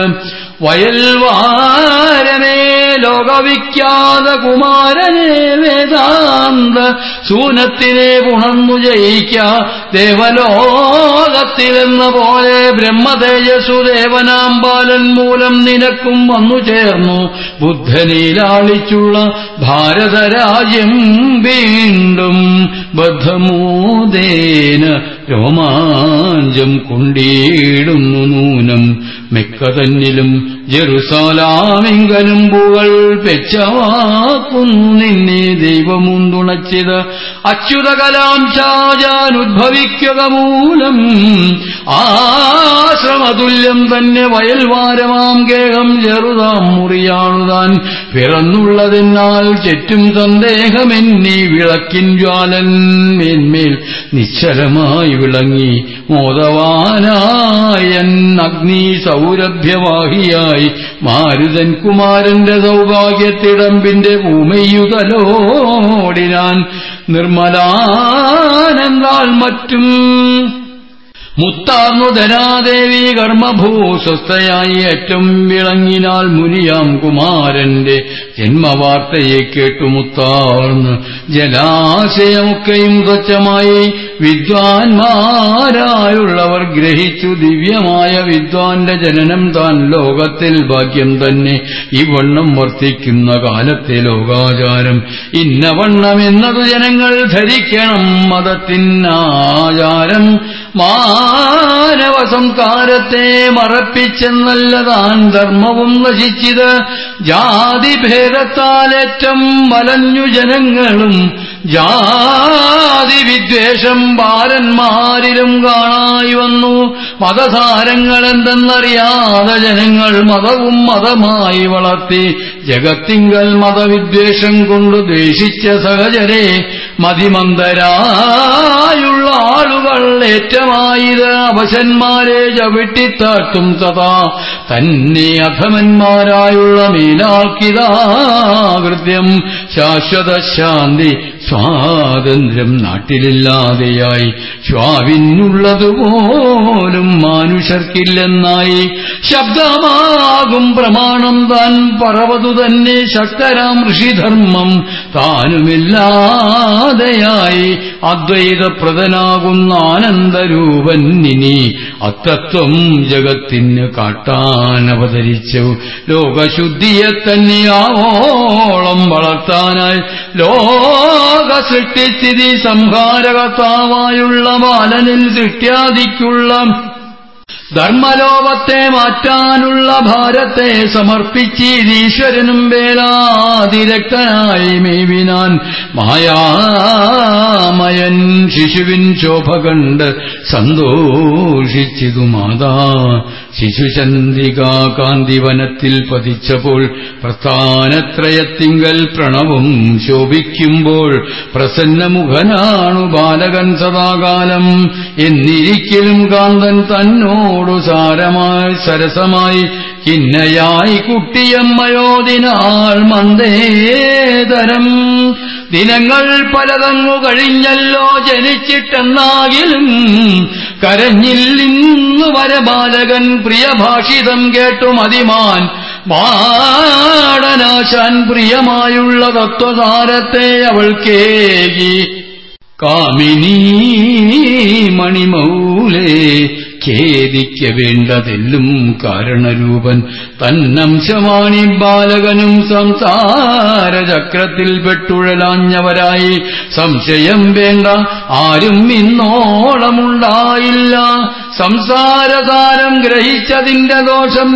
വയൽവാരനെ ലോകവിഖ്യാത കുമാരനെ വേദാന്ത സൂനത്തിനെ പുണർന്നു ജയിക്ക ദേവലോകത്തിലെന്ന പോലെ ബ്രഹ്മതേജസ്സു ദേവനാം ബാലൻ മൂലം നിനക്കും വന്നു ചേർന്നു ബുദ്ധനിലാളിച്ചുള്ള ഭാരതരാജ്യം വീണ്ടും ബദ്ധമൂദേന രോമാഞ്ചം കൊണ്ടിടുന്നു നൂനം മിക്ക തന്നിലും ജെറുസാലാമിങ്കനും പൂകൾ പെച്ചവാക്കുന്നു നിന്നെ ദൈവമും തുണച്ചിത് അച്യുതകലാം ചാജാൻ ഉദ്ഭവിക്കുക മൂലം ആശ്രമതുല്യം തന്നെ വയൽവാരമാം ഗേഹം ചെറുതാം മുറിയാണുതാൻ പിറന്നുള്ളതിനാൽ ചുറ്റും സന്ദേഹമെന്നീ വിളക്കിൻ ജ്വാലൻ മേന്മേൽ നിശ്ചലമായി വിളങ്ങി മോദവാനായൻ അഗ്നി സൗരഭ്യവാഹിയായി മാരുതൻ കുമാരന്റെ സൗഭാഗ്യത്തിടമ്പിന്റെ ഭൂമയുതലോടിനാൻ നിർമ്മലാനന്ദാൽ മറ്റും മുത്താർന്നു ധരാദേവി കർമ്മഭൂസ്വസ്ഥയായി ഏറ്റവും വിളങ്ങിനാൽ മുനിയാം കുമാരന്റെ ജന്മവാർത്തയെ കേട്ടു മുത്താർന്ന് ജലാശയമൊക്കെയും സ്വച്ഛമായി വിദ്വാൻമാരായുള്ളവർ ഗ്രഹിച്ചു ദിവ്യമായ വിദ്വാന്റെ ജനനം താൻ ലോകത്തിൽ ഭാഗ്യം തന്നെ ഇവണ്ണം വർത്തിക്കുന്ന കാലത്തെ ലോകാചാരം ഇന്നവണ്ണം എന്നത് ജനങ്ങൾ ധരിക്കണം മതത്തിനാചാരം മാനവ സംസ്കാരത്തെ മറപ്പിച്ചെന്നല്ലതാൻ ധർമ്മവും നശിച്ചിത് ജാതിഭേദത്താലേറ്റം വലഞ്ഞു ജനങ്ങളും ജാതി വിദ്വേഷം ബാലന്മാരിലും കാണായി വന്നു മതസാരങ്ങൾ എന്തെന്നറിയാതെ ജനങ്ങൾ മതവും മതമായി വളർത്തി ജഗത്തിങ്കൽ മതവിദ്വേഷം കൊണ്ട് ദ്വേഷിച്ച സഹജരെ മതിമന്ദരായുള്ള ആളുകൾ ഏറ്റമായത് അവശന്മാരെ ചവിട്ടിത്താഴ്ത്തും സദാ തന്നെ അധമന്മാരായുള്ള മീനാൾക്കിതാകൃത്യം ശാശ്വത ശാന്തി സ്വാതന്ത്ര്യം നാട്ടിലില്ലാതെയായി ശ്വാവിനുള്ളതുപോലും മാനുഷർക്കില്ലെന്നായി ശബ്ദമാകും പ്രമാണം താൻ പറവതു തന്നെ ശക്തരാം ഋഷിധർമ്മം താനുമില്ലാതെയായി അദ്വൈതപ്രദനാകുന്ന ആനന്ദരൂപൻ ഇനി അത്തത്വം ജഗത്തിന് കാട്ടാൻ അവതരിച്ചു ലോകശുദ്ധിയെ തന്നെയാവോളം വളർത്താനായി ലോക സൃഷ്ടിസ്ഥിതി സംഹാരകർത്താവായുള്ള ബാലനിൽ സൃഷ്ട്യാദിക്കുള്ള ധർമ്മലോകത്തെ മാറ്റാനുള്ള ഭാരത്തെ സമർപ്പിച്ചീരീശ്വരനും വേലാതിരക്തനായി മേവിനാൻ മായാമയൻ ശിശുവിൻ ശോഭ കണ്ട് സന്തോഷിച്ചിതു മാതാ ശിശുചന്ദ്രികാ കാന്തിവനത്തിൽ പതിച്ചപ്പോൾ പ്രസ്ഥാനത്രയത്തിങ്കൽ പ്രണവും ശോഭിക്കുമ്പോൾ പ്രസന്നമുഖനാണു ബാലകൻ സദാകാലം എന്നിരിക്കലും കാന്തൻ തന്നോടു സാരമായി സരസമായി കിന്നയായി കുട്ടിയമ്മയോതിനാൾ മന്ദേതരം ദിനങ്ങൾ പലതങ്ങു കഴിഞ്ഞല്ലോ ജനിച്ചിട്ടെന്നാകിലും കരഞ്ഞില്ലിന്നു വരെ ബാലകൻ പ്രിയഭാഷിതം കേട്ടു മതിമാൻ മാടനാശാൻ പ്രിയമായുള്ള തത്വസാരത്തെ അവൾക്കേകി കാമിനി മണിമൗലേ ഖേദിക്ക വേണ്ടതെല്ലും കാരണരൂപൻ തന്നംശമാണി ബാലകനും സംസാര ചക്രത്തിൽ പെട്ടുഴലാഞ്ഞവരായി സംശയം വേണ്ട ആരും ഇന്നോളമുണ്ടായില്ല സംസാരസാരം ഗ്രഹിച്ചതിന്റെ ദോഷം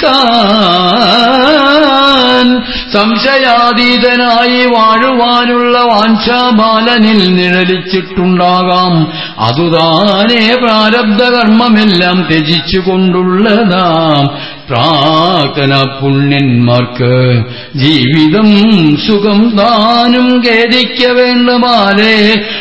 നീക്കാൻ സംശയാതീതനായി വാഴുവാനുള്ള വാഞ്ചാബാലനിൽ നിഴലിച്ചിട്ടുണ്ടാകാം അതുതാനേ പ്രാരബ്ധ കർമ്മമെല്ലാം ത്യജിച്ചുകൊണ്ടുള്ളതാം പ്രാർത്ഥന പുണ്യന്മാർക്ക് ജീവിതം സുഖം താനും ഖേദിക്ക വേണ്ട മാലേ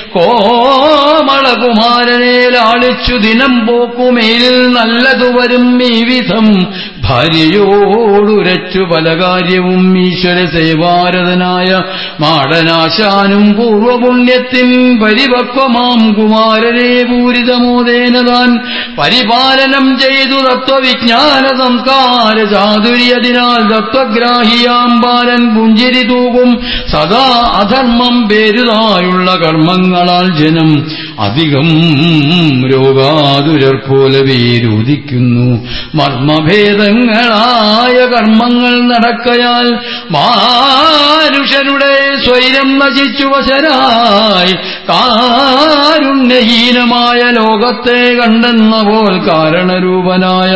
കോമളകുമാരനെ ലാളിച്ചു ദിനം പോക്കുമേലിൽ നല്ലതു വരും ഈ വിധം ഭാര്യയോടുരച്ചു പല കാര്യവും ഈശ്വര സേവാരതനായ മാടനാശാനും പൂർവപുണ്യത്തിൻ പരിപക്വമാം കുമാരനെ പൂരിതമോദേന താൻ പരിപാലനം ചെയ്തു തത്വവിജ്ഞാന സംസ്കാര ചാതുര്യതിനാൽ തത്വഗ്രാഹിയാം ബാലൻ പുഞ്ചിരി തൂകും സദാ അധർമ്മം പേരുതായുള്ള കർമ്മങ്ങളാൽ ജനം അധികം രോഗാതുരർ പോലെ വേരുദിക്കുന്നു മർമ്മഭേദങ്ങളായ കർമ്മങ്ങൾ നടക്കയാൽ മാനുഷരുടെ സ്വൈരം നശിച്ചു വശരായി കാരുണ്യഹീനമായ ലോകത്തെ കണ്ടെന്ന പോൽ കാരണരൂപനായ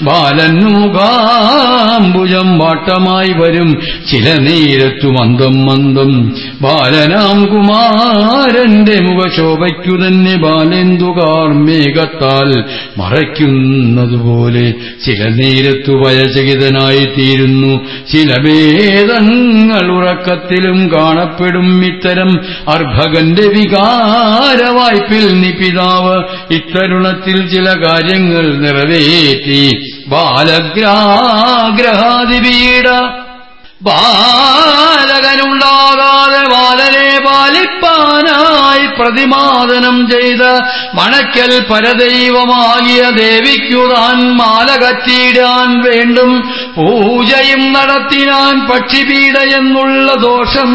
ബാലനുകാംബുജം വാട്ടമായി വരും ചില നേരത്തു മന്ദം മന്ദം ബാലനാം കുമാരന്റെ മുഖശോഭയ്ക്കു തന്നെ ബാലേന്ദുകാർ മേഘത്താൽ മറയ്ക്കുന്നതുപോലെ ചില നേരത്തു വയചകിതനായി തീരുന്നു ചില ഭേദങ്ങൾ ഉറക്കത്തിലും കാണപ്പെടും ഇത്തരം അർഭകന്റെ വികാരവായ്പിൽ നിപിതാവ് ഇത്തരുണത്തിൽ ചില കാര്യങ്ങൾ നിറവേറ്റി ബാലഗ്രാഗ്രഹാദിപീഡ ബാലകനുണ്ടാകാതെ ബാലനെ പാലിപ്പാനായി പ്രതിമാദനം ചെയ്ത് മണക്കൽ പരദൈവമാകിയ ദേവിക്കു താൻ മാല കറ്റിയിടാൻ വേണ്ടും പൂജയും നടത്തിനാൻ പക്ഷിപീഡ എന്നുള്ള ദോഷം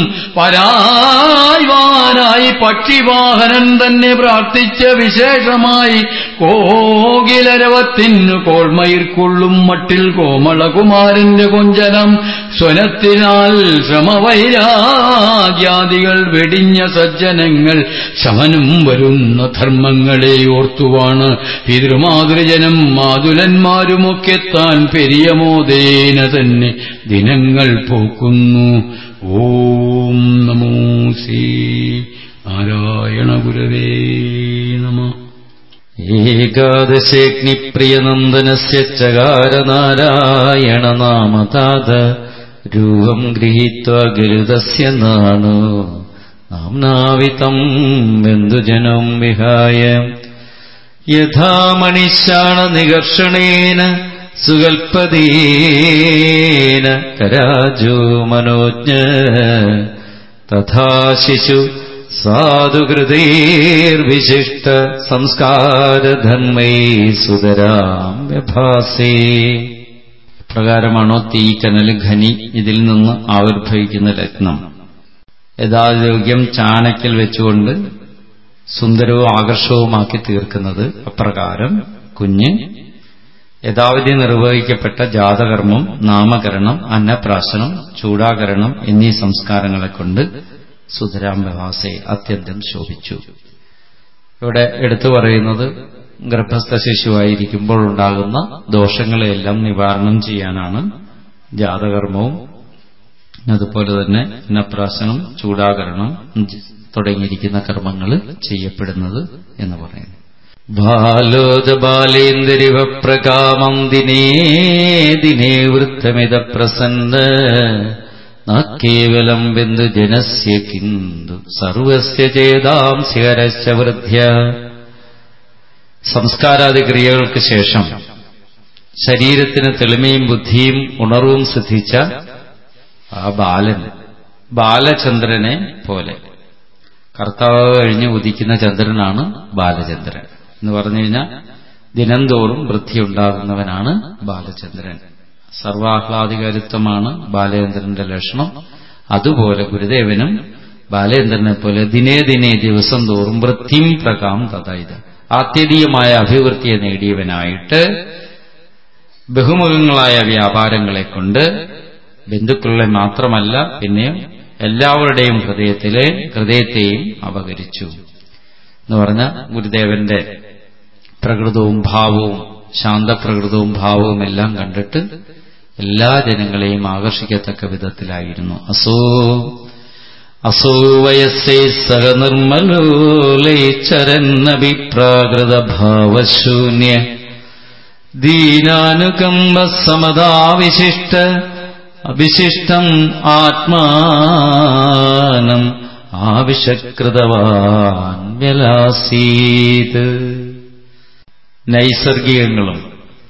പരായ്വാനായി പക്ഷിവാഹനൻ തന്നെ പ്രാർത്ഥിച്ച വിശേഷമായി കോകിലരവത്തിനു കോൾമയിർക്കൊള്ളും മട്ടിൽ കോമളകുമാരന്റെ കൊഞ്ചനം സ്വനത്തിനാൽ ശ്രമവൈരാഗ്യാദികൾ വെടിഞ്ഞ സജ്ജനങ്ങൾ ശമനം വരുന്ന ധർമ്മങ്ങളെ ഓർത്തുവാണ് പിതൃമാതൃജനം മാതുലന്മാരുമൊക്കെ താൻ പെരിയമോ വിനോദേന തന്നെ ദിനങ്ങൾ പോക്കുന്നു ഓം നമോ ശ്രീ നാരായണ ഗുരവേ നമ ഏകാദശേഗ്നിപ്രിയനന്ദനസ്യ ചകാരനാരായണ നാമതാത രൂപം ഗൃഹീത്വ ഗരുദസ്യ നാണോ നാംനാവിതം ബന്ധുജനം വിഹായ യഥാ മണിശാണ നികർഷണേന സുകൽപതേന കരാജോ മനോജ്ഞ തഥാ ശിശു സാധുകൃതേർവിശിഷ്ട സംസ്കാരധർമ്മൈ സുതരാം വ്യഭാസേ പ്രകാരമാണോ തീ കനൽ ഖനി ഇതിൽ നിന്ന് ആവിർഭവിക്കുന്ന രത്നം യഥായോഗ്യം ചാണക്കിൽ വെച്ചുകൊണ്ട് സുന്ദരവും ആകർഷവുമാക്കി തീർക്കുന്നത് അപ്രകാരം കുഞ്ഞ് യഥാവധി നിർവഹിക്കപ്പെട്ട ജാതകർമ്മം നാമകരണം അന്നപ്രാശനം ചൂടാകരണം എന്നീ സംസ്കാരങ്ങളെ കൊണ്ട് സുധരാം വ്യവാസെ അത്യന്തം ശോഭിച്ചു ഇവിടെ എടുത്തു പറയുന്നത് ഗർഭസ്ഥ ശിശുവായിരിക്കുമ്പോൾ ഉണ്ടാകുന്ന ദോഷങ്ങളെയെല്ലാം നിവാരണം ചെയ്യാനാണ് ജാതകർമ്മവും അതുപോലെ തന്നെ അന്നപ്രാശനം ചൂടാകരണം തുടങ്ങിയിരിക്കുന്ന കർമ്മങ്ങൾ ചെയ്യപ്പെടുന്നത് എന്ന് പറയുന്നു ബാലോദ ബാലേന്ദ്രിവ പ്രകാമം ദിനേ ദിനേ വൃദ്ധമിത പ്രസന്ന ന കേവലം ബന്ധുജനസ്യ കിന്തു സർവസ്യ ചേതാംസി ഹരശ്ച വൃദ്ധ്യ സംസ്കാരാദി ക്രിയകൾക്ക് ശേഷം ശരീരത്തിന് തെളിമയും ബുദ്ധിയും ഉണർവും സിദ്ധിച്ച ആ ബാലൻ ബാലചന്ദ്രനെ പോലെ കർത്താവ് കഴിഞ്ഞ് ഉദിക്കുന്ന ചന്ദ്രനാണ് ബാലചന്ദ്രൻ എന്ന് പറഞ്ഞു കഴിഞ്ഞാൽ ദിനംതോറും വൃദ്ധിയുണ്ടാകുന്നവനാണ് ബാലചന്ദ്രൻ സർവാഹ്ലാദികാരിത്വമാണ് ബാലചന്ദ്രന്റെ ലക്ഷണം അതുപോലെ ഗുരുദേവനും ബാലേന്ദ്രനെ പോലെ ദിനേ ദിനേ ദിവസം തോറും വൃദ്ധിം പ്രകാം തഥായത് ആത്യന്തികമായ അഭിവൃദ്ധിയെ നേടിയവനായിട്ട് ബഹുമുഖങ്ങളായ വ്യാപാരങ്ങളെ കൊണ്ട് ബന്ധുക്കളെ മാത്രമല്ല പിന്നെ എല്ലാവരുടെയും ഹൃദയത്തിലെ ഹൃദയത്തെയും അപകരിച്ചു എന്ന് പറഞ്ഞ ഗുരുദേവന്റെ പ്രകൃതവും ഭാവവും ശാന്തപ്രകൃതവും ഭാവവും എല്ലാം കണ്ടിട്ട് എല്ലാ ജനങ്ങളെയും ആകർഷിക്കത്തക്ക വിധത്തിലായിരുന്നു അസോ അസോ വയസ്സേ സഹ നിർമ്മലോലൈച്ചരന്നഭിപ്രാകൃത ഭാവശൂന്യ ദീനാനുകമ്പ സമതാവിശിഷ്ട അവിശിഷ്ടം ആത്മാനം ആവിഷകൃതവാൻ വ്യലാസീത് നൈസർഗികങ്ങളും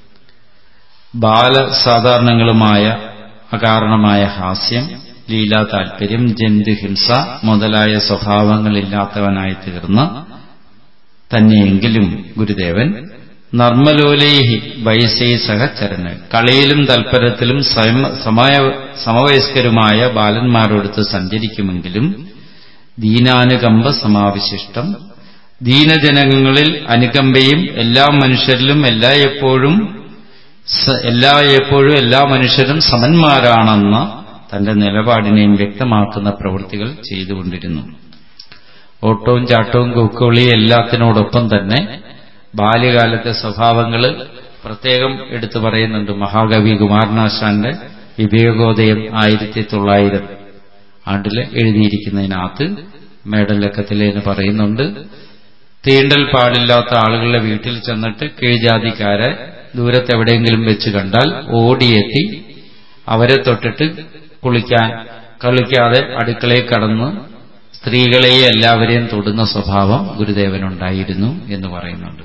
ബാലസാധാരണങ്ങളുമായ അകാരണമായ ഹാസ്യം ലീലാ താൽപര്യം ജന്തുഹിംസ മുതലായ സ്വഭാവങ്ങളില്ലാത്തവനായി തീർന്ന തന്നെയെങ്കിലും ഗുരുദേവൻ നർമ്മലോലേഹി വയസ്സേ സഹചരന് കളിയിലും തൽപരത്തിലും സമയ സമവയസ്കരുമായ ബാലന്മാരോടത്ത് സഞ്ചരിക്കുമെങ്കിലും ദീനാനുകമ്പ സമാവിശിഷ്ടം ദീനജനങ്ങളിൽ അനുകമ്പയും എല്ലാ മനുഷ്യരിലും എല്ലാ എപ്പോഴും എല്ലാ എപ്പോഴും എല്ലാ മനുഷ്യരും സമന്മാരാണെന്ന തന്റെ നിലപാടിനെയും വ്യക്തമാക്കുന്ന പ്രവൃത്തികൾ ചെയ്തുകൊണ്ടിരുന്നു ഓട്ടവും ചാട്ടവും കൊക്കുളിയും എല്ലാത്തിനോടൊപ്പം തന്നെ ബാല്യകാലത്തെ സ്വഭാവങ്ങൾ പ്രത്യേകം എടുത്തു പറയുന്നുണ്ട് മഹാകവി കുമാരനാശാന്റെ വിവേകോദയം ആയിരത്തി തൊള്ളായിരം ആണ്ടിൽ എഴുതിയിരിക്കുന്നതിനകത്ത് മേടലക്കത്തിലെന്ന് പറയുന്നുണ്ട് തീണ്ടൽ പാടില്ലാത്ത ആളുകളുടെ വീട്ടിൽ ചെന്നിട്ട് കീഴ്ജാതിക്കാരെ ദൂരത്തെവിടെയെങ്കിലും വെച്ച് കണ്ടാൽ ഓടിയെത്തി അവരെ തൊട്ടിട്ട് കുളിക്കാൻ കളിക്കാതെ അടുക്കളയിൽ കടന്ന് സ്ത്രീകളെയും എല്ലാവരെയും തൊടുന്ന സ്വഭാവം ഗുരുദേവനുണ്ടായിരുന്നു എന്ന് പറയുന്നുണ്ട്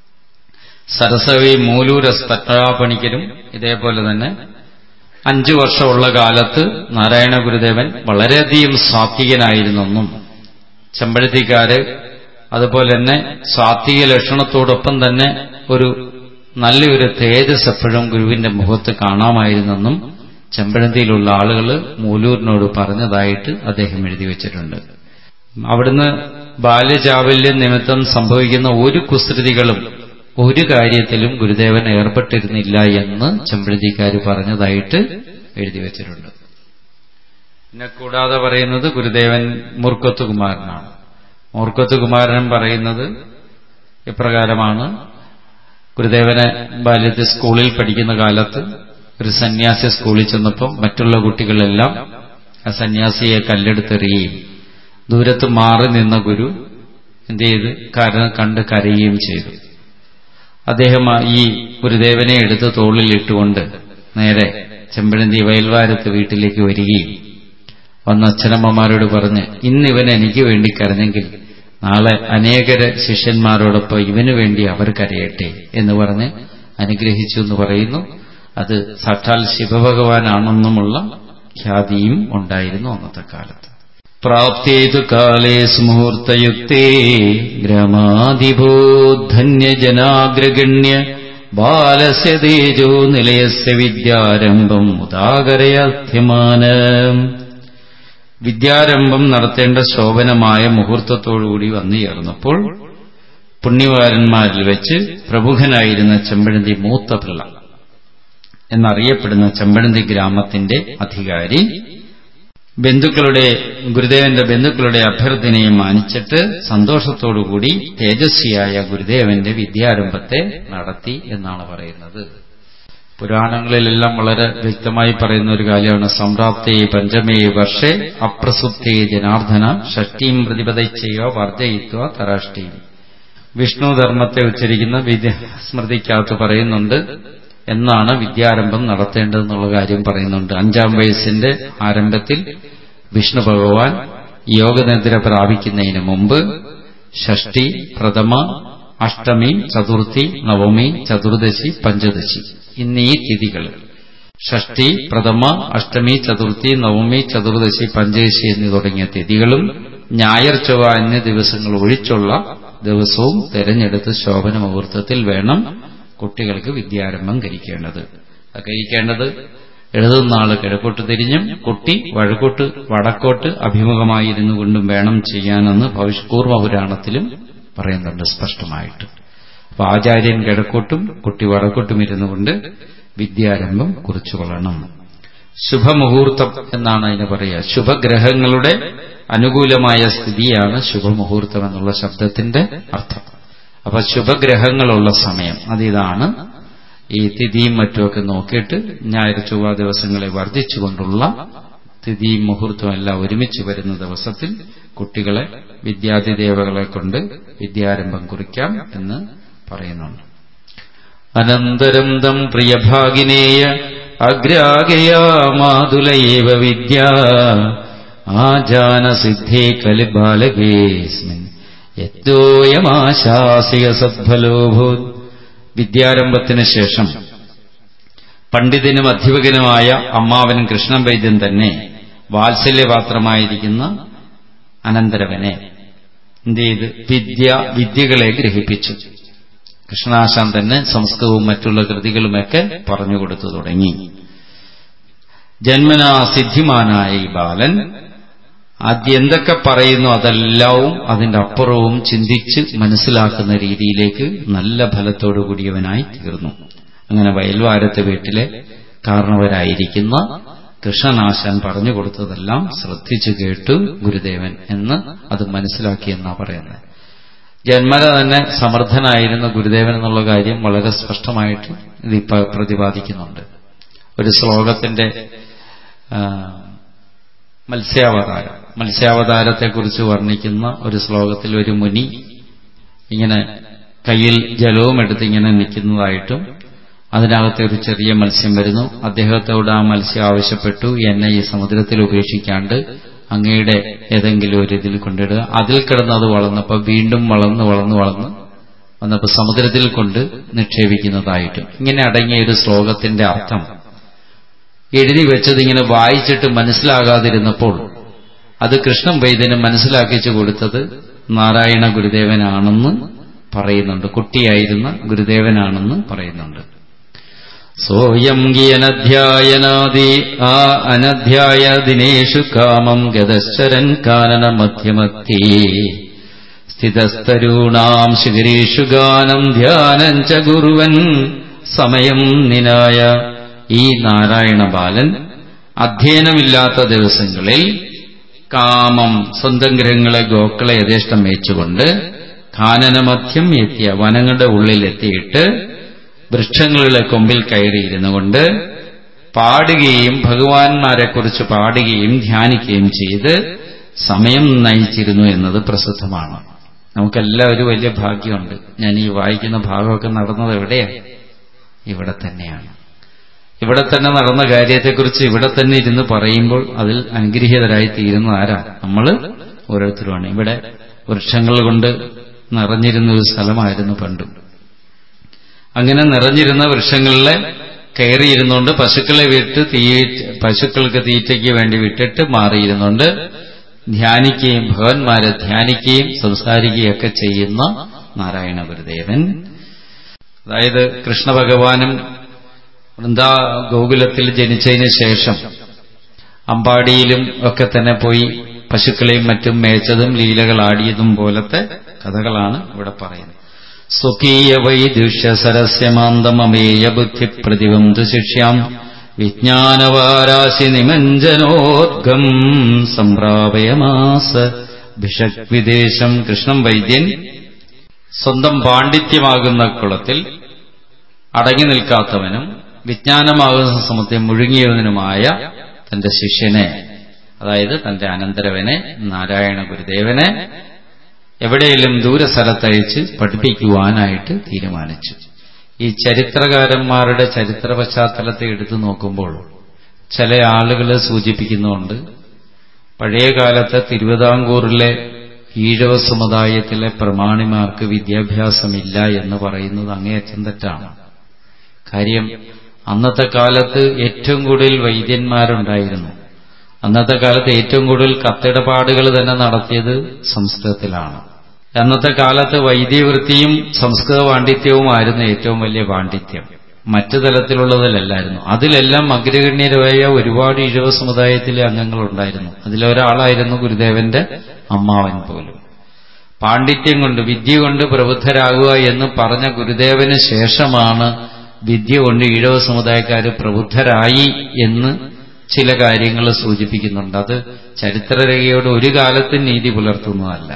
സരസവി മൂലൂരസ് തട്ടാപണിക്കരും ഇതേപോലെ തന്നെ അഞ്ചു വർഷമുള്ള കാലത്ത് നാരായണ ഗുരുദേവൻ വളരെയധികം സാത്വികനായിരുന്നെന്നും ചെമ്പഴത്തിക്കാര് അതുപോലെ തന്നെ സാത്വിക ലക്ഷണത്തോടൊപ്പം തന്നെ ഒരു നല്ലൊരു തേജസ് എപ്പോഴും ഗുരുവിന്റെ മുഖത്ത് കാണാമായിരുന്നെന്നും ചെമ്പഴന്തിയിലുള്ള ആളുകൾ മൂലൂരിനോട് പറഞ്ഞതായിട്ട് അദ്ദേഹം എഴുതി വച്ചിട്ടുണ്ട് അവിടുന്ന് ബാല്യചാവല്യം നിമിത്തം സംഭവിക്കുന്ന ഒരു കുസൃതികളും ഒരു കാര്യത്തിലും ഗുരുദേവൻ ഏർപ്പെട്ടിരുന്നില്ല എന്ന് ചെമ്പഴന്തിക്കാർ പറഞ്ഞതായിട്ട് എഴുതി വച്ചിട്ടുണ്ട് പിന്നെ കൂടാതെ പറയുന്നത് ഗുരുദേവൻ മൂർക്കത്തുകുമാരനാണ് മൂർക്കത്തുകുമാരൻ പറയുന്നത് ഇപ്രകാരമാണ് ഗുരുദേവനെ ബാല്യത്തിൽ സ്കൂളിൽ പഠിക്കുന്ന കാലത്ത് ഒരു സന്യാസി സ്കൂളിൽ ചെന്നപ്പോൾ മറ്റുള്ള കുട്ടികളെല്ലാം ആ സന്യാസിയെ കല്ലെടുത്തെറിയുകയും ദൂരത്ത് മാറി നിന്ന ഗുരു എന്ത് ചെയ്ത് കാരണം കണ്ട് കരയുകയും ചെയ്തു അദ്ദേഹം ഈ ഗുരുദേവനെ എടുത്ത് തോളിൽ ഇട്ടുകൊണ്ട് നേരെ ചെമ്പഴന്തി വയൽവാരത്ത് വീട്ടിലേക്ക് വരികയും വന്ന അച്ഛനമ്മമാരോട് പറഞ്ഞ് ഇന്നിവൻ എനിക്ക് വേണ്ടി കരഞ്ഞെങ്കിൽ നാളെ അനേകര ശിഷ്യന്മാരോടൊപ്പം ഇവന് വേണ്ടി അവർ കരയട്ടെ എന്ന് പറഞ്ഞ് അനുഗ്രഹിച്ചു എന്ന് പറയുന്നു അത് സാക്ഷാൽ ശിവഭഗവാനാണെന്നുമുള്ള ഖ്യാതിയും ഉണ്ടായിരുന്നു അന്നത്തെ കാലത്ത് പ്രാപ്തേതു കാലേ സ്മുഹൂർത്തയുക്തേ ഗ്രാമാധിപോ ധന്യജനാഗ്രഗണ്യ ബാലസ്യ തേജോ നിലയസ്യ വിദ്യാരംഭം ഉദാകരയധ്യമാന വിദ്യാരംഭം നടത്തേണ്ട ശോഭനമായ മുഹൂർത്തത്തോടുകൂടി വന്നു ചേർന്നപ്പോൾ പുണ്യവാരന്മാരിൽ വെച്ച് പ്രമുഖനായിരുന്ന ചെമ്പഴന്തി മൂത്തപിള്ള എന്നറിയപ്പെടുന്ന ചെമ്പഴന്തി ഗ്രാമത്തിന്റെ അധികാരി ബന്ധുക്കളുടെ ഗുരുദേവന്റെ ബന്ധുക്കളുടെ അഭ്യർത്ഥനയെ മാനിച്ചിട്ട് സന്തോഷത്തോടുകൂടി തേജസ്വിയായ ഗുരുദേവന്റെ വിദ്യാരംഭത്തെ നടത്തി എന്നാണ് പറയുന്നത് പുരാണങ്ങളിലെല്ലാം വളരെ വ്യക്തമായി പറയുന്ന ഒരു കാര്യമാണ് സംപ്രാപ്തേ പഞ്ചമേ വർഷേ അപ്രസുപ്തേ ജനാർദ്ദന ഷഷ്ടിയും പ്രതിപതയ്ച്ചയോ വർജയിത്വ തരാഷ്ടിയും വിഷ്ണു ധർമ്മത്തെ ഉച്ചരിക്കുന്ന വിദ്യ സ്മൃതിക്കകത്ത് പറയുന്നുണ്ട് എന്നാണ് വിദ്യാരംഭം നടത്തേണ്ടതെന്നുള്ള കാര്യം പറയുന്നുണ്ട് അഞ്ചാം വയസ്സിന്റെ ആരംഭത്തിൽ വിഷ്ണു ഭഗവാൻ യോഗനിദ്ര പ്രാപിക്കുന്നതിന് മുമ്പ് ഷഷ്ടി പ്രഥമ അഷ്ടമി ചതുർത്ഥി നവമി ചതുർദശി പഞ്ചദശി എന്നീ തിഥികൾ ഷഷ്ടി പ്രഥമ അഷ്ടമി ചതുർത്ഥി നവമി ചതുർദശി പഞ്ചദശി എന്നീ തുടങ്ങിയ തിഥികളും ഞായർ ചൊവ്വ എന്നീ ദിവസങ്ങൾ ഒഴിച്ചുള്ള ദിവസവും തെരഞ്ഞെടുത്ത് ശോഭന മുഹൂർത്തത്തിൽ വേണം കുട്ടികൾക്ക് വിദ്യാരംഭം കഴിക്കേണ്ടത് അത് കഴിക്കേണ്ടത് എഴുതുന്ന ആള് കിഴക്കോട്ട് തിരിഞ്ഞും കുട്ടി വഴക്കോട്ട് വടക്കോട്ട് അഭിമുഖമായിരുന്നു കൊണ്ടും വേണം ചെയ്യാനെന്ന് ഭവിഷ്കൂർവപുരാണത്തിലും പറയുന്നുണ്ട് സ്പഷ്ടമായിട്ട് അപ്പൊ ആചാര്യൻ കിഴക്കോട്ടും കുട്ടി വടക്കോട്ടും ഇരുന്നു കൊണ്ട് വിദ്യാരംഭം കുറിച്ചുകൊള്ളണം ശുഭമുഹൂർത്തം എന്നാണ് അതിന് പറയുക ശുഭഗ്രഹങ്ങളുടെ അനുകൂലമായ സ്ഥിതിയാണ് ശുഭമുഹൂർത്തം എന്നുള്ള ശബ്ദത്തിന്റെ അർത്ഥം അപ്പൊ ശുഭഗ്രഹങ്ങളുള്ള സമയം അതിതാണ് ഈ തിഥിയും മറ്റുമൊക്കെ നോക്കിയിട്ട് ഞായർ ചൊവ്വ ദിവസങ്ങളെ വർദ്ധിച്ചുകൊണ്ടുള്ള തിഥിയും മുഹൂർത്തവും എല്ലാം ഒരുമിച്ച് വരുന്ന ദിവസത്തിൽ കുട്ടികളെ വിദ്യാധിദേവകളെ കൊണ്ട് വിദ്യാരംഭം കുറിക്കാം എന്ന് പറയുന്നുണ്ട് അനന്തരം തം പ്രിയഭാഗിനേയ അഗ്രാഗയാ മാതുലയേവ വിദ്യ ആജാനസിദ്ധേ കലിബാലകേസ്മിൻ യത്തോയമാശാസിക സദ്ഫലോഭൂത് വിദ്യാരംഭത്തിന് ശേഷം പണ്ഡിതനും അധ്യാപകനുമായ അമ്മാവൻ കൃഷ്ണൻ വൈദ്യൻ തന്നെ വാത്സല്യപാത്രമായിരിക്കുന്ന അനന്തരവനെ എന്ത് ചെയ്ത് വിദ്യ വിദ്യകളെ ഗ്രഹിപ്പിച്ചു കൃഷ്ണാശാൻ തന്നെ സംസ്കൃതവും മറ്റുള്ള കൃതികളുമൊക്കെ പറഞ്ഞുകൊടുത്തു തുടങ്ങി ജന്മനാ സിദ്ധിമാനായ ഈ ബാലൻ ആദ്യം എന്തൊക്കെ പറയുന്നു അതെല്ലാവും അതിന്റെ അപ്പുറവും ചിന്തിച്ച് മനസ്സിലാക്കുന്ന രീതിയിലേക്ക് നല്ല ഫലത്തോടു കൂടിയവനായി തീർന്നു അങ്ങനെ വയൽവാരത്തെ വീട്ടിലെ കാരണവരായിരിക്കുന്ന കൃഷ്ണനാശാൻ പറഞ്ഞു കൊടുത്തതെല്ലാം ശ്രദ്ധിച്ചു കേട്ടു ഗുരുദേവൻ എന്ന് അത് മനസ്സിലാക്കിയെന്നാ പറയുന്നത് ജന്മന തന്നെ സമർത്ഥനായിരുന്ന ഗുരുദേവൻ എന്നുള്ള കാര്യം വളരെ സ്പഷ്ടമായിട്ട് ഇത് പ്രതിപാദിക്കുന്നുണ്ട് ഒരു ശ്ലോകത്തിന്റെ മത്സ്യാവതാരം മത്സ്യാവതാരത്തെക്കുറിച്ച് വർണ്ണിക്കുന്ന ഒരു ശ്ലോകത്തിൽ ഒരു മുനി ഇങ്ങനെ കയ്യിൽ ജലവും എടുത്ത് ഇങ്ങനെ നിൽക്കുന്നതായിട്ടും അതിനകത്തെ ഒരു ചെറിയ മത്സ്യം വരുന്നു അദ്ദേഹത്തോട് ആ മത്സ്യം ആവശ്യപ്പെട്ടു എന്നെ ഈ സമുദ്രത്തിൽ ഉപേക്ഷിക്കാണ്ട് അങ്ങയുടെ ഏതെങ്കിലും ഒരു ഇതിൽ കൊണ്ടിടുക അതിൽ കിടന്ന് അത് വളർന്നപ്പോൾ വീണ്ടും വളർന്ന് വളർന്ന് വളർന്ന് വന്നപ്പോൾ സമുദ്രത്തിൽ കൊണ്ട് നിക്ഷേപിക്കുന്നതായിട്ടും ഇങ്ങനെ അടങ്ങിയ ഒരു ശ്ലോകത്തിന്റെ അർത്ഥം എഴുതി വെച്ചത് ഇങ്ങനെ വായിച്ചിട്ട് മനസ്സിലാകാതിരുന്നപ്പോൾ അത് കൃഷ്ണൻ വൈദ്യന് മനസ്സിലാക്കിച്ചു കൊടുത്തത് നാരായണ ഗുരുദേവനാണെന്ന് പറയുന്നുണ്ട് കുട്ടിയായിരുന്ന ഗുരുദേവനാണെന്ന് പറയുന്നുണ്ട് സോയം ഗിയനധ്യായനാദി ആ അനധ്യായ ദിനേഷു കാമം ഗതശ്ചരൻ കാനന മധ്യമത്തേ സ്ഥിതസ്തരൂണാം ശിഖിരീഷു ഗാനം ധ്യാനം ച ഗുരുവൻ സമയം നിനായ ഈ നാരായണ ബാലൻ അധ്യയനമില്ലാത്ത ദിവസങ്ങളിൽ കാമം സ്വന്തം ഗ്രഹങ്ങളെ ഗോക്കളെ യഥേഷ്ടം മേച്ചുകൊണ്ട് കാനനമധ്യം എത്തിയ വനങ്ങളുടെ ഉള്ളിലെത്തിയിട്ട് വൃക്ഷങ്ങളുടെ കൊമ്പിൽ കയറിയിരുന്നു കൊണ്ട് പാടുകയും ഭഗവാന്മാരെക്കുറിച്ച് പാടുകയും ധ്യാനിക്കുകയും ചെയ്ത് സമയം നയിച്ചിരുന്നു എന്നത് പ്രസിദ്ധമാണ് നമുക്കെല്ലാം ഒരു വലിയ ഭാഗ്യമുണ്ട് ഞാൻ ഈ വായിക്കുന്ന ഭാഗമൊക്കെ നടന്നത് എവിടെയാണ് ഇവിടെ തന്നെയാണ് ഇവിടെ തന്നെ നടന്ന കാര്യത്തെക്കുറിച്ച് ഇവിടെ തന്നെ ഇരുന്ന് പറയുമ്പോൾ അതിൽ അനുഗ്രഹീതരായി തീരുന്ന ആരാ നമ്മൾ ഓരോരുത്തരുമാണ് ഇവിടെ വൃക്ഷങ്ങൾ കൊണ്ട് നിറഞ്ഞിരുന്ന ഒരു സ്ഥലമായിരുന്നു പണ്ടും അങ്ങനെ നിറഞ്ഞിരുന്ന വൃക്ഷങ്ങളിലെ കയറിയിരുന്നുകൊണ്ട് പശുക്കളെ വിട്ട് തീ പശുക്കൾക്ക് തീറ്റയ്ക്ക് വേണ്ടി വിട്ടിട്ട് മാറിയിരുന്നുകൊണ്ട് ധ്യാനിക്കുകയും ഭഗവാന്മാരെ ധ്യാനിക്കുകയും സംസാരിക്കുകയൊക്കെ ചെയ്യുന്ന നാരായണ ഗുരുദേവൻ അതായത് കൃഷ്ണഭഗവാനും വൃന്ദാ ഗോകുലത്തിൽ ജനിച്ചതിന് ശേഷം അമ്പാടിയിലും ഒക്കെ തന്നെ പോയി പശുക്കളെയും മറ്റും മേച്ചതും ലീലകൾ ആടിയതും പോലത്തെ കഥകളാണ് ഇവിടെ പറയുന്നത് സ്വകീയ വൈദുഷ്യ സരസ്യമാന്തമേയ ബുദ്ധി പ്രതിബന്ധു ശിഷ്യാം വിജ്ഞാനവാരാശി നിമഞ്ജനോദ്ഗം സംപ്രാപയമാസ ഭിഷക് വിദേശം കൃഷ്ണൻ വൈദ്യൻ സ്വന്തം പാണ്ഡിത്യമാകുന്ന കുളത്തിൽ അടങ്ങി നിൽക്കാത്തവനും വിജ്ഞാനമാകുന്ന സമുദ്രം മുഴുങ്ങിയവനുമായ തന്റെ ശിഷ്യനെ അതായത് തന്റെ അനന്തരവനെ നാരായണ ഗുരുദേവനെ എവിടെയെങ്കിലും ദൂരസ്ഥലത്തയച്ച് പഠിപ്പിക്കുവാനായിട്ട് തീരുമാനിച്ചു ഈ ചരിത്രകാരന്മാരുടെ ചരിത്ര പശ്ചാത്തലത്തെ എടുത്തു നോക്കുമ്പോൾ ചില ആളുകൾ സൂചിപ്പിക്കുന്നുണ്ട് പഴയകാലത്തെ തിരുവിതാംകൂറിലെ ഈഴവ സമുദായത്തിലെ പ്രമാണിമാർക്ക് വിദ്യാഭ്യാസമില്ല എന്ന് പറയുന്നത് അങ്ങേയറ്റം തെറ്റാണ് കാര്യം അന്നത്തെ കാലത്ത് ഏറ്റവും കൂടുതൽ വൈദ്യന്മാരുണ്ടായിരുന്നു അന്നത്തെ കാലത്ത് ഏറ്റവും കൂടുതൽ കത്തിടപാടുകൾ തന്നെ നടത്തിയത് സംസ്കൃതത്തിലാണ് അന്നത്തെ കാലത്ത് വൈദ്യവൃത്തിയും സംസ്കൃത പാണ്ഡിത്യവുമായിരുന്നു ഏറ്റവും വലിയ പാണ്ഡിത്യം മറ്റു തലത്തിലുള്ളതിലല്ലായിരുന്നു അതിലെല്ലാം അഗ്രഗണ്യരായ ഒരുപാട് ഇഴവ സമുദായത്തിലെ അംഗങ്ങളുണ്ടായിരുന്നു അതിലൊരാളായിരുന്നു ഗുരുദേവന്റെ അമ്മാവൻ പോലും പാണ്ഡിത്യം കൊണ്ട് വിദ്യ കൊണ്ട് പ്രബുദ്ധരാകുക എന്ന് പറഞ്ഞ ഗുരുദേവന് ശേഷമാണ് വിദ്യ കൊണ്ട് ഈഴവ സമുദായക്കാർ പ്രബുദ്ധരായി എന്ന് ചില കാര്യങ്ങൾ സൂചിപ്പിക്കുന്നുണ്ട് അത് ചരിത്രരേഖയോട് ഒരു കാലത്തും നീതി പുലർത്തുന്നതല്ല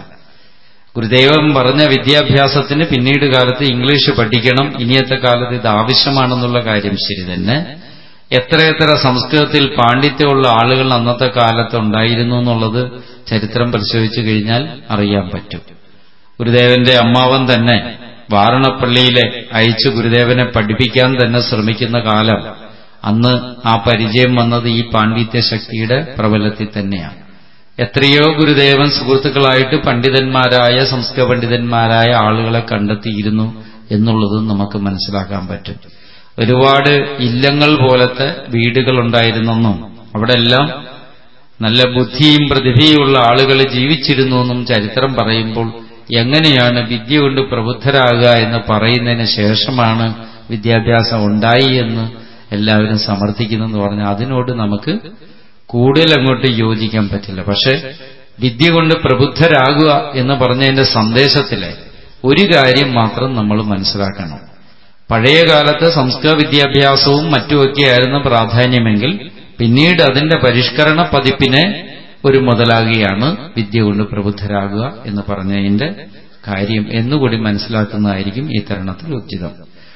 ഗുരുദേവൻ പറഞ്ഞ വിദ്യാഭ്യാസത്തിന് പിന്നീട് കാലത്ത് ഇംഗ്ലീഷ് പഠിക്കണം ഇനിയത്തെ കാലത്ത് ഇത് ആവശ്യമാണെന്നുള്ള കാര്യം ശരി തന്നെ എത്രയെത്ര സംസ്കൃതത്തിൽ പാണ്ഡിത്യമുള്ള ആളുകൾ അന്നത്തെ കാലത്ത് ഉണ്ടായിരുന്നു എന്നുള്ളത് ചരിത്രം പരിശോധിച്ചു കഴിഞ്ഞാൽ അറിയാൻ പറ്റും ഗുരുദേവന്റെ അമ്മാവൻ തന്നെ വാരണപ്പള്ളിയിലെ അയച്ചു ഗുരുദേവനെ പഠിപ്പിക്കാൻ തന്നെ ശ്രമിക്കുന്ന കാലം അന്ന് ആ പരിചയം വന്നത് ഈ പാണ്ഡിത്യ ശക്തിയുടെ പ്രബലത്തിൽ തന്നെയാണ് എത്രയോ ഗുരുദേവൻ സുഹൃത്തുക്കളായിട്ട് പണ്ഡിതന്മാരായ സംസ്കൃത പണ്ഡിതന്മാരായ ആളുകളെ കണ്ടെത്തിയിരുന്നു എന്നുള്ളതും നമുക്ക് മനസ്സിലാക്കാൻ പറ്റും ഒരുപാട് ഇല്ലങ്ങൾ പോലത്തെ വീടുകൾ ഉണ്ടായിരുന്നെന്നും അവിടെ എല്ലാം നല്ല ബുദ്ധിയും പ്രതിഭയുമുള്ള ആളുകൾ ജീവിച്ചിരുന്നു എന്നും ചരിത്രം പറയുമ്പോൾ എങ്ങനെയാണ് വിദ്യ കൊണ്ട് പ്രബുദ്ധരാകുക എന്ന് പറയുന്നതിന് ശേഷമാണ് വിദ്യാഭ്യാസം ഉണ്ടായി എന്ന് എല്ലാവരും സമർത്ഥിക്കുന്നെന്ന് പറഞ്ഞാൽ അതിനോട് നമുക്ക് കൂടുതൽ അങ്ങോട്ട് യോജിക്കാൻ പറ്റില്ല പക്ഷെ വിദ്യ കൊണ്ട് പ്രബുദ്ധരാകുക എന്ന് പറഞ്ഞതിന്റെ സന്ദേശത്തിലെ ഒരു കാര്യം മാത്രം നമ്മൾ മനസ്സിലാക്കണം പഴയ കാലത്ത് സംസ്കൃത വിദ്യാഭ്യാസവും മറ്റുമൊക്കെയായിരുന്നു പ്രാധാന്യമെങ്കിൽ പിന്നീട് അതിന്റെ പരിഷ്കരണ പതിപ്പിനെ ഒരു മുതലാകുകയാണ് വിദ്യ കൊണ്ട് പ്രബുദ്ധരാകുക എന്ന് പറഞ്ഞതിന്റെ കാര്യം എന്നുകൂടി മനസ്സിലാക്കുന്നതായിരിക്കും ഈ തരുണത്തിൽ ഉചിതം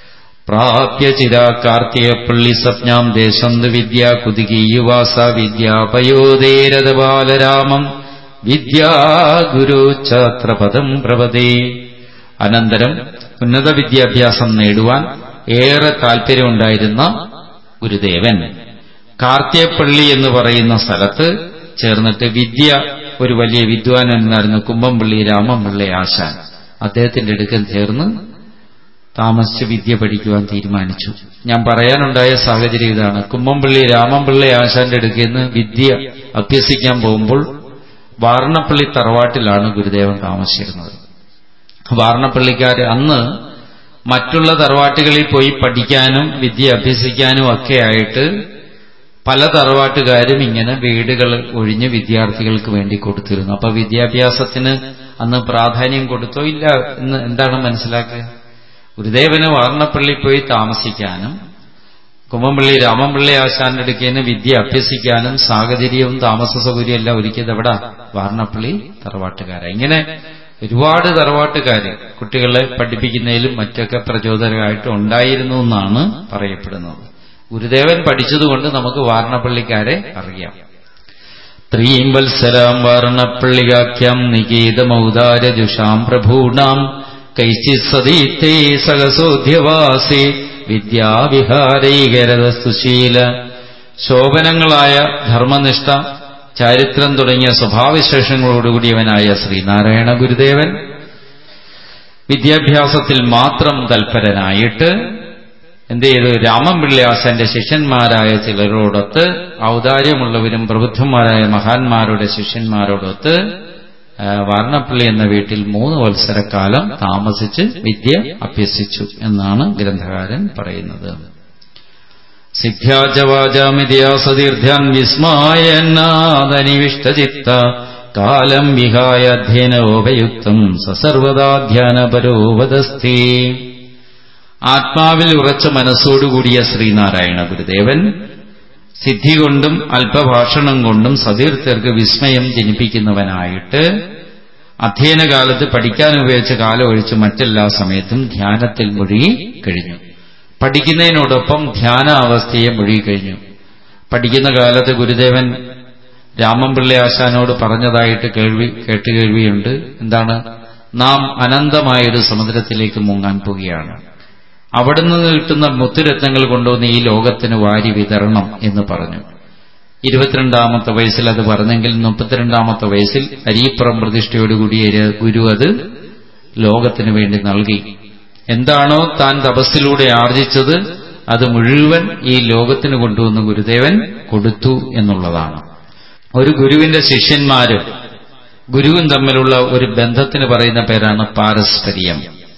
പ്രാപ്യ ചിരാകാർത്തികപ്പള്ളി സ്വപ്നാം ദേശന്ത് വിദ്യ കുതുകീയുവാസ വിദ്യാപയോദേരത ബാലരാമം വിദ്യാ ഗുരു ഛാത്രപദം പ്രവതേ അനന്തരം ഉന്നത വിദ്യാഭ്യാസം നേടുവാൻ ഏറെ താല്പര്യമുണ്ടായിരുന്ന ഗുരുദേവൻ കാർത്തിയപ്പള്ളി എന്ന് പറയുന്ന സ്ഥലത്ത് ചേർന്നിട്ട് വിദ്യ ഒരു വലിയ വിദ്വാൻ എന്നായിരുന്നു കുമ്പംപള്ളി രാമൻപിള്ളി ആശാൻ അദ്ദേഹത്തിന്റെ അടുക്കൽ ചേർന്ന് താമസിച്ച് വിദ്യ പഠിക്കുവാൻ തീരുമാനിച്ചു ഞാൻ പറയാനുണ്ടായ സാഹചര്യം ഇതാണ് കുമ്മംപള്ളി രാമൻപിള്ളി ആശാന്റെ അടുക്കൽ നിന്ന് വിദ്യ അഭ്യസിക്കാൻ പോകുമ്പോൾ വാർണപ്പള്ളി തറവാട്ടിലാണ് ഗുരുദേവൻ താമസിച്ചിരുന്നത് വാർണപ്പള്ളിക്കാര് അന്ന് മറ്റുള്ള തറവാട്ടുകളിൽ പോയി പഠിക്കാനും വിദ്യ അഭ്യസിക്കാനും ഒക്കെ ആയിട്ട് പല തറവാട്ടുകാരും ഇങ്ങനെ വീടുകൾ ഒഴിഞ്ഞ് വിദ്യാർത്ഥികൾക്ക് വേണ്ടി കൊടുത്തിരുന്നു അപ്പൊ വിദ്യാഭ്യാസത്തിന് അന്ന് പ്രാധാന്യം കൊടുത്തോ ഇല്ല എന്ന് എന്താണ് മനസ്സിലാക്കുക ഗുരുദേവന് വാർണപ്പള്ളി പോയി താമസിക്കാനും കുമ്മമ്പള്ളി രാമൻപിള്ളി ആശാന്റെ അടുക്കേന് വിദ്യ അഭ്യസിക്കാനും സാഹചര്യവും താമസ സൗകര്യവും എല്ലാം ഒരുക്കിയത് എവിടെ വാർണപ്പള്ളി തറവാട്ടുകാര ഇങ്ങനെ ഒരുപാട് തറവാട്ടുകാര് കുട്ടികളെ പഠിപ്പിക്കുന്നതിലും മറ്റൊക്കെ പ്രചോദനമായിട്ട് ഉണ്ടായിരുന്നു എന്നാണ് പറയപ്പെടുന്നത് ഗുരുദേവൻ പഠിച്ചതുകൊണ്ട് നമുക്ക് വാരണപ്പള്ളിക്കാരെ അറിയാം ത്രീം വത്സരാം വാരണപ്പള്ളികാഖ്യം നികേതമൗദാരജുഷാം പ്രഭൂണാം കൈശ്ചിത് സതീത്തേ സഹസോധ്യവാസേ വിദ്യാവിഹാരൈകരതസ്തുശീല ശോഭനങ്ങളായ ധർമ്മനിഷ്ഠ ചാരിത്രം തുടങ്ങിയ സ്വഭാവവിശേഷങ്ങളോടുകൂടിയവനായ ശ്രീനാരായണ ഗുരുദേവൻ വിദ്യാഭ്യാസത്തിൽ മാത്രം തൽപരനായിട്ട് എന്ത് ചെയ്തു രാമൻപിള്ളിയാസന്റെ ശിഷ്യന്മാരായ ചിലരോടൊത്ത് ഔദാര്യമുള്ളവരും പ്രബുദ്ധന്മാരായ മഹാന്മാരുടെ ശിഷ്യന്മാരോടൊത്ത് വാരണപ്പള്ളി എന്ന വീട്ടിൽ മൂന്ന് വത്സരക്കാലം താമസിച്ച് വിദ്യ അഭ്യസിച്ചു എന്നാണ് ഗ്രന്ഥകാരൻ പറയുന്നത് സിദ്ധ്യാജവാചാമിതിയാസതീർധ്യാൻ വിസ്മായന്നാദനിവിഷ്ടചിത്ത കാലം വിഹായ അധ്യയനോപയുക്തം സസർവദാധ്യാനപരോവദസ്തി ആത്മാവിൽ ഉറച്ച മനസ്സോടുകൂടിയ ശ്രീനാരായണ ഗുരുദേവൻ സിദ്ധി കൊണ്ടും അല്പഭാഷണം കൊണ്ടും സതീർത്ഥർക്ക് വിസ്മയം ജനിപ്പിക്കുന്നവനായിട്ട് അധ്യയനകാലത്ത് പഠിക്കാൻ ഉപയോഗിച്ച കാലം ഒഴിച്ച് മറ്റെല്ലാ സമയത്തും ധ്യാനത്തിൽ മുഴുകി കഴിഞ്ഞു പഠിക്കുന്നതിനോടൊപ്പം ധ്യാനാവസ്ഥയെ മുഴുകിക്കഴിഞ്ഞു പഠിക്കുന്ന കാലത്ത് ഗുരുദേവൻ രാമൻപിള്ളി ആശാനോട് പറഞ്ഞതായിട്ട് കേൾവി കേട്ട് കേൾവിയുണ്ട് എന്താണ് നാം അനന്തമായൊരു സമുദ്രത്തിലേക്ക് മുങ്ങാൻ പോവുകയാണ് അവിടുന്ന് കിട്ടുന്ന മുത്തുരത്നങ്ങൾ കൊണ്ടുവന്ന് ഈ ലോകത്തിന് വാരി വിതരണം എന്ന് പറഞ്ഞു ഇരുപത്തിരണ്ടാമത്തെ വയസ്സിൽ അത് പറഞ്ഞെങ്കിൽ മുപ്പത്തിരണ്ടാമത്തെ വയസ്സിൽ അരീപ്പുറം പ്രതിഷ്ഠയോടുകൂടിയ ഗുരു അത് ലോകത്തിന് വേണ്ടി നൽകി എന്താണോ താൻ തപസ്സിലൂടെ ആർജിച്ചത് അത് മുഴുവൻ ഈ ലോകത്തിന് കൊണ്ടുവന്ന് ഗുരുദേവൻ കൊടുത്തു എന്നുള്ളതാണ് ഒരു ഗുരുവിന്റെ ശിഷ്യന്മാരും ഗുരുവും തമ്മിലുള്ള ഒരു ബന്ധത്തിന് പറയുന്ന പേരാണ് പാരസ്പര്യം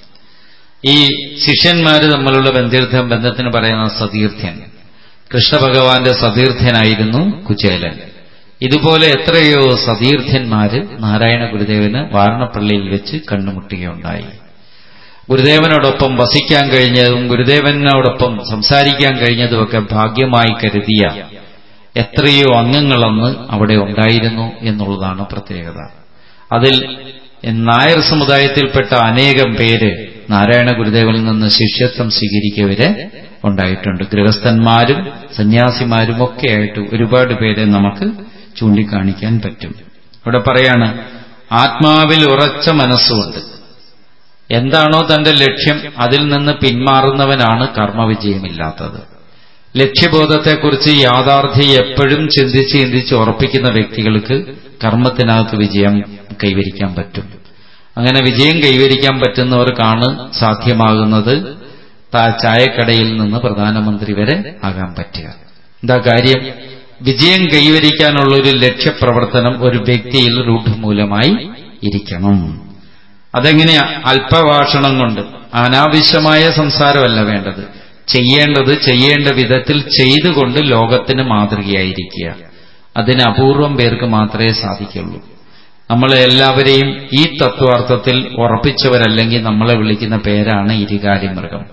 ഈ ശിഷ്യന്മാര് തമ്മിലുള്ള ബന്ധീർത്ഥം ബന്ധത്തിന് പറയുന്ന സതീർത്ഥ്യൻ കൃഷ്ണഭഗവാന്റെ സതീർത്ഥ്യനായിരുന്നു കുചേലൻ ഇതുപോലെ എത്രയോ സതീർത്ഥ്യന്മാര് നാരായണ ഗുരുദേവന് വാരണപ്പള്ളിയിൽ വെച്ച് കണ്ടുമുട്ടുകയുണ്ടായി ഗുരുദേവനോടൊപ്പം വസിക്കാൻ കഴിഞ്ഞതും ഗുരുദേവനോടൊപ്പം സംസാരിക്കാൻ കഴിഞ്ഞതുമൊക്കെ ഭാഗ്യമായി കരുതിയ എത്രയോ അംഗങ്ങളന്ന് അവിടെ ഉണ്ടായിരുന്നു എന്നുള്ളതാണ് പ്രത്യേകത അതിൽ നായർ സമുദായത്തിൽപ്പെട്ട അനേകം പേര് നാരായണ ഗുരുദേവനിൽ നിന്ന് ശിഷ്യത്വം സ്വീകരിക്കവരെ ഉണ്ടായിട്ടുണ്ട് ഗൃഹസ്ഥന്മാരും സന്യാസിമാരും ഒക്കെയായിട്ട് ഒരുപാട് പേരെ നമുക്ക് ചൂണ്ടിക്കാണിക്കാൻ പറ്റും ഇവിടെ പറയാണ് ആത്മാവിൽ ഉറച്ച മനസ്സുകൊണ്ട് എന്താണോ തന്റെ ലക്ഷ്യം അതിൽ നിന്ന് പിന്മാറുന്നവനാണ് കർമ്മവിജയമില്ലാത്തത് ലക്ഷ്യബോധത്തെക്കുറിച്ച് യാഥാർത്ഥ്യം എപ്പോഴും ചിന്തിച്ച് ചിന്തിച്ച് ഉറപ്പിക്കുന്ന വ്യക്തികൾക്ക് കർമ്മത്തിനകത്ത് വിജയം കൈവരിക്കാൻ പറ്റും അങ്ങനെ വിജയം കൈവരിക്കാൻ പറ്റുന്നവർക്കാണ് സാധ്യമാകുന്നത് ചായക്കടയിൽ നിന്ന് പ്രധാനമന്ത്രി വരെ ആകാൻ പറ്റുക എന്താ കാര്യം വിജയം കൈവരിക്കാനുള്ള ഒരു ലക്ഷ്യപ്രവർത്തനം ഒരു വ്യക്തിയിൽ രൂഢമൂലമായി ഇരിക്കണം അതെങ്ങനെയാ അല്പഭാഷണം കൊണ്ട് അനാവശ്യമായ സംസാരമല്ല വേണ്ടത് ചെയ്യേണ്ടത് ചെയ്യേണ്ട വിധത്തിൽ ചെയ്തുകൊണ്ട് ലോകത്തിന് മാതൃകയായിരിക്കുക അതിന് അപൂർവം പേർക്ക് മാത്രമേ സാധിക്കുള്ളൂ നമ്മളെ എല്ലാവരെയും ഈ തത്വാർത്ഥത്തിൽ ഉറപ്പിച്ചവരല്ലെങ്കിൽ നമ്മളെ വിളിക്കുന്ന പേരാണ് ഇരുകാലി മൃഗം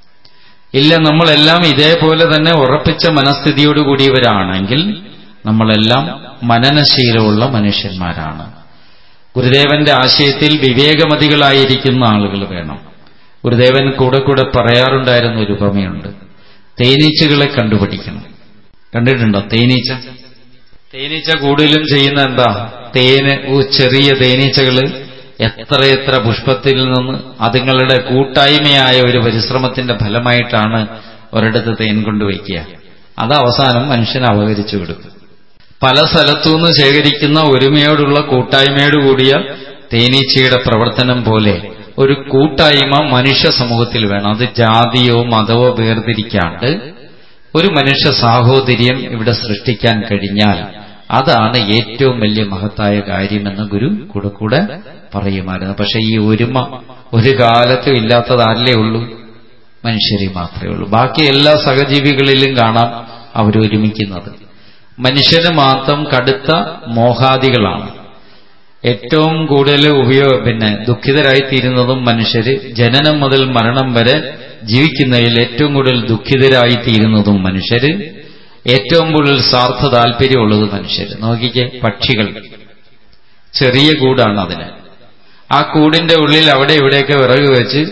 ഇല്ല നമ്മളെല്ലാം ഇതേപോലെ തന്നെ ഉറപ്പിച്ച മനസ്ഥിതിയോടുകൂടിയവരാണെങ്കിൽ നമ്മളെല്ലാം മനനശീലമുള്ള മനുഷ്യന്മാരാണ് ഗുരുദേവന്റെ ആശയത്തിൽ വിവേകമതികളായിരിക്കുന്ന ആളുകൾ വേണം ഗുരുദേവൻ കൂടെ കൂടെ പറയാറുണ്ടായിരുന്ന ഒരു ഉപമയുണ്ട് തേനീച്ചകളെ കണ്ടുപിടിക്കണം കണ്ടിട്ടുണ്ടോ തേനീച്ച തേനീച്ച കൂടുതലും ചെയ്യുന്ന എന്താ തേന് ചെറിയ തേനീച്ചകള് എത്രയെത്ര പുഷ്പത്തിൽ നിന്ന് അതുങ്ങളുടെ കൂട്ടായ്മയായ ഒരു പരിശ്രമത്തിന്റെ ഫലമായിട്ടാണ് ഒരിടത്ത് തേൻ കൊണ്ടുവയ്ക്കുക അത് അവസാനം മനുഷ്യൻ അപകരിച്ചു വിടും പല സ്ഥലത്തുനിന്ന് ശേഖരിക്കുന്ന ഒരുമയോടുള്ള കൂട്ടായ്മയോട് കൂടിയ തേനീച്ചയുടെ പ്രവർത്തനം പോലെ ഒരു കൂട്ടായ്മ മനുഷ്യ സമൂഹത്തിൽ വേണം അത് ജാതിയോ മതമോ വേർതിരിക്കാണ്ട് ഒരു മനുഷ്യ സാഹോദര്യം ഇവിടെ സൃഷ്ടിക്കാൻ കഴിഞ്ഞാൽ അതാണ് ഏറ്റവും വലിയ മഹത്തായ കാര്യമെന്ന് ഗുരു കൂടെ കൂടെ പറയുമായിരുന്നു പക്ഷെ ഈ ഒരുമ ഒരു കാലത്തും ഇല്ലാത്തതല്ലേ ഉള്ളൂ മനുഷ്യരെ മാത്രമേ ഉള്ളൂ ബാക്കി എല്ലാ സഹജീവികളിലും കാണാം അവരൊരുമിക്കുന്നത് മനുഷ്യന് മാത്രം കടുത്ത മോഹാദികളാണ് ഏറ്റവും കൂടുതൽ ഉപയോഗ പിന്നെ ദുഃഖിതരായിത്തീരുന്നതും മനുഷ്യര് ജനനം മുതൽ മരണം വരെ ജീവിക്കുന്നതിൽ ഏറ്റവും കൂടുതൽ ദുഃഖിതരായിത്തീരുന്നതും മനുഷ്യര് ഏറ്റവും കൂടുതൽ സ്വാർത്ഥ താല്പര്യമുള്ളത് മനുഷ്യര് നോക്കിക്കേ പക്ഷികൾ ചെറിയ കൂടാണ് അതിന് ആ കൂടിന്റെ ഉള്ളിൽ അവിടെ ഇവിടെയൊക്കെ വിറക് വെച്ച്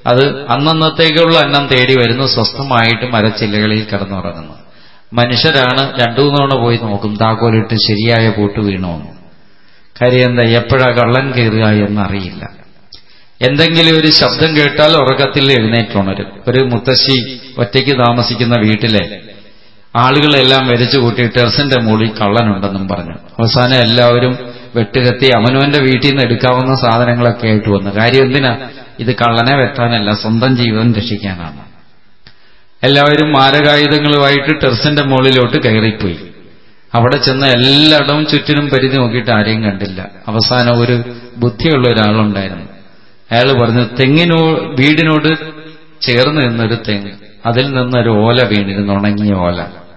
അത് അന്നന്നത്തേക്കുള്ള അന്നം തേടി വരുന്നു സ്വസ്ഥമായിട്ട് മരച്ചില്ലകളിൽ കിടന്നുറങ്ങുന്നു മനുഷ്യരാണ് രണ്ടു മൂന്ന് തവണ പോയി നോക്കും താക്കോലിട്ട് ശരിയായ പൂട്ട് വീണോന്ന് കാര്യം എന്താ എപ്പോഴാ കള്ളൻ കയറുക എന്നറിയില്ല എന്തെങ്കിലും ഒരു ശബ്ദം കേട്ടാൽ ഉറക്കത്തിൽ എഴുന്നേറ്റുണരും ഒരു മുത്തശ്ശി ഒറ്റയ്ക്ക് താമസിക്കുന്ന വീട്ടിലെ ആളുകളെല്ലാം വരച്ചു കൂട്ടി ടെറസിന്റെ മുകളിൽ കള്ളനുണ്ടെന്നും പറഞ്ഞു അവസാനം എല്ലാവരും വെട്ടുകത്തി അവനവന്റെ വീട്ടിൽ നിന്ന് എടുക്കാവുന്ന സാധനങ്ങളൊക്കെ ആയിട്ട് വന്നു കാര്യം എന്തിനാ ഇത് കള്ളനെ വെട്ടാനല്ല സ്വന്തം ജീവൻ രക്ഷിക്കാനാണ് എല്ലാവരും മാരകായുധങ്ങളുമായിട്ട് ടെറസിന്റെ മുകളിലോട്ട് കയറിപ്പോയി അവിടെ ചെന്ന് എല്ലായിടവും ചുറ്റിനും പരിധി നോക്കിയിട്ട് ആരെയും കണ്ടില്ല അവസാനം ഒരു ബുദ്ധിയുള്ള ഒരാളുണ്ടായിരുന്നു അയാൾ പറഞ്ഞു തെങ്ങിനോ വീടിനോട് ചേർന്ന് നിന്നൊരു തെങ്ങ് അതിൽ നിന്നൊരു ഓല വീണിരുന്നു ഉണങ്ങിയ ഓല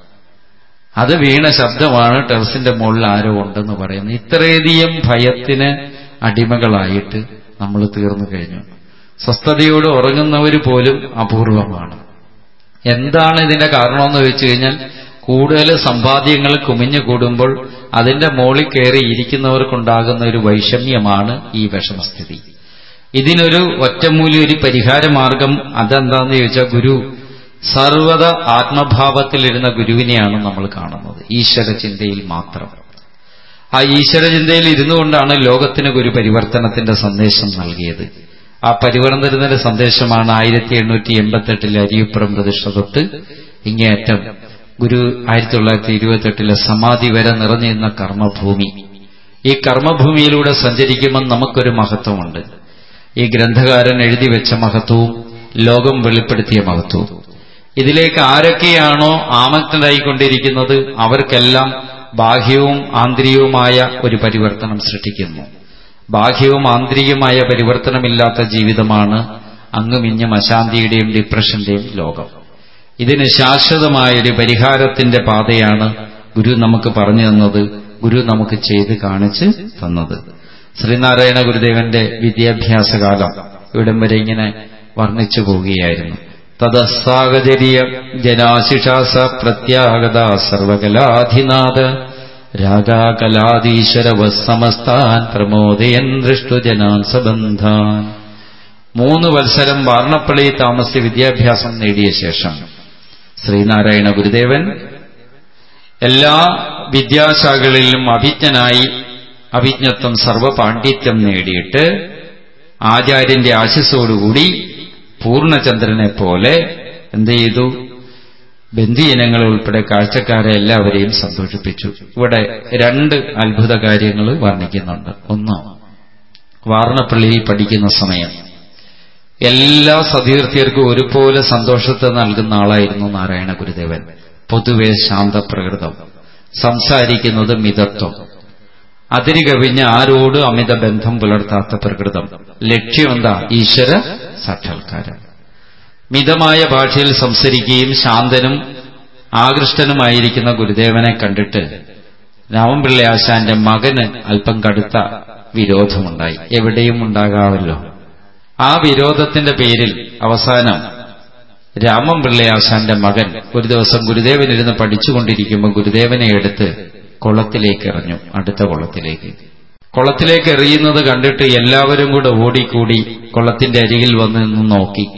അത് വീണ ശബ്ദമാണ് ടെറസിന്റെ മുകളിൽ ആരോ ഉണ്ടെന്ന് പറയുന്നത് ഇത്രയധികം ഭയത്തിന് അടിമകളായിട്ട് നമ്മൾ തീർന്നു കഴിഞ്ഞു സ്വസ്ഥതയോട് ഉറങ്ങുന്നവർ പോലും അപൂർവമാണ് എന്താണ് ഇതിന്റെ കാരണമെന്ന് വെച്ച് കഴിഞ്ഞാൽ കൂടുതൽ സമ്പാദ്യങ്ങൾ കുമിഞ്ഞു കൂടുമ്പോൾ അതിന്റെ മുകളിൽ കയറി ഇരിക്കുന്നവർക്കുണ്ടാകുന്ന ഒരു വൈഷമ്യമാണ് ഈ വിഷമസ്ഥിതി ഇതിനൊരു ഒറ്റമൂലി ഒരു പരിഹാര മാർഗം അതെന്താന്ന് ചോദിച്ചാൽ ഗുരു സർവത ആത്മഭാവത്തിലിരുന്ന ഗുരുവിനെയാണ് നമ്മൾ കാണുന്നത് ഈശ്വര ചിന്തയിൽ മാത്രം ആ ഈശ്വര ചിന്തയിൽ ഇരുന്നു കൊണ്ടാണ് ലോകത്തിന് ഗുരു പരിവർത്തനത്തിന്റെ സന്ദേശം നൽകിയത് ആ പരിവർത്തനത്തിന്റെ സന്ദേശമാണ് ആയിരത്തി എണ്ണൂറ്റി എൺപത്തെട്ടിലെ അരിയുപ്പുറം പ്രതിഷ്ഠ തൊട്ട് ഇങ്ങേയറ്റം ഗുരു ആയിരത്തി തൊള്ളായിരത്തി ഇരുപത്തെട്ടിലെ സമാധി വരെ നിറഞ്ഞിരുന്ന കർമ്മഭൂമി ഈ കർമ്മഭൂമിയിലൂടെ സഞ്ചരിക്കുമ്പോൾ നമുക്കൊരു മഹത്വമുണ്ട് ഈ ഗ്രന്ഥകാരൻ എഴുതി വെച്ച മഹത്വവും ലോകം വെളിപ്പെടുത്തിയ മഹത്വവും ഇതിലേക്ക് ആരൊക്കെയാണോ ആമഗ്നരായിക്കൊണ്ടിരിക്കുന്നത് അവർക്കെല്ലാം ബാഹ്യവും ആന്തരികവുമായ ഒരു പരിവർത്തനം സൃഷ്ടിക്കുന്നു ബാഹ്യവും ആന്തരികമായ പരിവർത്തനമില്ലാത്ത ജീവിതമാണ് അങ്ങുമിഞ്ഞും അശാന്തിയുടെയും ഡിപ്രഷന്റെയും ലോകം ഇതിന് ശാശ്വതമായൊരു പരിഹാരത്തിന്റെ പാതയാണ് ഗുരു നമുക്ക് പറഞ്ഞു തന്നത് ഗുരു നമുക്ക് ചെയ്ത് കാണിച്ച് തന്നത് ശ്രീനാരായണ ഗുരുദേവന്റെ വിദ്യാഭ്യാസ കാലം ഇവിടം വരെ ഇങ്ങനെ വർണ്ണിച്ചു പോവുകയായിരുന്നു തദസാഹചര്യ ജനാശിഷാസ പ്രത്യാഗത സർവകലാധിനാഥ രാഗാകലാധീശ്വരവ സമസ്താൻ പ്രമോദയൻ ദൃഷ്ടു സബന്ധാൻ മൂന്ന് വത്സരം വാർണപ്പള്ളിയിൽ താമസിച്ച് വിദ്യാഭ്യാസം നേടിയ ശേഷം ശ്രീനാരായണ ഗുരുദേവൻ എല്ലാ വിദ്യാശാഖകളിലും അഭിജ്ഞനായി അഭിജ്ഞത്വം സർവപാണ്ഡിത്യം നേടിയിട്ട് ആചാര്യന്റെ ആശിസോടുകൂടി പൂർണ്ണചന്ദ്രനെ പോലെ എന്ത് ചെയ്തു ബന്ധുജനങ്ങൾ ഉൾപ്പെടെ കാഴ്ചക്കാരെ എല്ലാവരെയും സന്തോഷിപ്പിച്ചു ഇവിടെ രണ്ട് അത്ഭുത കാര്യങ്ങൾ വർണ്ണിക്കുന്നുണ്ട് ഒന്ന് വാർണപ്പള്ളിയിൽ പഠിക്കുന്ന സമയം എല്ലാ സതീർത്ഥ്യർക്കും ഒരുപോലെ സന്തോഷത്തെ നൽകുന്ന ആളായിരുന്നു നാരായണ ഗുരുദേവൻ പൊതുവെ ശാന്തപ്രകൃതം സംസാരിക്കുന്നത് മിതത്വം അതിര് കവിഞ്ഞ് ആരോട് അമിത ബന്ധം പുലർത്താത്ത പ്രകൃതം ലക്ഷ്യം എന്താ ഈശ്വര സാക്ഷാത്കാരം മിതമായ ഭാഷയിൽ സംസരിക്കുകയും ശാന്തനും ആകൃഷ്ടനുമായിരിക്കുന്ന ഗുരുദേവനെ കണ്ടിട്ട് രാമൻപിള്ള ആശാന്റെ മകന് അല്പം കടുത്ത വിരോധമുണ്ടായി എവിടെയും ഉണ്ടാകാമല്ലോ ആ വിരോധത്തിന്റെ പേരിൽ അവസാനം രാമൻപിള്ള ആശാന്റെ മകൻ ഒരു ദിവസം ഗുരുദേവനിരുന്ന് പഠിച്ചുകൊണ്ടിരിക്കുമ്പോൾ ഗുരുദേവനെ എടുത്ത് കുളത്തിലേക്ക് എറിഞ്ഞു അടുത്ത കുളത്തിലേക്ക് കുളത്തിലേക്ക് എറിയുന്നത് കണ്ടിട്ട് എല്ലാവരും കൂടെ ഓടിക്കൂടി കുളത്തിന്റെ അരികിൽ വന്ന് നിന്ന് നോക്കി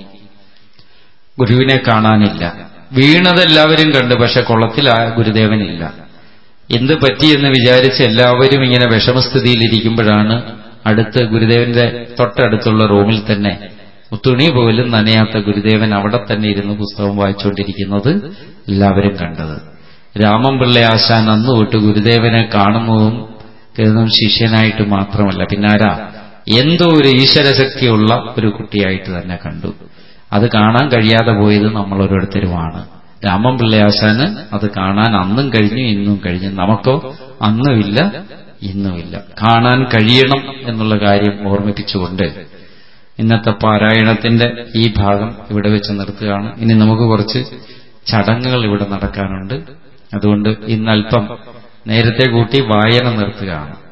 ഗുരുവിനെ കാണാനില്ല വീണതെല്ലാവരും കണ്ടു പക്ഷെ കുളത്തിൽ ആ ഗുരുദേവനില്ല എന്ത് പറ്റിയെന്ന് വിചാരിച്ച് എല്ലാവരും ഇങ്ങനെ വിഷമസ്ഥിതിയിലിരിക്കുമ്പോഴാണ് അടുത്ത് ഗുരുദേവന്റെ തൊട്ടടുത്തുള്ള റൂമിൽ തന്നെ തുണി പോലും നനയാത്ത ഗുരുദേവൻ അവിടെ തന്നെ ഇരുന്ന് പുസ്തകം വായിച്ചുകൊണ്ടിരിക്കുന്നത് എല്ലാവരും കണ്ടത് രാമൻപിള്ള ആശാൻ അന്ന് തൊട്ട് ഗുരുദേവനെ കാണുന്നതും കരുതുന്നതും ശിഷ്യനായിട്ട് മാത്രമല്ല പിന്നാരാ എന്തോ ഒരു ഈശ്വരശക്തിയുള്ള ഒരു കുട്ടിയായിട്ട് തന്നെ കണ്ടു അത് കാണാൻ കഴിയാതെ പോയത് നമ്മൾ ഓരോരുത്തരുമാണ് രാമൻപിള്ള ആശാന് അത് കാണാൻ അന്നും കഴിഞ്ഞു ഇന്നും കഴിഞ്ഞു നമുക്കോ അന്നുമില്ല ഇന്നുമില്ല കാണാൻ കഴിയണം എന്നുള്ള കാര്യം ഓർമ്മിപ്പിച്ചുകൊണ്ട് ഇന്നത്തെ പാരായണത്തിന്റെ ഈ ഭാഗം ഇവിടെ വെച്ച് നിർത്തുകയാണ് ഇനി നമുക്ക് കുറച്ച് ചടങ്ങുകൾ ഇവിടെ നടക്കാനുണ്ട് അതുകൊണ്ട് ഇന്നല്പം നേരത്തെ കൂട്ടി വായന നിർത്തുകയാണ്